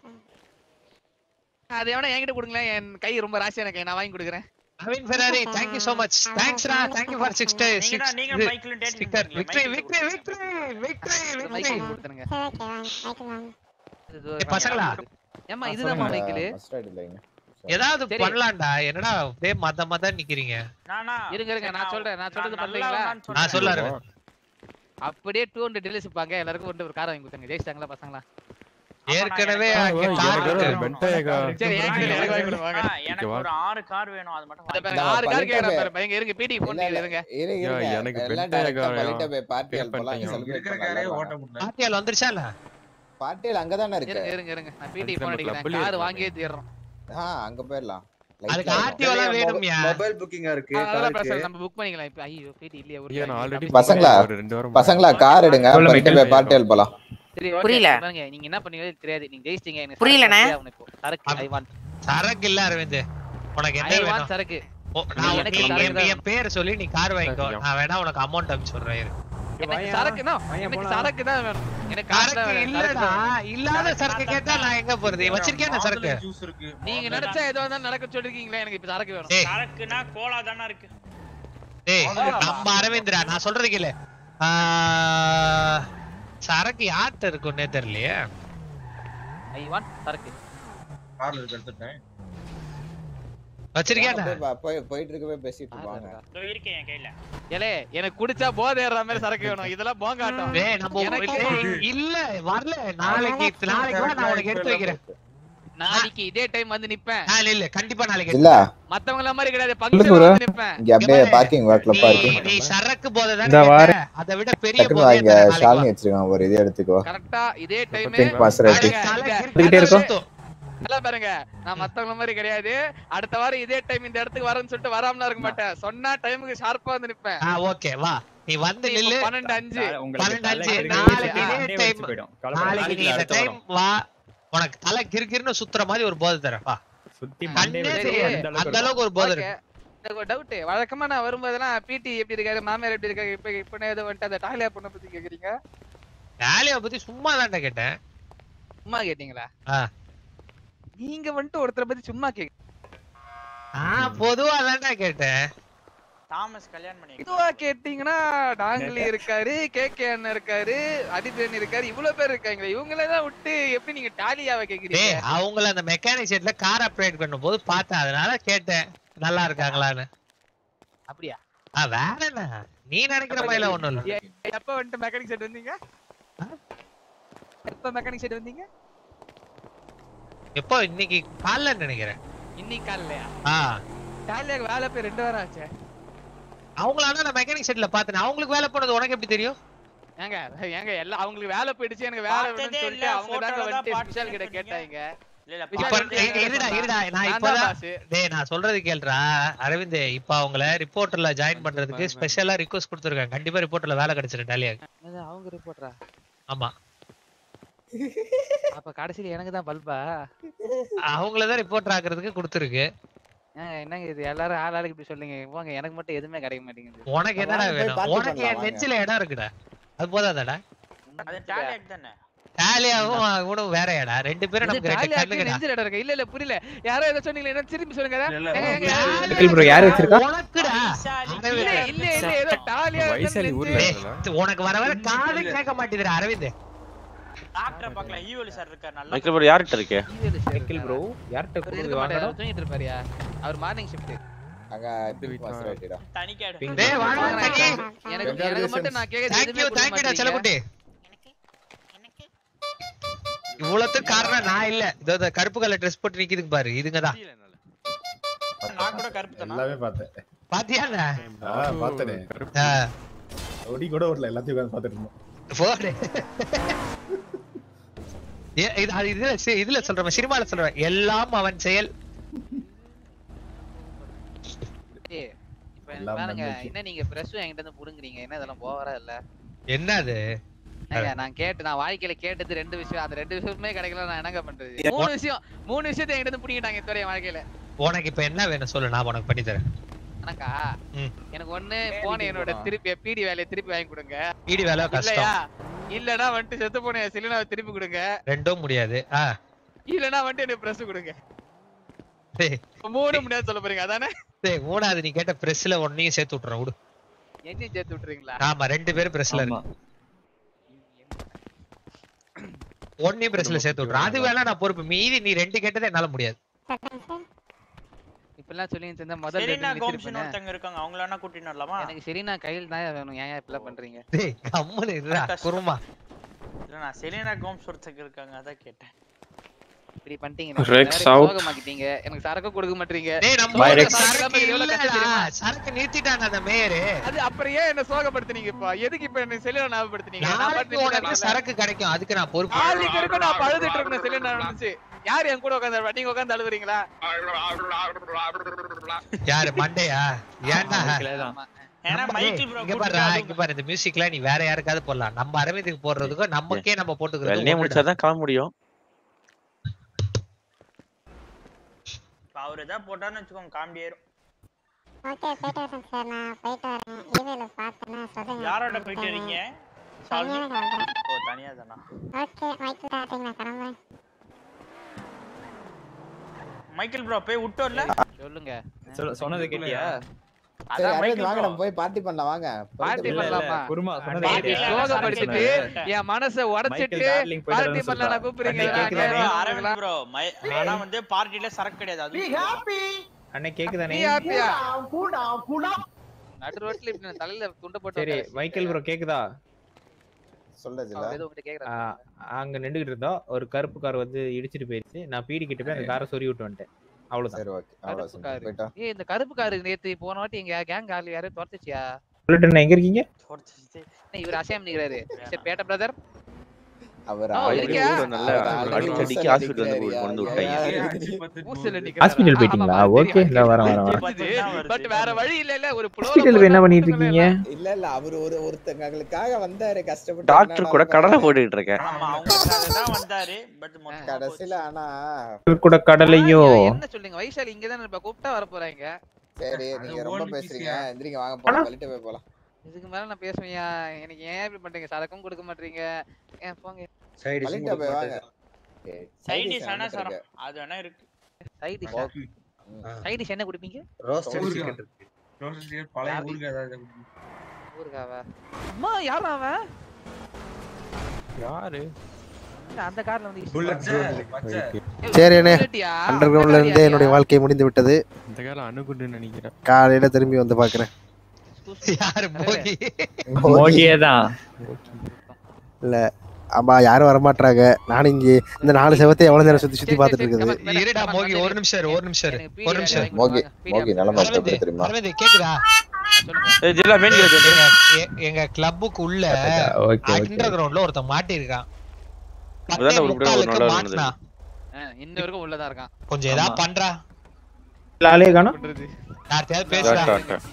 அது எவனா என்கிட்ட கொடுங்களேன் என் கை ரொம்ப ராசியான கை நான் வாங்கி கொடுக்குறேன் Naveen Ferrari thank you so much thanks ரா thank you for six days நீங்க தான் நீங்க மைக்ல டேட் sticker victory victory victory victory mike victory கொடுத்துருங்க சரி ஓகே வாங்க மைக்கு வாங்க இது ஏய், பசங்களா ஏம்மா இதுதான் மைக்கில் ஏதாவது சரி. பண்ணலாம்டா என்னடா அப்படியே மத மத நிக்கிறீங்க நானா இருங்க இருங்க நான் சொல்றேன் நான் சொல்றது நல்லா பண்றீங்களா வேணாம்னு நான் சொல்ல சொல்றேன். அரவிந்த். அப்படியே டூ ஹண்ட்ரட் டெலிஸ் இருப்பாங்க எல்லாருக்கும் வந்து ஒரு கார் வாங்கி கொடுத்தாங்க ஜெயிச்சிட்டாங்களா பசங்களா ஏற்கனவே ஆ, அங்க வா, car எனக்கு ஒரு இருக்கு. வெண்டையக்கா. சரி என்கிட்ட எனக்கு வாங்கி கொடுப்பாங்க ஆ, எனக்கு ஒரு ஆறு கார் வேணும் அது மட்டும் அத வாங்கி பாருங்க, ஆறு கார் பள்ளிட்ட கேக்குறேன் பே- பாரு பையங்க இருங்க பிடி போன் இல்ல, இல்ல, இருங்க இருங்க, யா, இருங்க. எனக்கு எல்லாம் பென்டேகா direct ஆ வேணும். பள்ளிட்ட போய் party Pay ஆல் போலாம், பண்ணிட்டீங்க. celebrate இருக்கிற பண்ணலாம், காரே நல்லா ஓட்ட இருக்கும். முடியல பாட்டியால் வந்துருச்சா இல்ல party ஆல் அங்கதானே இருக்கு இருங்க இருங்க இருங்க நான் பிடி அது போன் நம்ம அடிக்கிறேன் clubலயே கார் இருக்கு. வாங்கியே தீர்றோம் ஆ அங்க போயிடலாம் அதுக்கு Lightல ஆர்டிஓ எல்லாம் வேணும்யா மொபைல் புக்கிங்கா இருக்கு அதெல்லாம் காருக்கு பிரச்சனை நம்ம புக் பண்ணிக்கலாம் இப்ப ஐயோ பிடி இல்லையா ஒரு ஐயா, நான் already பசங்களா ஒரு ரெண்டு வாரம் பசங்களா கார் எடுங்க சொல்ல பள்ளிட்ட மைக்கேல் போய் party ஆல் போலாம் சரி okay, புரியல. பாருங்க நீங்க என்ன பண்ணீங்களோ தெரியாது நீங்க ஜெயிச்சிட்டீங்க எனக்கு புரியலண்ணே. சரக்கு ஆகணும் இப்போ. சரக்கு ஐ வாண்ட் சரக்கு இல்ல அரவிந்த் உனக்கு என்ன ஐ வாண்ட் வேணும் சரக்கு ஓ, நான் எனக்கு நீ சரக்கு என் தான் என் பேர் சொல்லி நீ கார் வாங்கிக்கோ சரியா. நான் வேணா உனக்கு அமௌண்ட் அனுப்பிச்சு விடுறேன் இரு. எனக்கு சரக்குனா எனக்கு சரக்கு தான் வேணும் எனக்கு காசு தான் சரக்கு வேணும் சரக்கு இல்லடா தான் வேணும். இல்லாத சரக்கு கேட்டா நான் எங்க போறது வச்சிருக்கேன் சரக்கு ஜூஸ் இருக்கு நீங்க நினைச்சா எதுவா இருந்தாலும் நடக்க சொல்லிருக்கீங்களே எனக்கு இப்ப சரக்கு வேணும் டேய் சரக்குனா கோலா தானே இருக்கு டேய் நம்ம அரவிந்த்ரா நான் சொல்றது கேளு ஆ, சரக்கு யார்கிட்ட இருக்குன்னே தெரியலையே ஐ வாண்ட் சரக்கு கார்ல இருக்கு எடுத்துட்டேன் வச்சிருக்கியா போய் பா- போய் போயிட்டு இருக்கவே பேசிட்டு இருப்பாங்க இதோ இருக்கேன் என் கையில ஏலே எனக்கு குடிச்சா போதை ஏறுற மாதிரி சரக்கு வேணும் இதெல்லாம் போங்காட்டம் டேய் நம்ம எனக்கு டேய், இல்ல வரல நாளைக்கு நாளைக்கு வா நான் உனக்கு எடுத்து வைக்கிறேன் நாளைக்கு இதே டைம் வந்து நிப்பேன் ஆ, இல்ல இல்ல கண்டிப்பா நாளைக்கு இல்ல மத்தவங்கள மாதிரி கிடையாது சொல்லு பங்கு bro. வந்து நிப்பேன் இங்க அப்படியே பார்க்கிங் வாக்ல நீ பார்க்கிங் நீ சரக்கு போதை இந்த தானே வாரம் கேட்ட? அதை விட பெரிய டக்குனு போதை வாங்க ஷாலினி வச்சிருக்கான் ஒரு இது எடுத்துக்கோ கரெக்டா இதே டைம் Pink Maserati. எடுத்துக்கிட்டே இருக்கோம். நல்லா பாருங்க நான் மத்தவங்கள மாதிரி கிடையாது அடுத்த வாரம் இதே டைம் இந்த இடத்துக்கு வரேன்னு சொல்லிட்டு வராமலாம் இருக்க மாட்டேன் சொன்னா டைமுக்கு ஷார்ப்பா வந்து நிப்பேன் ஆ ஓகே வா நீ வந்து இப்ப நில்லு பன்னெண்டு அஞ்சு பன்னெண்டு அஞ்சு தலைக்கு நாளைக்கு ஆ, இதே அப்படியே டைம் வச்சு போயிடும். கவலைப்படாத. நாளைக்கு நீ நாளைக்கு இந்த அடுத்த டைம் வா உனக்கு தலை கிறுகிறுன்னு சுத்துற மாதிரி ஒரு போதை தரேன் வா சுத்தி கண்ணே மண்டே சரி, தெரியாது. அந்த அளவுக்கு ஒரு போதை ஓகே இருக்கு எனக்கு ஒரு டவுட் வழக்கமா நான் வரும்போதெல்லாம் பிடி எப்படி இருக்காரு மாமியார் எப்படி இருக்காரு இப்ப இப்ப ஏதோ வந்துட்டு அந்த டாலியா பொண்ணை பத்தி கேக்குறீங்க வேலையை பத்தி சும்மா தான்டா கேட்டேன் சும்மா கேட்டீங்களா ஆ நீங்க வந்துட்டு ஒருத்தரை பத்தி சும்மா கேக்க ஆ பொதுவா தான்டா கேட்டேன் தாமஸ் கல்யாணம் பண்ணி இதுவா கேட்டீங்கன்னா டாங்கிலி இருக்காரு கே கே அண்ணன் இருக்காரு அதிபன் இருக்காரு இவ்வளவு பேர் இருக்காங்களே இவங்கள தான் விட்டு எப்படி நீங்க டாலியாவை கேக்குறீங்க டேய் அவங்கள அந்த மெக்கானிக் ஷெட்ல கார் அப்கிரேட் பண்ணும்போது பார்த்தேன் அதனால கேட்டேன் நல்லா இருக்காங்களான்னு அப்படியா ஆ வேற என்ன நீ நினைக்கிற மாதிரில ஒண்ணும் இல்ல எ- எப்ப வந்துட்டு மெக்கானிக் செட் வந்தீங்க எப்ப மெக்கானிக் செட் வந்தீங்க எப்போ இன்னைக்கு காலைல நினைக்கிறேன் இன்னைக்கு காலையிலயா ஆ டாலியாக்கு வேலை போய் ரெண்டு வாரம் ஆச்சே அவங்கள ஆனா நான் மெக்கானிக் ஷெட்ல பார்த்தேன் அவங்களுக்கு வேலை போனது உனக்கு எப்படி தெரியும் ஏங்க ஏங்க எல்லாம் அவங்களுக்கு வேலை போயிடுச்சு எனக்கு வேலை பார்த்ததே வேணும்னு இல்ல, சொல்லிட்டு அவங்க தாங்க photoல தான் வந்துட்டு பார்த்து விஷால் கிட்ட கேட்டாங்க இல்ல இல்ல இப்ப இ- இருடா இருடா நான் இப்பதான் டேய் நான் சொல்றது கேளுடா அரவிந்த் இப்ப அவங்கள ரிப்போர்ட்டர்ல ஜாயின் பண்றதுக்கு ஸ்பெஷலா ரிக்வெஸ்ட் கொடுத்துருக்காங்க கண்டிப்பா ரிப்போர்ட்டர்ல வேலை கிடைச்சிரும் டாலியாக்கு அது அவங்க ரிப்போர்ட்டரா ஆமா அப்ப கடைசியில எனக்கு தான் பல்பா அவங்கள தான் ரிப்போர்ட்டர் ஆக்குறதுக்கு கொடுத்துருக்கு ஏங்க என்னங்க இது எல்லாரும் ஆள் ஆளுக்கு இப்படி சொல்லுங்க போங்க எனக்கு மட்டும் எதுவுமே கிடைக்க மாட்டேங்குது உனக்கு என்னடா வாங்க போய் வேணும் பார்த்து உனக்கு என் பண்ணலாம், நெஞ்சில இடம் இருக்குடா அது போதாதாடா அது டாலியாக் தானே டாலியாவும் இவனும் வேறயாடா ரெண்டு பேரும் நமக்கு ரெண்டு டாலியாக்கு கண்ணுங்கடா நெஞ்சில இடம் இருக்கு இல்ல இல்ல புரியல யாரோ ஏதோ சொன்னீங்களே என்ன திரும்பி சொல்லுங்க ஏங்க, ஏங்க, நிக்கில் bro, யாரு வச்சிருக்கா? உனக்குடா இல்ல இல்ல இல்ல ஏதோ டாலியா வைசாலி ஊர்ல இருக்காங்களா? டேய், உனக்கு வர வர காது கேட்க மாட்டேதுடா அரவிந்த் டாக்டரை பார்க்கலாம் ஈவலி சார் இருக்கார் நல்லா மைக்கேல் ப்ரோ யார்கிட்ட இருக்கு நிக்கில் ப்ரோ யார்கிட்ட அவர் கொடுத்து இருக்க மாட்டாரு வாங்கணும் அவர் தூங்கிட்டு இருப்பாருயா அவர் மார்னிங் ஷிஃப்ட் அங்க எப்படி மாஸ்டர் ஆயிட்டா தனிக்காடு டேய் வாடா தனி எனக்கு எனக்கு மட்டும் நான் கேக்குறது தேங்க் யூ எதுவுமே தேங்க் யூடா கொடுக்க செல்லகுட்டி இவ்வளவுத்துக்கு காரணம் நான் இல்ல இதோ இந்த கருப்பு கலர் ட்ரெஸ் போட்டு நிக்குதுங்க பாரு இதுங்க தான் நான் கூட கருப்பு தானா எல்லாமே பார்த்தேன் பாத்தியாண்ணா ஆ பார்த்தனே ஆ. ஒடி கூட வரல எல்லாத்தையும் உட்கார்ந்து பார்த்துட்டு இருந்தோம் போடு ஏ, இது அது இதுல சி- இதுல சொல்றேன் சினிமால சொல்றேன் எல்லாம் அவன் செயல் ஏய், இப்ப எனக்கு எல்லாம் பாருங்க நம்பிக்கை. என்ன நீங்க பிரஷ் என்கிட்ட இருந்து புடுங்குறீங்க என்ன இதெல்லாம் போவரா இல்ல என்ன அது ஏங்க, நான் கேட்டு நான் வாழ்க்கையில கேட்டது ரெண்டு விஷயம் அந்த ரெண்டு விஷயமே கிடைக்கல நான் என்னங்க பண்றது ஏ, மூணு உன்- விஷயம் மூணு விஷயத்தை என்கிட்ட இருந்து புடிங்கிட்டாங்க இதுவரை என் வாழ்க்கையில உனக்கு இப்ப என்ன வேணும் சொல்லு நான் உனக்கு பண்ணி தரேன் எனக்கா ம். எனக்கு ஒண்ணு போன என்னோட திருப்பி பிடி வேலையை திருப்பி வாங்கி கொடுங்க பீடி வேலை கஷ்டம் இல்லையா இல்லனா வந்துட்டு செத்து போன என் சிலினாவை திருப்பி கொடுங்க ரெண்டும் முடியாது ஆ இல்லனா வந்துட்டு எனக்கு பிரஸ் கொடுங்க டேய், இப்ப மூணு முடியாது சொல்ல போறீங்க அதானே டேய், மூணாவது நீ கேட்ட பிரஸ்ல ஒன்னையும் சேர்த்து விட்டுறேன் விடு என்னையும் சேர்த்து விட்டுறீங்களா ஆமா ரெண்டு பேரும் பிரஸ்ல இருக்கு ஒன்னையும் பிரஸ்ல சேர்த்து விட்டுறேன் அது வேணா நான் பொறுப்பு மீதி நீ ரெண்டு கேட்டது என்னால முடியாது இப்பெல்லாம் சொல்லி இருந்தா முதல்ல செரீனா ரெண்டு கோம்ஸ்னு நிறுத்திருப்பேனே. ஒருத்தங்க இருக்காங்க அவங்கள வேணா கூட்டிட்டு வரலாமா எனக்கு செரீனா கையில் தான் வேணும் ஏன் இப்பெல்லாம் பண்றீங்க டேய் கம்முனு இருடா குருமா இல்ல நான் செலீனா கோம்ஸ் ஒருத்தங்க இருக்காங்க அதான் கேட்டேன் இப்படி பண்ணிட்டீங்க Rex வேற out. சோகமாக்கிட்டீங்க எனக்கு சரக்கு கொடுக்க மாட்டீங்க டேய் நம்ம சோக ஊர்ல சரக்கு சரக்கு இல்லாம எவ்வளவு கஷ்டம் இல்லடா தெரியுமா? சரக்கு நிறுத்திட்டாங்க அந்த மேயரு அது அப்புறம் ஏன் என்ன சோகப்படுத்துனீங்க இப்போ எதுக்கு இப்ப என்ன செலினா ஞாபகப்படுத்துனீங்க நான் நாளைக்கு பாட்டு உனக்கு நிறுத்திட்டேன்ல. சரக்கு கிடைக்கும் அதுக்கு நான் பொறுப்பு நாளைக்கு வரைக்கும் நான் பழுதுட்டு இருக்கணும் செலினா நடந்துச்சு யார் என் கூட உட்காந்து நீங்க உட்காந்து அழுவுறீங்களா யாரு மண்டையா ஏன்டா ஏன்னா நம்ம- மைக்கேல் டேய், ப்ரோ இங்க பாருடா இங்க பாரு இந்த மியூசிக்ல நீ வேற யாருக்காவது போடலாம் நம்ம அரவிந்துக்கு போடுறதுக்கும் நமக்கே நம்ம வெள்ளையே போட்டுக்கிறது முடிச்சாதான் கிளம்ப முடியும் அவர் ஏதாவது போட்டாருன்னு வச்சுக்கோங்க காமெடி ஆயிரும் ஓகே போயிட்டு வரேன் சார் நான் போயிட்டு வரேன் ஈமெயில பார்த்தேன்னா சொல்லுங்க யாரோட போயிட்டு வரீங்க சால்வி தனியா கிளம்புறேன் ஓ தனியா தானா ஓகே மைக்கிள் டாட்டிங் நான் கிளம்புறேன் மைக்கேல் ப்ரோ போய் விட்டு வரல சொல்லுங்க சொல்ல- சொன்னது கேட்டியா சரி அதான் அரவிந்த் மைக்கேல் வாங்க ப்ரோ நம்ம போய் பார்ட்டி பண்ணலாம் வாங்க பார்ட்டி இல்ல, இல்ல, பண்ணலாமா குருமா சொன்னது பார்ட்டி கேட்டியா? சோகப்படுத்திட்டு என் மனசை உடைச்சிட்டு மைக்கேல் டார்லிங் போயிட்டு பார்ட்டி வரேன்னு பண்ணலாம் சொல்றா. கூப்பிடுறீங்க அண்ணே, கேக்குதானே? அரவிந்த் ப்ரோ ஆனா வந்து பார்ட்டில சரக்கு கிடையாது அது அண்ணே கேக்குதானே நீ ஹாப்பியா நடு ரோட்ல இப்படி நான் தலையில துண்டை போட்டு சரி உட்கார மைக்கேல் ப்ரோ கேக்குதா சொல்ல அவர் ஏதோ உங்ககிட்ட கேக்குறாரு ஆ, அங்க நின்றுகிட்டு இருந்தோம் ஒரு கருப்பு கார் வந்து இடிச்சிட்டு போயிருச்சு நான் பீடி கிட்ட போய் அந்த காரை சொறி விட்டு வந்துட்டேன் அவ்வளவுதான் சரி ஓகே கருப்பு அவ்வளவு காரு போயிட்டா ஏய் இந்த கருப்பு காரு நேத்து போன வாட்டி எங்க கேங் ஆளு யாரும் துரத்துச்சியா சொல்லிட்டு எங்க இருக்கீங்க இவர் அசையம் நிக்கிறாரு மிஸ்டர் பேட்ட பிரதர் அவர் ஆ, already இருக்கியா? ஊர்ல நல்லா அவர் already அடிச்சு அடிக்க ஊர்ல ஹாஸ்பிட்டல் வந்து நிக்கிறாரு. கொண்டு விட்டாங்க ஊசில ஹாஸ்பிட்டல் போயிட்டீங்களா ஓகே இல்ல வரேன் வரேன் வரேன் பட் வேற வழி இல்ல இல்ல ஒரு புலோல ஹாஸ்பிட்டல் என்ன பண்ணிட்டு இருக்கீங்க இல்ல இல்ல அவர் ஒரு ஒருத்தங்களுக்காக வந்தாரு கஷ்டப்பட்டு டாக்டர் கூட கடலை போட்டுக்கிட்டு இருக்கேன் ஆமா அவங்களுக்காக தான் வந்தாரு பட் மொத்தம் கடைசியில ஆனா கூட கடலையும் என்ன சொல்லுங்க வைஷாலி இங்க தான் இருப்பா கூப்பிட்டா வர போறாங்க சரி நீங்க அது ரொம்ப own பேசுறீங்க PC-யா? எந்திரிங்க வாங்க போலாம் வெளியிட்டு போய் போலாம் இதுக்கு மேல நான் பேசுவேயா எனக்கு ஏன் இப்படி பண்றீங்க சரக்கும் கொடுக்க மாட்டீங்க ஏன் போங்க வெளியிட்ட போய் வாங்க சைட் டிஷ் வேணா சரம் அது வேணா இருக்கு side dish Okay. Side dish என்ன குடிப்பீங்க ரோஸ்டட் ஊறுகாய். சிக்கன் இருக்கு ரோஷன் பழைய ஊருக்கு ஏதாவது ஊருக்காவ அம்மா யாரா அவன் யாரு இல்ல, அந்த கார்ல வந்து பச்சை, பச்சை. சரி அண்ணே புல்லட்டியா? அண்டர் கிரவுண்ட்ல இருந்தே என்னுடைய வாழ்க்கை முடிந்து விட்டது இந்த காலம் அணுகுண்டுன்னு நினைக்கிறேன் காலையில திரும்பி வந்து பாக்குறேன் யாரு மோகி மோகியே தான் இல்ல ஆமா யாரும் வரமாட்டாங்க நானும் இங்க இந்த நாலு செவத்தை எவ்வளவு நேரம் சுத்தி சுத்தி பாத்துட்டு இருக்குது இருடா மோகி ஒரு நிமிஷம் இரு, ஒரு நிமிஷம் இரு, ஒரு நிமிஷம் இரு. மோகி மோகி நிலைமை எப்படி அரவிந்த், தெரியுமா அரவிந்த், கேக்குதா ஜில்லா மெயின் கேட் எங்க- எ- எங்க கிளப்புக்கு உள்ள ஓகே ஓகே அண்டர் கிரவுண்ட்ல ஒருத்தன் மாட்டி இருக்கான் அதான்டா உருப்படியா ஒரு நல்ல ஒரு மாட்டினா ஆ, இன்ன வரைக்கும் உள்ளதா இருக்கான் கொஞ்சம் ஏதாவது பண்றா ஆளே காணோம் யார்கிட்டயாவது பேசுறா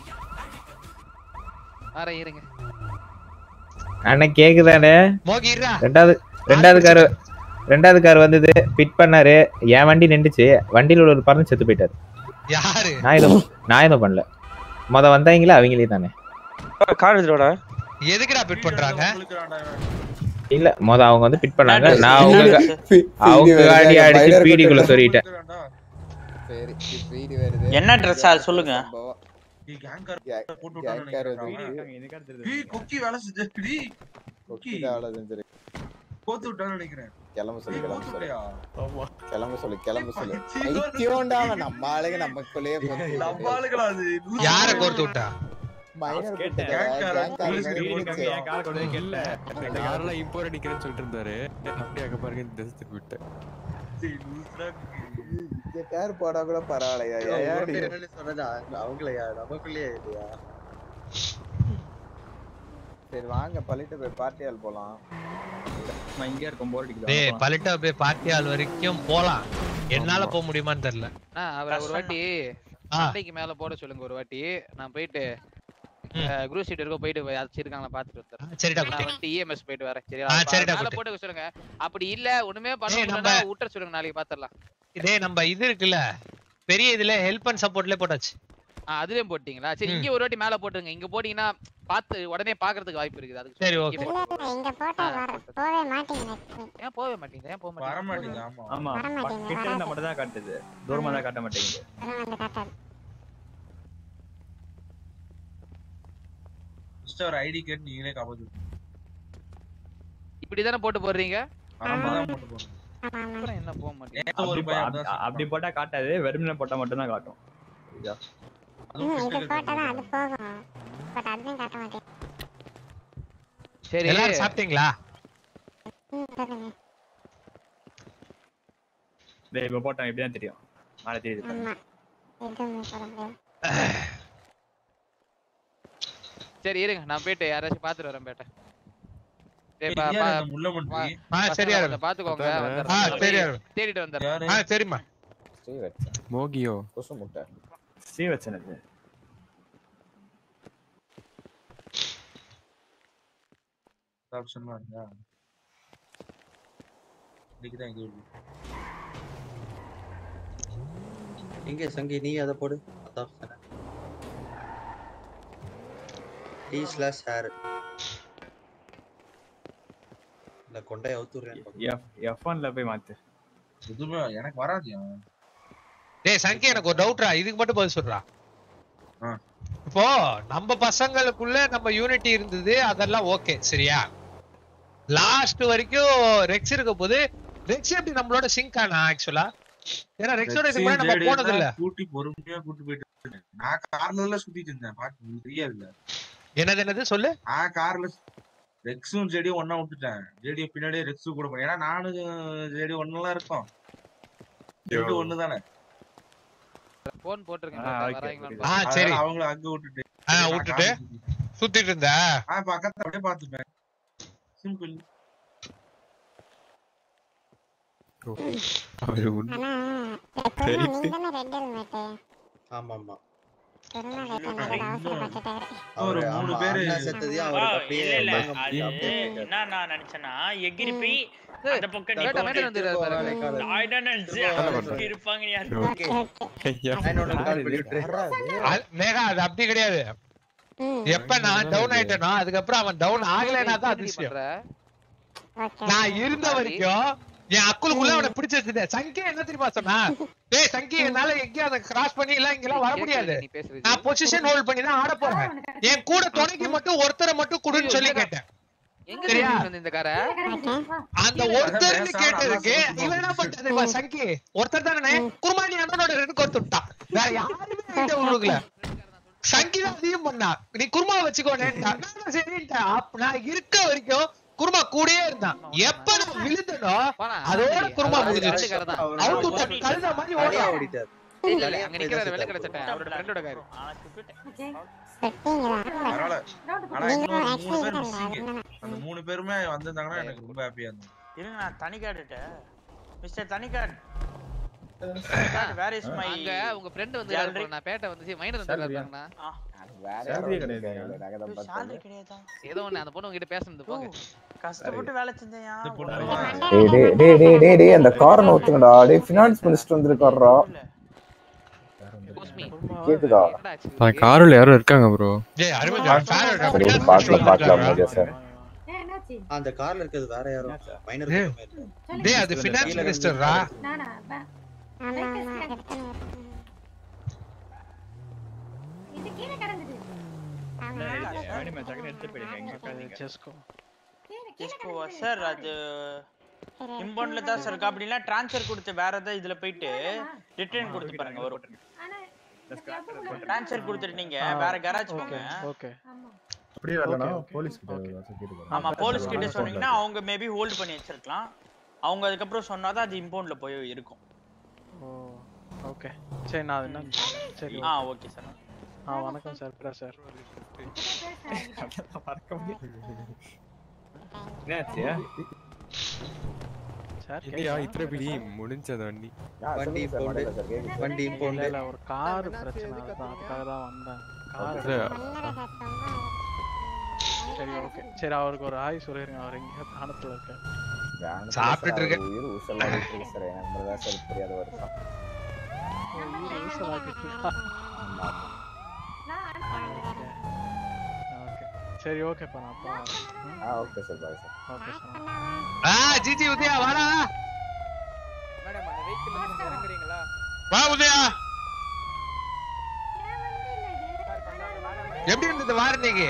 வர இருங்க அண்ணா கேக்குதானே மோகி இருடா ரெண்டாவது ரெண்டாவது கார் ரெண்டாவது கார் வந்தது பிட் பண்ணாரு என் வண்டி நின்றுச்சு வண்டியில உள்ள ஒரு பறந்து செத்து போயிட்டாரு யாரு நான் எதுவும் நான் எதுவும் பண்ணல மொத வந்தாங்களே அவங்களே தானே கார் எடுத்துடா எதுக்குடா பிட் பண்றாங்க இல்ல மொத அவங்க வந்து பிட் பண்ணாங்க நான் அவங்க கா- அவங்க காடி அடிச்சு பீடிக்குள்ள சொருகிட்டேன் சரி வீடு வருது என்ன ட்ரெஸ் அது சொல்லுங்க டேய், gang car போட்டு விட்டான்னு gang car நினைக்கிறேன் வந்து அவன். டேய், கொக்கி வேலை செஞ்சு டேய், கொக்கி அவ்வளவு செஞ்சிருக்கு போத்து விட்டான்னு நினைக்கிறேன் கிளம்ப சொல்லு டேய், கிளம்ப போத்து சொல்லு விட்டியா? கிளம்ப சொல்லு கிளம்ப சொல்லு பைத்தியம். பைத்தியம்டா அவன் நம்ம ஆளுங்க நமக்குள்ளேயே போட்டு நம்ம ஆளுங்களா அது? லூசு. யார கோர்த்து விட்டா minor Gang car gang car police மாதிரி report இருந்துச்சு. என் கார் கொண்டு வந்து இல்ல இந்த காரெல்லாம் இப்போ அடிக்கிறேன்னு சொல்லிட்டு இருந்தாரு அப்படியே அங்க பாருங்க இந்த திசை திருப்பி விட்டேன் டேய், லூசுடா கொக்கி. இந்த கார் போடா கூட பரவாயில்லையா ஏன் என்னன்னு சொன்னதா அவங்களையா நமக்குள்ளேயே இல்லையா சரி வாங்க பள்ளிட்டு போய் பார்ட்டியால் போலாம் நான் இங்கே இருக்கோம் போர் டேய் பல்லிட்ட அப்படியே பார்ட்டியால் வரைக்கும் போலாம் என்னால போக முடியுமான்னு தெரியல அண்ணா, அவரை ஒரு வாட்டி ஆ. சண்டைக்கு மேல போட சொல்லுங்க ஒரு வாட்டி நான் போயிட்டு குரூப் சீட் இருக்க போயிட்டு போய் யாராச்சும் இருக்காங்களா பாத்துட்டு வந்துடுறேன் சரிடா நான் வந்துட்டு இஎம்எஸ் போயிட்டு வரேன் சரியா ஆ, அப்ப சரிடா மேல குட்டி. போட்டு சொல்லுங்க அப்படி இல்ல ஒண்ணுமே பண்ண ஏய், முடியலன்னா நம்ம- விட்டுற சொல்லுங்க நாளைக்கு பாத்துடலாம் டேய் நம்ம இது இருக்குல்ல பெரிய இதுல ஹெல்ப் அண்ட் சப்போர்ட்ல போட்டாச்சு ஆ அதுலயும் போட்டீங்களா சரி இங்க ஒரு வாட்டி மேல போட்டுருங்க இங்க போட்டீங்கன்னா பாத்து உடனே பாக்குறதுக்கு வாய்ப்பு இருக்குது அதுக்கு சரி, சொல்லுங்க. okay. இங்க இல்ல இல்ல இங்க போட்டா வர போவே மாட்டீங்க ஏன் போவே மாட்டீங்க ஏன் போக வர மாட்டீங்க மாட்டேங்குது, ஆமா. ஆமா வர மாட்டீங்க, கிட்ட இருந்தா மட்டும் தான் காட்டுது தூரமா தான் காட்ட மாட்டேங்குது வர வந்து காட்டாது Just ஒரு ஐடி கேட்டு நீங்களே காப்பாத்து இப்படிதானே போட்டு போடுறீங்க ஆமா தான் போட்டு போறோம் அப்புறம் என்ன போக மாட்டீங்க நேத்து ஒரு அப்படி பையன் அப்படி- அப்படிதான் அப்படி போட்டா காட்டாது வெறுமனே போட்டா மட்டும் தான் காட்டும் புரியுதா? ம் இது போட்டா தான் அது போகும் பட் அதுவும் காட்ட மாட்டேன் சரி எல்லாரும் சாப்பிட்டீங்களா ம் சொல்லுங்க டேய் இப்ப போட்டோம் இப்படிதான் தெரியும் மேல தெரியுது பாரு. ஆமா எதுவுமே சொல்ல முடியாது சரி இருங்க நான் போயிட்டு யாராச்சும் பாத்துட்டு வரேன் பேட்டை டேய், ஏய், பா- யாரு பா- அந்த முள்ளமன்றி? வா, ஆ பசங்க சரியா கொஞ்சம் இருக்கும் பாத்துக்கோங்க ஆ வந்துடுறேன். சரியா போய் இருக்கும் தேடிட்டு வந்துடுறேன் ஆ சரிம்மா ஸ்ரீவத்சன் மோகியோ கொசு முட்டை ஸ்ரீவத்சன் அது ஆப்ஷன்லாம் இருக்கா இன்னைக்கு தான் இது வருது. எங்க சங்கி நீ அதை போடு அதான் சொன்னேன் டி ஸ்லாஷ் ஹேர் இல்ல கொண்டை அவுத்துறேன் எஃப் எஃப் ஒன்ல போய் மாத்து எதுவுமே எனக்கு வராது டேய் சங்கி எனக்கு ஒரு டவுட்ரா இதுக்கு மட்டும் பதில் சொல்றா ஆ. இப்போ நம்ம பசங்களுக்குள்ள நம்ம யூனிட்டி இருந்தது அதெல்லாம் ஓகே சரியா லாஸ்ட் வரைக்கும் ரெக்ஸ் இருக்க போது ரெக்ஸ் எப்படி நம்மளோட சிங்க் ஆனா ஆக்சுவலா ஏன்னா ரெக்ஸோட இதுக்கு முன்னாடி நம்ம போனது இல்ல கூட்டி பொறுமையா கூட்டி போயிட்டு இருந்தேன். நான் கார்ல எல்லாம் சுத்திட்டு இருந்தேன் பாத்து உங்களுக்கு தெரியாதுல்ல என்னது என்னது சொல்லு நான் கார்ல ரெக்ஸும் ஜெடியும் ஒண்ணா விட்டுட்டேன் ஜெடியை பின்னாடியே ரெக்ஸும் கூட போனேன் ஏன்னா நானும் ஜெடி ஒண்ணுலாம் இருக்கோம் ரெண்டு ஒண்ணு தானே போன் போட்டிருக்கேன் ஆ, பேட்டை, okay, வராங்களான்னு ஆ பாருங்க. சரி அவங்கள அங்க விட்டுட்டு ஆ நான் விட்டுட்டு கார்ல சுத்திட்டு- சுத்திட்டு இருந்த ஆ பக்கத்துல அப்படியே பாத்துப்பேன் சிம்பிள் அவரு உண்மை ஆனா எப்பவுமே நீங்க தானே ரெட் ஹெல்மெட் ஆமா ஆமா கொரோனா லேட்டா நான் அவசரப்பட்டுட்டாரு ஒரு அவரு மூணு ஆமா பேரு அண்ணா செத்ததையும் ஆ, அவருக்கு அப்படியே இல்ல இல்ல தாங்க அது முடியல, அப்படியே என்ன நான் நினைச்சேன்னா எகிரி போய் அந்த பக்கம் நீ பேட்டை, போட்டு மேட்டை வந்துடுறாரு பாருங்க. நான் என்ன நினைச்சேன் அப்படி இருப்பாங்கன்னு யாருக்கு ஓகே ஓகே ஐயா இன்னொன்னு கால் பண்ணி விட்டுரு அது- மேகா அது அப்படி கிடையாது ம் எப்ப நான் டவுன் ஆயிட்டேனோ அதுக்கப்புறம் அவன் டவுன் ஆகலைன்னா தான் என்னடி அதிசயம் பண்ற? ஓகே நான் இருந்த வரைக்கும் என் அக்குளுக்குள்ள அவனை பிடிச்சு வச்சுட்டேன் சங்கி என்ன தெரியுமா சொன்னா டேய் சங்கி என்னால எங்கேயும் அதை கிராஸ் பண்ணி எல்லாம் இங்கெல்லாம் வர முடியாது நான் பொசிஷன் ஹோல்ட் பண்ணி தான் ஆட போறேன் என் கூட துணைக்கு மட்டும் ஒருத்தரை மட்டும் குடுன்னு சொல்லி கேட்டேன் எங்க சரியா? தெரியுமா வந்து இந்த காரை அந்த ஒருத்தர்னு கேட்டதுக்கு இவன் என்ன பண்ணிட்டது தெரியுமா சங்கி ஒருத்தர் தானே குருமானி அண்ணனோட ரெண்டு கொடுத்து விட்டான் வேற யாருமே கிட்ட கொடுக்கல சங்கி தான் அதையும் பண்ணா நீ குருமா வச்சுக்கோனேன்டா நான் சரின்ட்டேன் அப்ப நான் இருக்க வரைக்கும் குருமா கூடயே இருந்தான் எப்ப நான் விழுந்தனோ அதோட குருமா முடிஞ்சிருச்சு அவுட் விட்ட கழுத மாதிரி ஓட இல்ல இல்ல அங்க நிக்கிறாரு வெள்ளை கடை சட்டை அவரோட ஃப்ரெண்டோட காரு பரவாயில்ல ஆனா இன்னும் மூணு பேர் மிஸ்ஸிங் அந்த மூணு பேருமே வந்திருந்தாங்கன்னா எனக்கு ரொம்ப ஹாப்பியா இருந்தது இருங்க நான் தனிக்காடுட்ட மிஸ்டர் தனிக்காட் வேர் இஸ் மை அங்க உங்க ஃப்ரெண்ட் வந்து Salary. நான் பேட்டை வந்து மைனர் வந்து இருக்காங்கண்ணா Salary கிடையாது. salary கிடையாதா ஏதோ ஒண்ணு அந்த பொண்ணு உங்ககிட்ட பேசுனது போங்க கஷ்டப்பட்டு வேலை செஞ்சேயா டேய் டேய் டேய் டேய் டேய் டேய் அந்த காரை நோத்துங்கடா டேய் ஃபினான்ஸ் மினிஸ்டர் வந்திருக்காருடா கேக்குதா காருல யாரும் இருக்காங்க ப்ரோ டேய் அருமை சரி ஒரு பார்க்கலாம் பார்க்கலாம் மஜா சார் அந்த கார்ல இருக்கிறது வேற யாரும் மைனர் டேய், டேய் அது ஃபினான்ஸ் மினிஸ்டர்ரா நானா ப- இது கீழே கிடந்தது ஜெஸ்கோவா சார் அது இம்பவுண்ட்ல தான் சார் இருக்கு அப்படின்னா ட்ரான்ஸ்ஃபர் கொடுத்து வேற ஏதாவது இதுல போயிட்டு ரிட்டர்ன் கொடுத்து பாருங்க வரும் ட்ரான்ஸ்ஃபர் கொடுத்துட்டு நீங்க வேற கராஜ் போங்க ஓகே அப்படியே வரலனா போலீஸ் கிட்ட கேட்டு பாருங்க. ஆமா போலீஸ் கிட்ட சொன்னீங்கன்னா அவங்க மேபி ஹோல்ட் பண்ணி வச்சிருக்கலாம் அவங்க அதுக்கப்புறம் சொன்னாதான் அது இம்பவுண்ட்ல போய் இருக்கும் ஓ ஓகே சரி நான் அது என்ன சரி ஆ ஓகே சார் ஆ வணக்கம் சார் பிரா சார் என்னாச்சு சார் இல்லையா இத்தனை பிடி முடிஞ்சது வண்டி வண்டி இம்பவுண்ட் வண்டி இல்ல இம்பவுண்ட் இல்ல ஒரு கார் பிரச்சனை அதுதான் அதுக்காக தான் வந்தேன் கார் சார். சரி ஓகே சரி அவருக்கு ஒரு ஆய் சொல்லிருங்க அவர் எங்கேயோ தானத்துல இருக்காரு சாப்பிட்டுட்டு இருக்கேன். உயிர் ஊசலாடிட்டு இருக்கு சார் எனக்கு மட்டும் தான் சார் தெரியாத வருஷம் உயிர் ஊசலாக்கிட்டு இருக்கா? ஓகே சரி ஓகேப்பா நான் போறேன் ம்? ஆ okay sir bye sir okay sir ஆ ஜிஜி உதயா வாடா மேடம் அந்த வெஹிக்கிள் வந்து இறங்குறீங்களா வா உதயா எப்படி இருந்தது வார இன்னைக்கு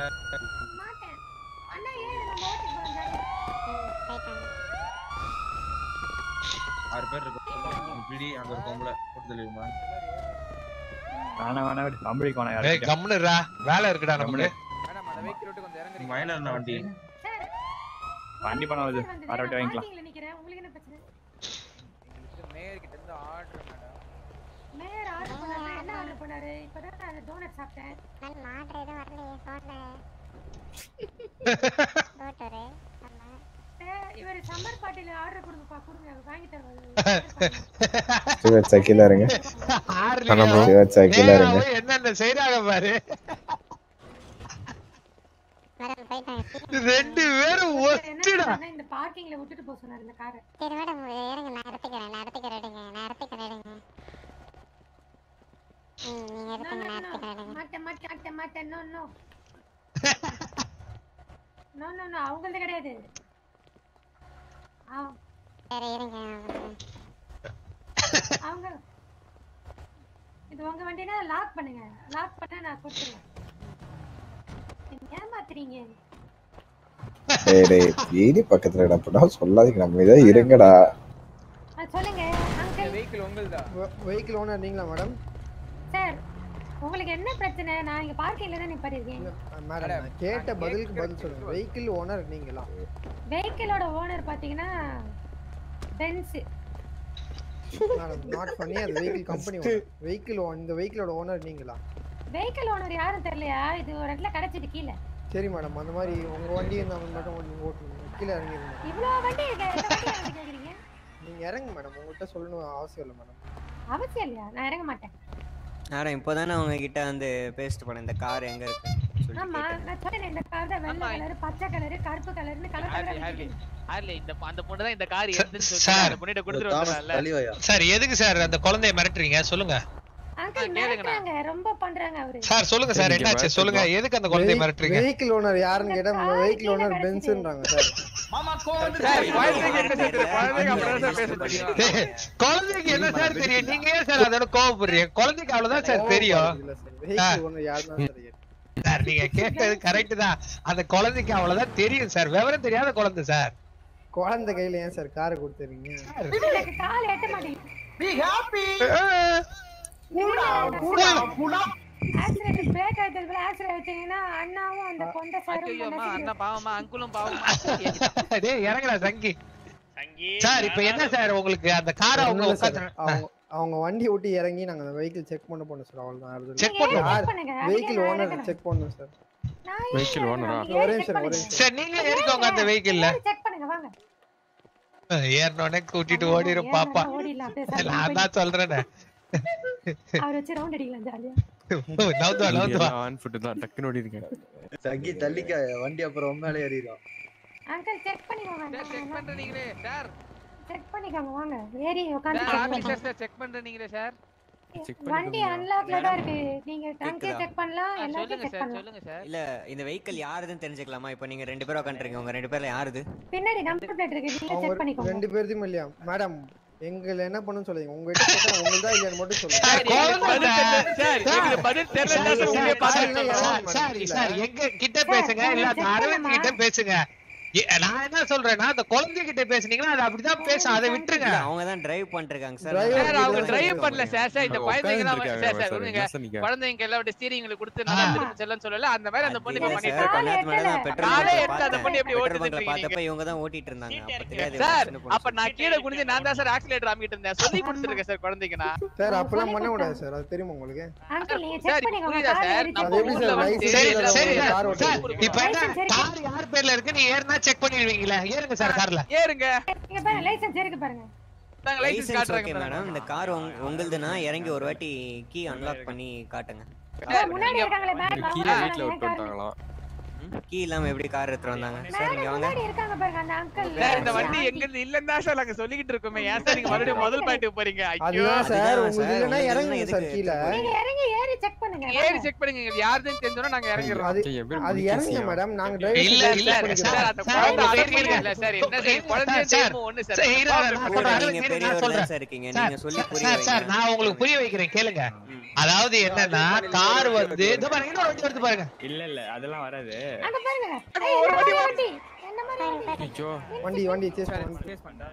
ஆறு பேர் இருக்கும் பிடி அங்க ஒரு பொம்பளை போட்டு தெரியுமா வேணாம் வேணாம் விடு கம்பளிக்கு வேணாம் ஏய் கம்முனுடா வேலை இருக்குடா நமக்கு மேடம் அந்த வெஹிக்கிள் விட்டு கொஞ்சம் இறங்குறீங்க மைனர் என்ன வண்டி வண்டி பணம் வருது வர விட்டு வாங்கிக்கலாம் பார்க்கிங்ல நிக்கிறேன் உங்களுக்கு என்ன பிரச்சனை மேயர் கிட்ட இருந்து ஆர்டர் மேடம் மேயர் ஆர்டர் பண்ணாரு என்ன ஆர்டர் பண்ணாரு இப்பதான் நான் டோனட் சாப்பிட்டேன் நான் ஆர்டர் எதுவும் வரலையே போடல போட்டோரு இவர் சம்மர் பார்ட்டில ஆர்டர் கொடுங்கப்பா கொடுங்க வாங்கி தருவாரு சிவச்சா கீழே இருங்க சிவச்சா கீழே இருங்க என்னென்ன செய்றாங்க பாரு மேடம் போயிட்டாங்க ரெண்டு பேரும் ஒத்துடா என்ன இந்த பார்க்கிங்ல விட்டுட்டு போக சொன்னாரு இந்த காரை சரி மேடம் இருங்க நான் எடுத்துக்கிறேன் நான் எடுத்துக்கிறேன் எடுங்க நான் எடுத்துக்கிறேன் எடுங்க ம் நீங்க எடுத்துங்க நான் எடுத்துக்கிறேன் எடுங்க மாட்டேன் மாட்டேன் மாட்டேன் மாட்டேன் no no no no no அவங்களது கிடையாது ஆ சரி இருங்க அவங்க இது உங்க வண்டினா லாக் பண்ணுங்க லாக் பண்ணா நான் கொடுத்துருவேன் என்ன ஏமாத்துறீங்க டேய் டேய் வீதி பக்கத்துல இடப்படா சொல்லாதீங்க நம்ம இதே இருங்கடா ஆ, சொல்லுங்க அங்கிள் வெஹிக்கிள் உங்களுதா வெஹிக்கிள் ஓனர் நீங்களா மேடம் சார் உங்களுக்கு என்ன பிரச்சனை நான் இங்க பார்க்கிங்ல தான் நிப்பாட்டிருக்கேன் மேடம் நான் கேட்ட பதிலுக்கு பதில் சொல்லுங்க வெஹிக்கிள் ஓனர் நீங்களா வெஹிக்கிளோட ஓனர் பாத்தீங்கன்னா பென்ஸ் மேடம் நாட் பண்ணி அது வெஹிக்கிள் கம்பெனி வெஹிக்கிள் இந்த வெஹிக்கிளோட ஓனர் நீங்களா வெஹிக்கிள் ஓனர் யாரும் தெரியலையா இது ஒரு இடத்துல கிடைச்சது கீழே சரி மேடம் அந்த மாதிரி உங்க வண்டியை நம்ம மட்டும் கொஞ்சம் ஓட்டுங்க கீழே இறங்கிருங்க இவ்வளோ வண்டி இருக்கு எந்த வண்டி வந்து கேக்குறீங்க நீங்க இறங்க மேடம் உங்கள்கிட்ட சொல்லணும் அவசியம் இல்லை மேடம் அவசியம் இல்லையா நான் இறங்க மாட்டேன் மேடம் இப்போதானே அவங்க கிட்ட வந்து பேசிட்டு போனேன் இந்த கார் எங்க இருக்கு சொல்லி ஆமா நான் சொன்னேன் இந்த கார் தான் வெள்ளை கலர் பச்சை கலர் கருப்பு கலர்னு colour Harley colour Harley Harley இந்த அந்த பொண்ணு தான் இந்த கார் எதுன்னு சார். சொல்லி அந்த பொண்ணிட்ட கொடுத்துட்டு வந்துடல சார் எதுக்கு சார் அந்த குழந்தைய மிரட்டுறீங்க சொல்லுங்க அங்கிள் மிரட்டுறாங்க ரொம்ப பண்றாங்க அவரு சார் சொல்லுங்க சார் என்னாச்சு சொல்லுங்க எதுக்கு அந்த குழந்தைய மிரட்டுறீங்க வெஹிக்கிள் ஓனர் யாருன்னு கேட்டா வெஹிக்கிள் ஓனர் பென்ஸ்ன்றாங்க சார் சார் குழந்தைக்கு என்ன சார் தெரியும் குழந்தைக்கு அப்புறம் தான் பேச தெரியும் குழந்தைக்கு என்ன சார் தெரியும் நீங்க ஏன் சார் அதோட கோவப்படுறீங்க குழந்தைக்கு அவ்வளவுதான் சார் தெரியும் வெஹிக்கிள் ஓனர் யாருன்னா சார் சார் நீங்க கேட்டது கரெக்ட் தான் அந்த குழந்தைக்கு அவ்வளவுதான் தெரியும் சார் விவரம் தெரியாத குழந்தை சார் குழந்தை கையில ஏன் சார் காரை கொடுத்துறீங்க எனக்கு கால் எட்ட மாட்டேங்குது பி ஹாப்பி ஆக்சிடென்ட் பிரேக் ஆயிட்டதுல ஆக்சிடென்ட் வச்சீங்கன்னா அண்ணாவும் அந்த கொண்ட சாரும் ஐயோம்மா அண்ணா பாவமா அங்குலும் பாவமா டேய் இறங்குடா சங்கி சார் இப்போ என்ன சார் உங்களுக்கு அந்த காரை அவங்க ஒண்ணும் இல்ல சார். உட்காந்து அவங்க அவங்க வண்டி விட்டு இறங்கி நாங்க அந்த வெஹிக்கிள் செக் பண்ண போனோம் சார் அவ்வளவுதான் Check பண்ணுமா? வெஹிக்கிள் ஓனர் செக் பண்ணோம் சார் வெஹிக்கிள் ஓனரா ஒரே நிமிஷம் ஒரே நிமிஷம் சார் நீங்க ஏறிக்கோங்க அந்த வெஹிக்கிள்ல செக் பண்ணுங்க வாங்க ஏறினோடனே கூட்டிட்டு ஓடிரும் பாப்பா ஓடிடலாம் அப்படியே நான் தான் சொல்றேனே அவர் வச்சு ரவுண்ட் அடிக்கலாம் ஜாலியா நவுந்தா நவுந்தா ஆன் ஃபுட் தான் டக்குன்னு ஓடி இருக்கேன் சங்கி தள்ளிக்க வண்டி அப்புறம் மேலே ஏறிடும் அங்கிள் செக் பண்ணிக்கோங்க செக் பண்றீங்களே சார் செக் பண்ணிக்கோங்க வாங்க ஏறி சார் உட்காந்து ஆபீசர் சார் செக் பண்றீங்களே சார் வண்டி அன்லாக்ல தான் இருக்கு நீங்க டங்கே கேக்குதா? செக் பண்ணலாம் ஆ, எல்லாத்தையும் சொல்லுங்க செக் சார் பண்ணலாம் சொல்லுங்க சார் இல்ல இந்த வெஹிக்கிள் யாருதுன்னு தெரிஞ்சுக்கலாமா இப்போ நீங்க ரெண்டு பேரும் உட்காந்துருக்கீங்க உங்க ரெண்டு பேர்ல யாருது பின்னாடி நம்பர் பிளேட் இருக்கு நீங்க அவங்க செக் ஒரு- பண்ணிக்கோங்க ரெண்டு பேர்த்தையும் இல்லையா மேடம் எங்களை என்ன பண்ணுன்னு சொல்லுங்க உங்ககிட்ட கேட்டா உங்களுக்கு தான் இல்லையான்னு மட்டும் சொல்லுங்க சார் எங்களுக்கு பதில் தெரியல சார் உங்களே பாத்து சார் சார் எங்க கிட்ட பேசுங்க இல்ல அந்த அரவிந்த் கிட்ட பேசுங்க ஏ- நான் என்ன சொல்றேன்னா அந்த குழந்தை கிட்ட பேசுனீங்கன்னா அது அப்படிதான் பேசும் அதை விட்டுருங்க அவங்க தான் டிரைவ் பண்ணிருக்காங்க சார் சார் அவங்க டிரைவ் பண்ணல சார் சார் இந்த அவங்க குழந்தைங்க தான் உட்கார்ந்துருக்காங்க சார் சார் சார், விடுங்க என்ன சொன்னீங்க? குழந்தைங்க எல்லாம் ஸ்டீரிங்ல கொடுத்து நல்லா திருப்பி செல்லன்னு சொல்லல அந்த மாதிரி அந்த பொண்ணு இப்ப இல்ல பண்ணிட்டு சார், கொஞ்ச இருக்காங்க நேரத்துக்கு முன்னாடி தான் petrol நானே bunkல எடுத்து அந்த பொண்ணு எப்படி பார்த்தேன். ஓட்டுதுன்னு petrol bunkல இருக்கீங்க பார்த்தப்ப இவங்க தான் ஓட்டிட்டு இருந்தாங்க அப்ப தெரியாது சார் சின்ன பொண்ணு அப்ப நான் கீழே குனிஞ்சு நான் தான் சார் ஆக்சிலேட்டர் அமிக்கிட்டு இருந்தேன் சொல்லி கொடுத்துருக்கேன் சார் குழந்தைக்கு நான் சார் அப்பெல்லாம் பண்ண கூடாது சார் அது தெரியுமா உங்களுக்கு அங்கிள் நீங்க சார் செக் பண்ணிக்கோங்க புரியுதா கார் சார் ஏறி நம்ம அது எப்படி ஊர்ல சார் வந்து license சரி இல்லாத சரி ஒரு car சார் சார் ஓட்டுறது? இப்ப என்ன கார் யார் பேர்ல இருக்கு நீ ஏறினா செக் பண்ணிடுவீங்களா ஏறுங்க சார் கார்ல ஏறுங்க இங்க பாருங்க லைசென்ஸ் இருக்கு பாருங்க நாங்க லைசென்ஸ் லைசென்ஸ் காட்டுறாங்க ஓகே மேடம் இந்த கார் உங்களுதுனா இறங்கி ஒரு வாட்டி கீ அன்லாக் பண்ணி காட்டுங்க சார், முன்னாடி இருக்காங்களே மேடம் கீழே வீட்ல விட்டு வந்துட்டாங்களாம் கீ இல்லாம எப்படி கார் எடுத்துட்டு வந்தாங்க சார் இங்க வாங்க முன்னாடி இருக்காங்க பாருங்க அந்த அங்கிள் சார் இந்த வண்டி எங்க இருந்து இல்லன்னு தான் சார் நாங்க சொல்லிக்கிட்டு இருக்கோமே ஏன் சார் நீங்க மறுபடியும் முதல் பாயிண்ட்டுக்கு போறீங்க ஐயோ அதுதான் சார் உங்களுக்கு இல்லைன்னா உங்களுக்கு இறங்குங்க இல்லைன்னா சார் கீழே நீங்க இறங்கி ஏறி செக் பண்ணுங்க ஏறி செக் பண்ணுங்க எங்களுக்கு யாருன்னு தெரிஞ்சோன்னா நாங்க இறங்கிடுறோம் அது அது இறங்குங்க மேடம் நாங்க டிரைவர் இல்ல இல்ல சார் சார் சார் அந்த சார் குழந்தை உங்க அடக்கம் இருங்க. இல்ல சார் என்ன சார் குழந்தைய சார், தெரியுமோ ஒண்ணு சார் சார், இருங்க, நான் கூட சொல்றேன். நீங்க இருங்க, பெரியவர் நான் தான் சொல்றேன். சார் இருக்கீங்க சார், நீங்க சொல்லி சார், புரிய சார், சார், வைங்க நான் உங்களுக்கு புரிய வைக்கிறேன் கேளுங்க அதாவது என்னன்னா கார் வந்து இதோ பாருங்க இன்னொரு வண்டி எடுத்து பாருங்க இல்ல இல்ல அதெல்லாம் வராது அங்க பாருங்க ஏய், இந்த மாதிரி வண்டி என்ன மாதிரி வண்டி ஐயோ வண்டி வண்டி சேஸ் பண்ணி Face பண்ணா.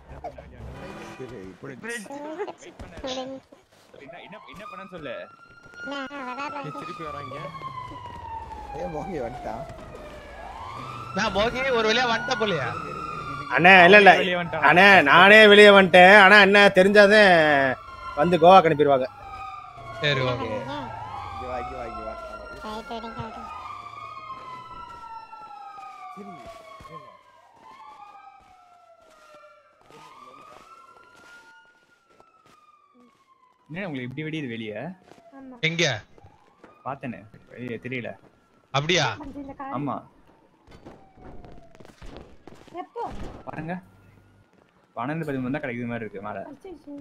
என்ன என்ன என்ன பண்ணன்னு சொல்லு ஏய், திருப்பி வராங்க ஏ மோகி வந்துட்டான் நான் மோகி ஒரு வழியா வந்துட்ட போலையா அண்ணே இல்ல இல்ல வெளிய வந்துட்டான். அண்ணே நானே வெளியே வந்துட்டேன் ஆனா என்ன தெரிஞ்சாதான் வந்து கோவாக்கு அனுப்பிடுவாங்க சரி ஓகே இங்க வா இங்க வா இங்க வா ரைட் வெடிங்க வெடிங்க என்ன உங்களுக்கு இப்படி வெடியுது வெளிய ஆமா எங்க பார்த்தேனே வெளிய தெரியல அப்படியா வந்து இந்த கார் ஆமா எப்போ பாருங்க பன்னெண்டு பதிமூணு தான் கிடைக்குது மாதிரி இருக்கு மேல அச்சச்சோ.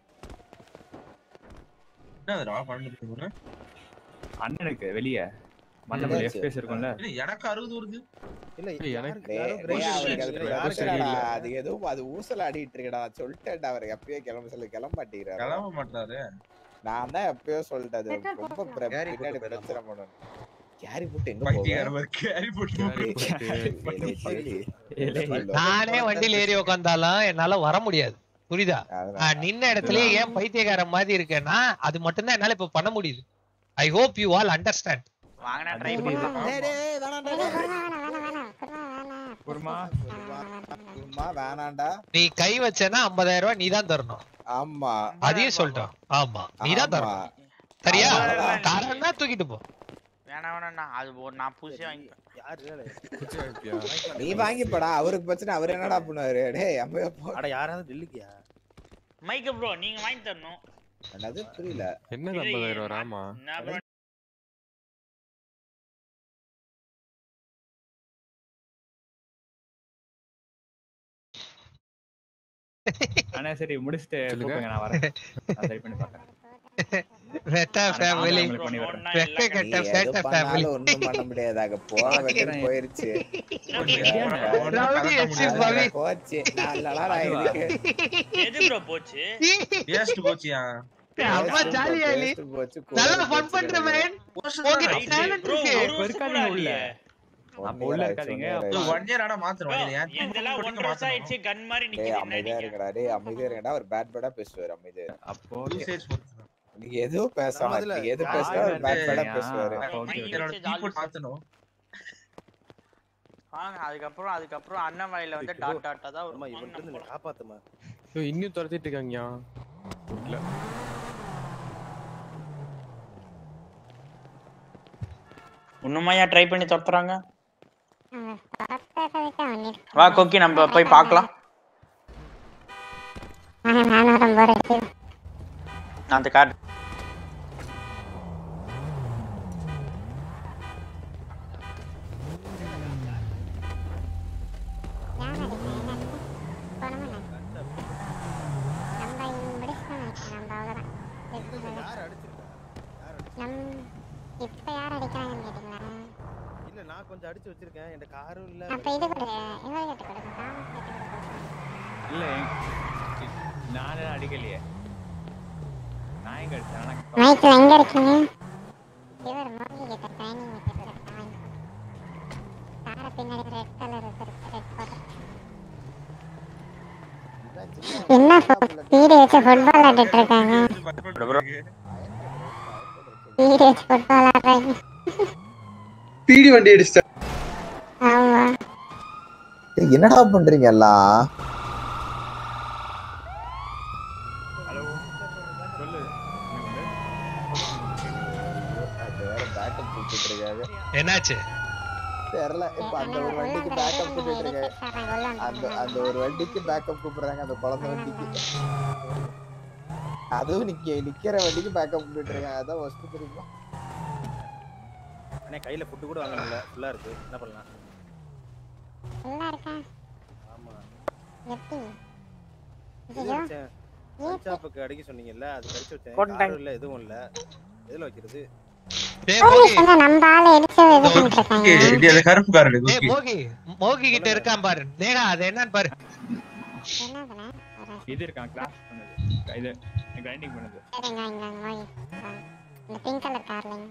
என்னதுடா பன்னெண்டு மூணு அண்ணனுக்கு வெளிய மண்டபம் எஃபிஎஸ் இருக்கும்ல இல்ல எனக்கு அறுபது வருது இல்ல ஏய், எனக்கு டேய், யாரோ டேய், grace அவருக்கு அது இல்ல. யாருக்குடா, அது ஏதோ அது ஊசல் ஆடிட்டு இருக்கடா சொல்லிட்டேன்டா அவர் எப்பயோ கிளம்ப சொல்லி கிளம்ப மாட்டேங்கிறாரு கிளம்ப மாட்டாரு நான் தான் எப்பயோ சொல்லிட்டேன் அது Petrol ரொம்ப போட்டு பிர- Carry பின்னாடி போட்டு பிரச்சனை பண்ணணும் கேரி போட்டு எங்க பைத்தியக்கார போவேன் மாதிரி கேரி போட்டு Carry போட்டு. நானே வண்டியில ஏறி உட்காந்தாலும் என்னால வர முடியாது புரியுதா நான் நின்ன இடத்துலயே ஏன் பைத்தியக்காரன் மாதிரி இருக்கேன்னா அது மட்டும்தான் என்னால இப்ப பண்ண முடியுது I hope you all understand வாங்கினா ட்ரை புரியுது. பண்ணலாம் டேய், டேய், டேய், வேணாம்டா, டேய். வேணாம் வேணாம் வேணாம் வேணாம் குருமா சும்மா வேணாம்டா நீ கை வச்சேன்னா ஐம்பதாயிரம் ரூபாய் நீ தான் தரணும் ஆமா அதையும் சொல்லிட்டோம் ஆமா நீ தான் ஆமா. தரணும் சரியா அவ்வளவுதான். காரணம்னா தூக்கிட்டு போ வேணாம் வேணாம்ண்ணா அது ஒரு நான் புதுசே வாங்கிப்பேன் குச்சி வாங்கிப்பியா? நீ வாங்கிப்படா அவருக்கு பிரச்சனை அவர் என்னடா பண்ணுவாரு டேய் அம்மையா போ அட யாராவது டெல்லிக்கியா மைக்க ப்ரோ நீங்க வாங்கி தரணும் என்னது புரியல என்னது ஐம்பதாயிரம் ராமா என்ன bro அண்ணா சரி முடிச்சுட்டு சொல்லுங்க. கூப்பிடுங்க நான் வரேன் நான் சரி பண்ணி பார்க்கறேன் வெட்ட ஃபேமிலி வெக்க கெட்ட நீ எது ஃபேட்ட ஃபேமிலி பண்ணாலும் ஒண்ணும் பண்ண முடியாதாக போக வேண்டியது போயிருச்சு ரவுடி எஸ்எஸ் பாவி போச்சு நல்லடா நான் இதுக்கு எது ப்ரோ போச்சு வேஸ்ட் போச்சியா அம்மா ஜாலியா நீ போச்சு நல்லா ஃபன் பண்ற மேன் உங்ககிட்ட டேலண்ட் இருக்கு இப்ப இருக்காதீங்க உள்ள அப்ப உள்ள இருக்காதீங்க அப்ப ஒன் இயர் ஆனா மாத்துறோம் இது ஏன் இதெல்லாம் ஒன்றரை வருஷம் ஆயிடுச்சு கன் மாதிரி டேய் நிக்குது அமைதியா இருங்கடா டேய் அமைதியா இருங்கடா ஒரு பேட் பேடா பேசுவாரு அமைதியா இரு. அப்போ யூசேஜ் பொறுத்து நீங்க எதோ பேசலாம் நீங்க எது பேசினா ஒரு பேட் பேடா பேசுவாரு என்னோட கீபோர்ட் மாத்தணும் வாங்க அதுக்கப்புறம் அதுக்கப்புறம் அண்ணாமலையில வந்து டாட் டாட்டா தான் ஒரு வாங்க நம்ம போலாம். காப்பாத்துமா ஐயோ, இன்னும் துரத்திட்டு இருக்காங்கயா இல்ல இன்னுமாயா ட்ரை பண்ணி துரத்துறாங்க துரத்துறதுக்கு அவன் இருக்கு. வா கொக்கி நம்ம போய் பார்க்கலாம் ஆனா நானும் ரொம்ப ரெடி அந்த கார்டு யார் அடிக்கிறா? என்ன இருக்கு? போனோமா என்ன? நம்ம இங்க முடிச்சுட்டோம்னு நினைக்கிறேன். நம்ம அவ்வளவுதான். இதுக்கு மேல. நம் இப்ப யார் அடிக்கிறாங்கன்னு கேட்டீங்களா இல்ல நான் கொஞ்சம் அடிச்சு வச்சிருக்கேன் என் காரும் இல்ல அப்ப இது கொடு இவர்கிட்ட கொடுங்க தாமஸ் கிட்ட கொடுங்க இல்ல நானே அடிக்கலையே நான் எங்க அடிச்சேன் ஆனா மைக்கில் எங்க இருக்கீங்க இவர் மோகி கிட்ட ட்ரைனிங் வச்சிருக்காரு காரை பின்னாடி ரெட் கலர் ரெட் கலர் என்ன ஸ்பீடு வச்சு ஃபுட்பால் ஆடிட்டு இருக்காங்க ஸ்பீடு வச்சு ஃபுட்பால் ஆடுறாங்க பீடி வண்டி அடிச்சிட்டேன் ஆமா டேய், என்னடா பண்றீங்க எல்லாம் ஹலோ சொல்லு அது வேற பேக்கப் கொடுத்துட்டு இருக்காங்க என்னாச்சு தெரியல இப்ப அந்த ஒரு வண்டிக்கு பேக்கப் கூப்பிட்டு இருக்காங்க அந்த அந்த ஒரு வண்டிக்கு பேக்கப் கூப்பிடுறாங்க அந்த குழந்தை வண்டிக்கு அதுவும் நிக்க நிக்கிற வண்டிக்கு பேக்கப் கூப்பிட்டு இருக்காங்க அதான் வஸ்து தெரியுமா அண்ணே கையில ஃபுட்டு கூட வாங்க முடியல ஃபுல்லா இருக்கு என்ன பண்ணலாம் நல்லா இருக்கா ஆமா எப்படி இது ஐயோ வச்சேன் பஞ்சாப்புக்கு அடிக்க சொன்னீங்கல்ல அது கடிச்சு வச்சேன் போட்டேன். காரும் இல்ல எதுவும் இல்ல எதுல வைக்கிறது போலீஸ் வந்து நம்ம ஆளை இடிச்சு இது பண்ணிட்டு இருக்காங்க இது அது கருப்பு காரடு ஏய் மோகி மோகி கிட்ட இருக்கான் பாரு நேரா அது என்னன்னு பாரு என்னதுண்ணே இது இருக்கான் கிளாஸ் பண்ணது இது கிரைண்டிங் பண்ணது சரிங்க இங்க மோகி வாங்க. இந்த பிங்க் கலர் கார்லிங்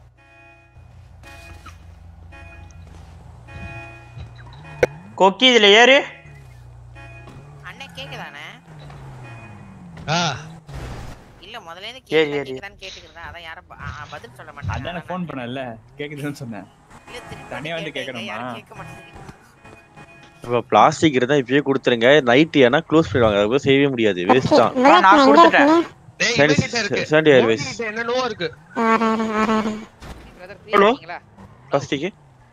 கொக்கி இதுல ஏறு அண்ணே கேக்குதானே ஆ இல்ல முதல்ல இருந்து ஏறி, கேக்குதா ஏறி. கேக்குதான்னு கேட்டுக்கிறதா அதான் யாரும் ப- ஆ, ஆ, பதில் சொல்ல மாட்டாங்க அதானே ஃபோன் பண்ணல கேக்குதுன்னு சொன்னேன் இல்ல திருப்பி தனியா வந்து கேட்டேன், கேட்கணுமா யாரும் கேட்க மாட்டேங்குது இப்போ பிளாஸ்டிக் இருந்தா இப்பயே கொடுத்துருங்க நைட் ஏன்னா க்ளோஸ் பண்ணிடுவாங்க அதுக்கு செய்யவே முடியாது வேஸ்ட் தான் புல்லட் நான் எங்க கொடுத்துட்டேன். இருக்குங்க டேய் சாண்டி இவங்கிட்ட இருக்கு சாண்டி மோகி ஏர்வேஸ் கிட்ட என்னென்னவோ இருக்கு வர வர வர பிரதர் ஹலோ இருக்கீங்களா பிளாஸ்டிக்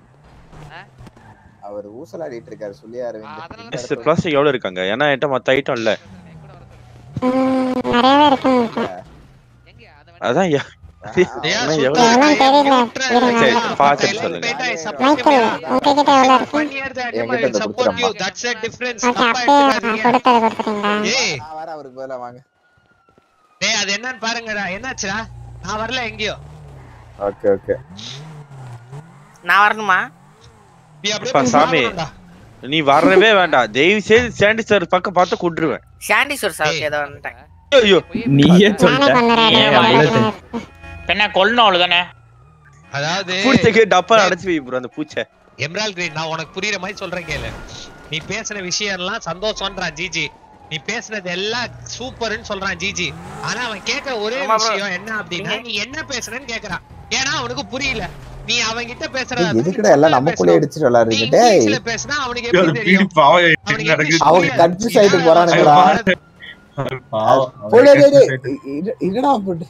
அவர் ஊசலாடிட்டு இருக்காரு சொல்லி அரவிந்த் பிளாஸ்டிக் எவ்வளவு இருக்காங்க ஏன்னா என்கிட்ட மத்த ஐட்டம் இல்ல ம், நிறையவே இருக்குன்னு நினைக்கிறேன் அதான் யா- ஏன் அண்ணா, சுத்தா எவ்வளவு எவ்வளவு தெரியல இருங்க சரி நான் பார்த்துட்டு சொல்லுங்க மைக்கேல் உங்ககிட்ட எவ்வளவு இருக்கு One year that I என்கிட்ட will இதை support you. கொடுத்துறேம்மா. That's a difference. ஓகே தப்பா அப்பயே நான் எடுத்துக்காதீங்க. கொடுத்தது கொடுத்துறீங்களா ஏய் நான் வர அவருக்கு பதிலா வாங்க டேய் அது என்னன்னு பாருங்கடா என்னாச்சுடா நான் வரல எங்கேயோ ஓகே ஓகே நான் வரணுமா நீ அப்படியே அப்பா, போய் சாமி சாகணும்டா. நீ வரவே வேண்டாம் தயவு செய்து சாண்டி சார் பக்கம் பார்த்து கொண்டுருவேன் சாண்டி சோர் சார் ஏதோ வந்துட்டேன் ஐயோ நீயே நானே சொல்லிட்ட கொண்டுறேன் ஏன் நான் அவ்வளவு வரேன். பெண்ணா கொல்லணும் அவ்வளவுதானே அதாவது பூச்சைக்கு டப்பா அடைச்சு வை bro அந்த பூச்சை எம்ரால் கிரீன் நான் உனக்கு புரியுற மாதிரி சொல்றேன் கேளு நீ பேசின விஷயம் எல்லாம் சந்தோஷம்ன்றான் ஜிஜி நீ பேசுனது எல்லாம் சூப்பர்னு சொல்றான் ஜிஜி ஆனா அவன் கேட்க ஒரே ஆமா bro. விஷயம் என்ன அப்படின்னா நீ என்ன பேசுறன்னு கேக்குறான் ஏன்னா அவனுக்கு புரியல நீ அவன் கிட்ட பேசுற டேய், எதுக்குடா எல்லாம் நமக்குள்ளே அடிச்சுட்டு நீ விளையாடுறீங்க டேய் இங்கிலீஷ்ல பேசினா அவனுக்கு எப்படி பீடி தெரியும் பாவம் அவனுக்கு என்ன நடக்குது எப்படி அவங்க கன்ஃபியூஸ் ஆயிட்டு போறானுங்கடா பாவம் போடே டேய் டேய், இ- என்னடா போட்டு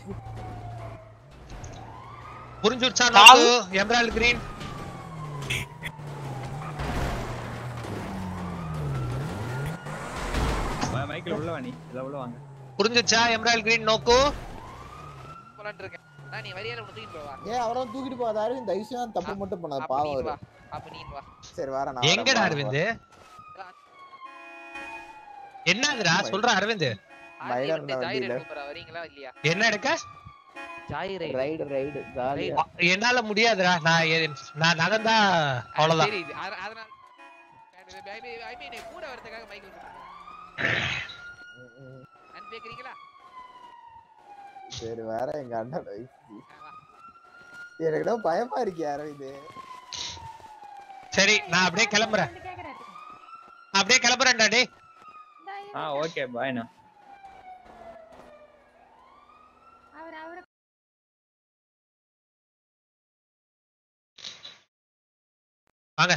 புரிஞ்சுடுச்சா நோக்கு எம்ரால் கிரீன் மைக்கில் உள்ள வாணி இல்ல உள்ள வாங்க புரிஞ்சுச்சா எம்ரால் கிரீன் நோக்கு போலான்னு இருக்கேன் நான் நீ வரியால உன்னை தூக்கிட்டு போவா ஏன் அவரை தூக்கிட்டு போகாத அரவிந்த் தயவு செய்து தப்பு மட்டும் பண்ணாத அப்ப பாவம் நீ அவரு வா அப்ப நீ வா சரி வரேன் நான் வரேன், எங்கடா வரேன், அரவிந்த் என்னதுடா சொல்ற அரவிந்த் ஆர்டி மைனர் வந்து ஜாய் வண்டியில ரைடு கூப்பிடுறா வரீங்களா இல்லையா என்ன எடுக்க ஜாய் ரைடு ரைடு ரைடு ஜாலியா அ- என்னால முடியாதுடா நான் எ- நான் நகர்ந்தா அவ்வளவுதான் சரி அத- அதனால ஐ மீன் கூட வரதுக்காக மைக்கேல் நான் கேக்குறீங்களா சரி வேற எங்க அண்ணன் எனக்கு தான் பயமா இருக்கு அரவிந்த் சரி நான் அப்படியே கிளம்புறேன் நான் அப்படியே கிளம்புறேன்டா டேய் ஆ ஓகே பாய்ண்ணா அவர் அவரு வாங்க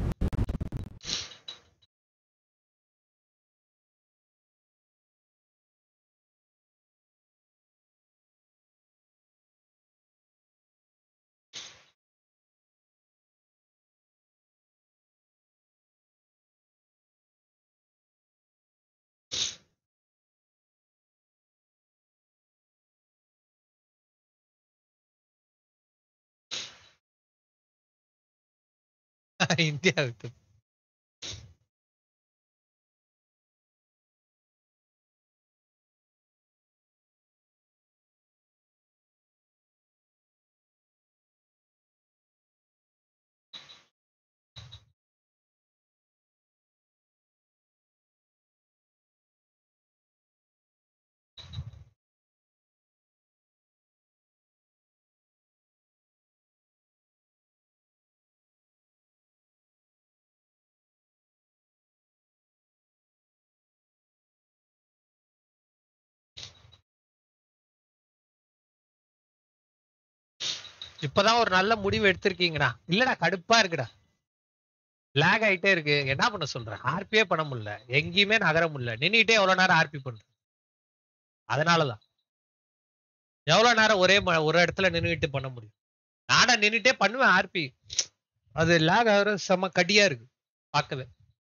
இந்தியாவுக்கு இப்பதான் ஒரு நல்ல முடிவு எடுத்திருக்கீங்கடா இல்லடா கடுப்பா இருக்குடா லேக் ஆயிட்டே இருக்கு என்ன பண்ண சொல்றேன் ஆர்பியே பண்ண முடியல எங்கேயுமே நகர முடியல நின்னுட்டே எவ்வளவு நேரம் ஆர்பி பண்றேன் அதனாலதான் எவ்வளவு நேரம் ஒரே ம- ஒரு இடத்துல நின்னுட்டு பண்ண முடியும் நானா நின்னுட்டே பண்ணுவேன் ஆர்பி அது லேக் ஆகுற செம கடியா இருக்கு பார்க்கவே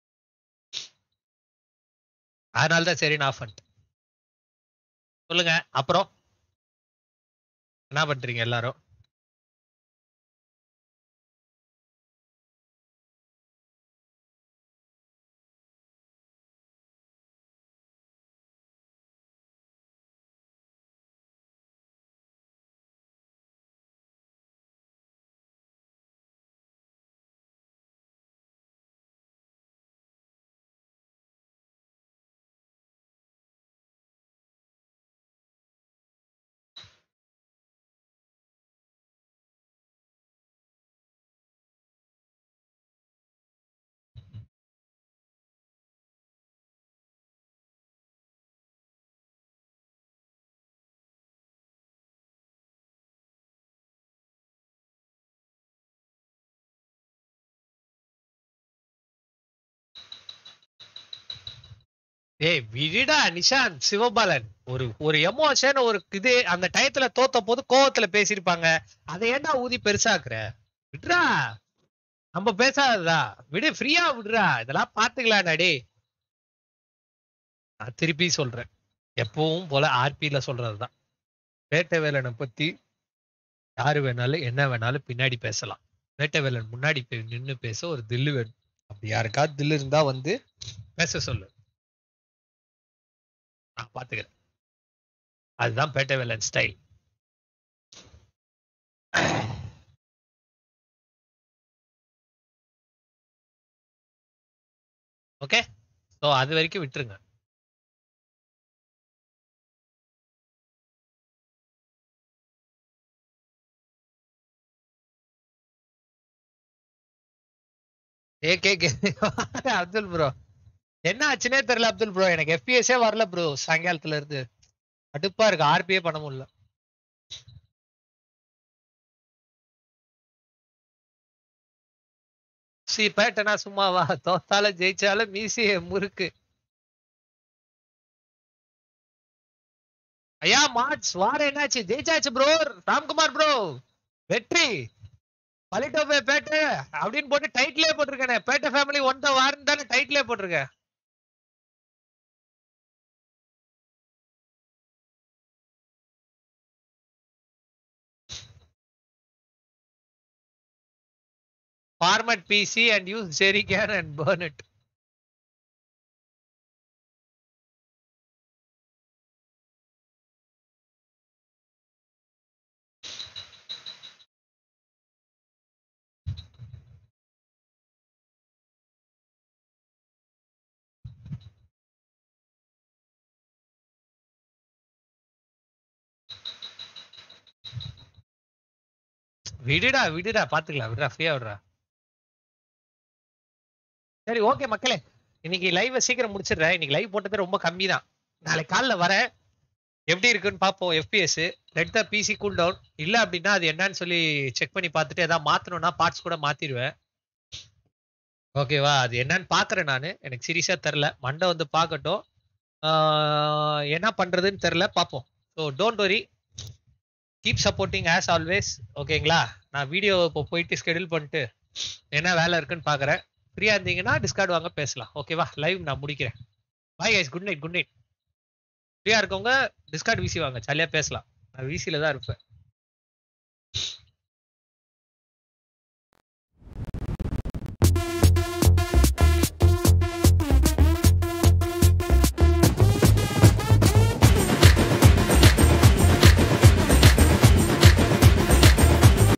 அதனாலதான் சரி நான் ஆஃப் பண்ணிட்டேன் சொல்லுங்க அப்புறம் என்ன பண்றீங்க எல்லாரும் ஏய் விடுடா நிஷாந்த் சிவபாலன் ஒரு ஒரு எமோஷன் ஒரு இது அந்த டயத்துல தோத்த போது கோவத்துல பேசியிருப்பாங்க அதை ஏன்டா ஊதி பெருசாக்குற விடுறா நம்ம பேசாததா விடு ஃப்ரீயா விடுறா இதெல்லாம் பாத்துக்கலாம்டா டேய் நான் திருப்பி சொல்றேன் எப்பவும் போல ஆர்பில சொல்றதுதான் வேட்டை வேலனை பத்தி யாரு வேணாலும் என்ன வேணாலும் பின்னாடி பேசலாம் வேட்டை வேலன் முன்னாடி போய் நின்னு பேச ஒரு தில்லு வேணும் அப்படி யாருக்காவது தில்லு இருந்தா வந்து பேச சொல்லு நான் பாத்துக்கிறேன் அதுதான் Pettai Velan style okay so அது வரைக்கும் விட்டுருங்க A K K Abdul bro என்ன ஆச்சுனே தெரியல அப்துல் ப்ரோ எனக்கு எஃபிஎஸ்ஸே வரல ப்ரோ சாயங்காலத்துல இருந்து கடுப்பா இருக்கு ஆர்பியே பண்ண முடியல சி பேட்டனா சும்மாவா தோத்தாலும் ஜெயிச்சாலும் மீசி முறுக்கு ஐயா மார்ச் வார என்னாச்சு ஜெயிச்சாச்சு ப்ரோ ராம்குமார் ப்ரோ வெற்றி பலிட்டோபே பேட்டை அப்படின்னு போட்டு டைட்டிலே போட்டிருக்கேனே பேட்டை ஃபேமிலி ஒன் த வார்னு தானே டைட்டிலே போட்டிருக்கேன் format PC and use jerrycan and burn it. விடுடா விடுடா பாத்துக்கலாம் விடுடா ஃப்ரீயா விடுறா சரி ஓகே மக்களே இன்னைக்கு லைவ் சீக்கிரம் முடிச்சிடுறேன் இன்னைக்கு லைவ் போட்டது ரொம்ப கம்மி தான் நாளைக்கு காலைல வரேன் எப்படி இருக்குன்னு பார்ப்போம் FPS let the PC cool down இல்ல அப்படின்னா அது என்னன்னு சொல்லி செக் பண்ணி பார்த்துட்டு ஏதாவது மாத்தணும்னா பார்ட்ஸ் கூட மாத்திடுவேன் ஓகேவா அது என்னன்னு பாக்குறேன் நான் எனக்கு சீரியஸா தெரில மண்டை வந்து பார்க்கட்டும் ஆஹ் என்ன பண்றதுன்னு தெரில பார்ப்போம் so don't worry keep supporting as always ஓகேங்களா நான் வீடியோ இப்போ போயிட்டு ஸ்கெடியூல் பண்ணிட்டு என்ன வேலை இருக்குன்னு பார்க்குறேன் ஃப்ரீயாக இருந்தீங்கன்னா டிஸ்கார்ட் வாங்க பேசலாம் ஓகேவா லைவ் நான் முடிக்கிறேன் bye guys good night good night ஃப்ரீயாக இருக்கவங்க டிஸ்கார்ட் விசி வாங்க ஜாலியாக பேசலாம் நான் விசியில் தான் இருப்பேன்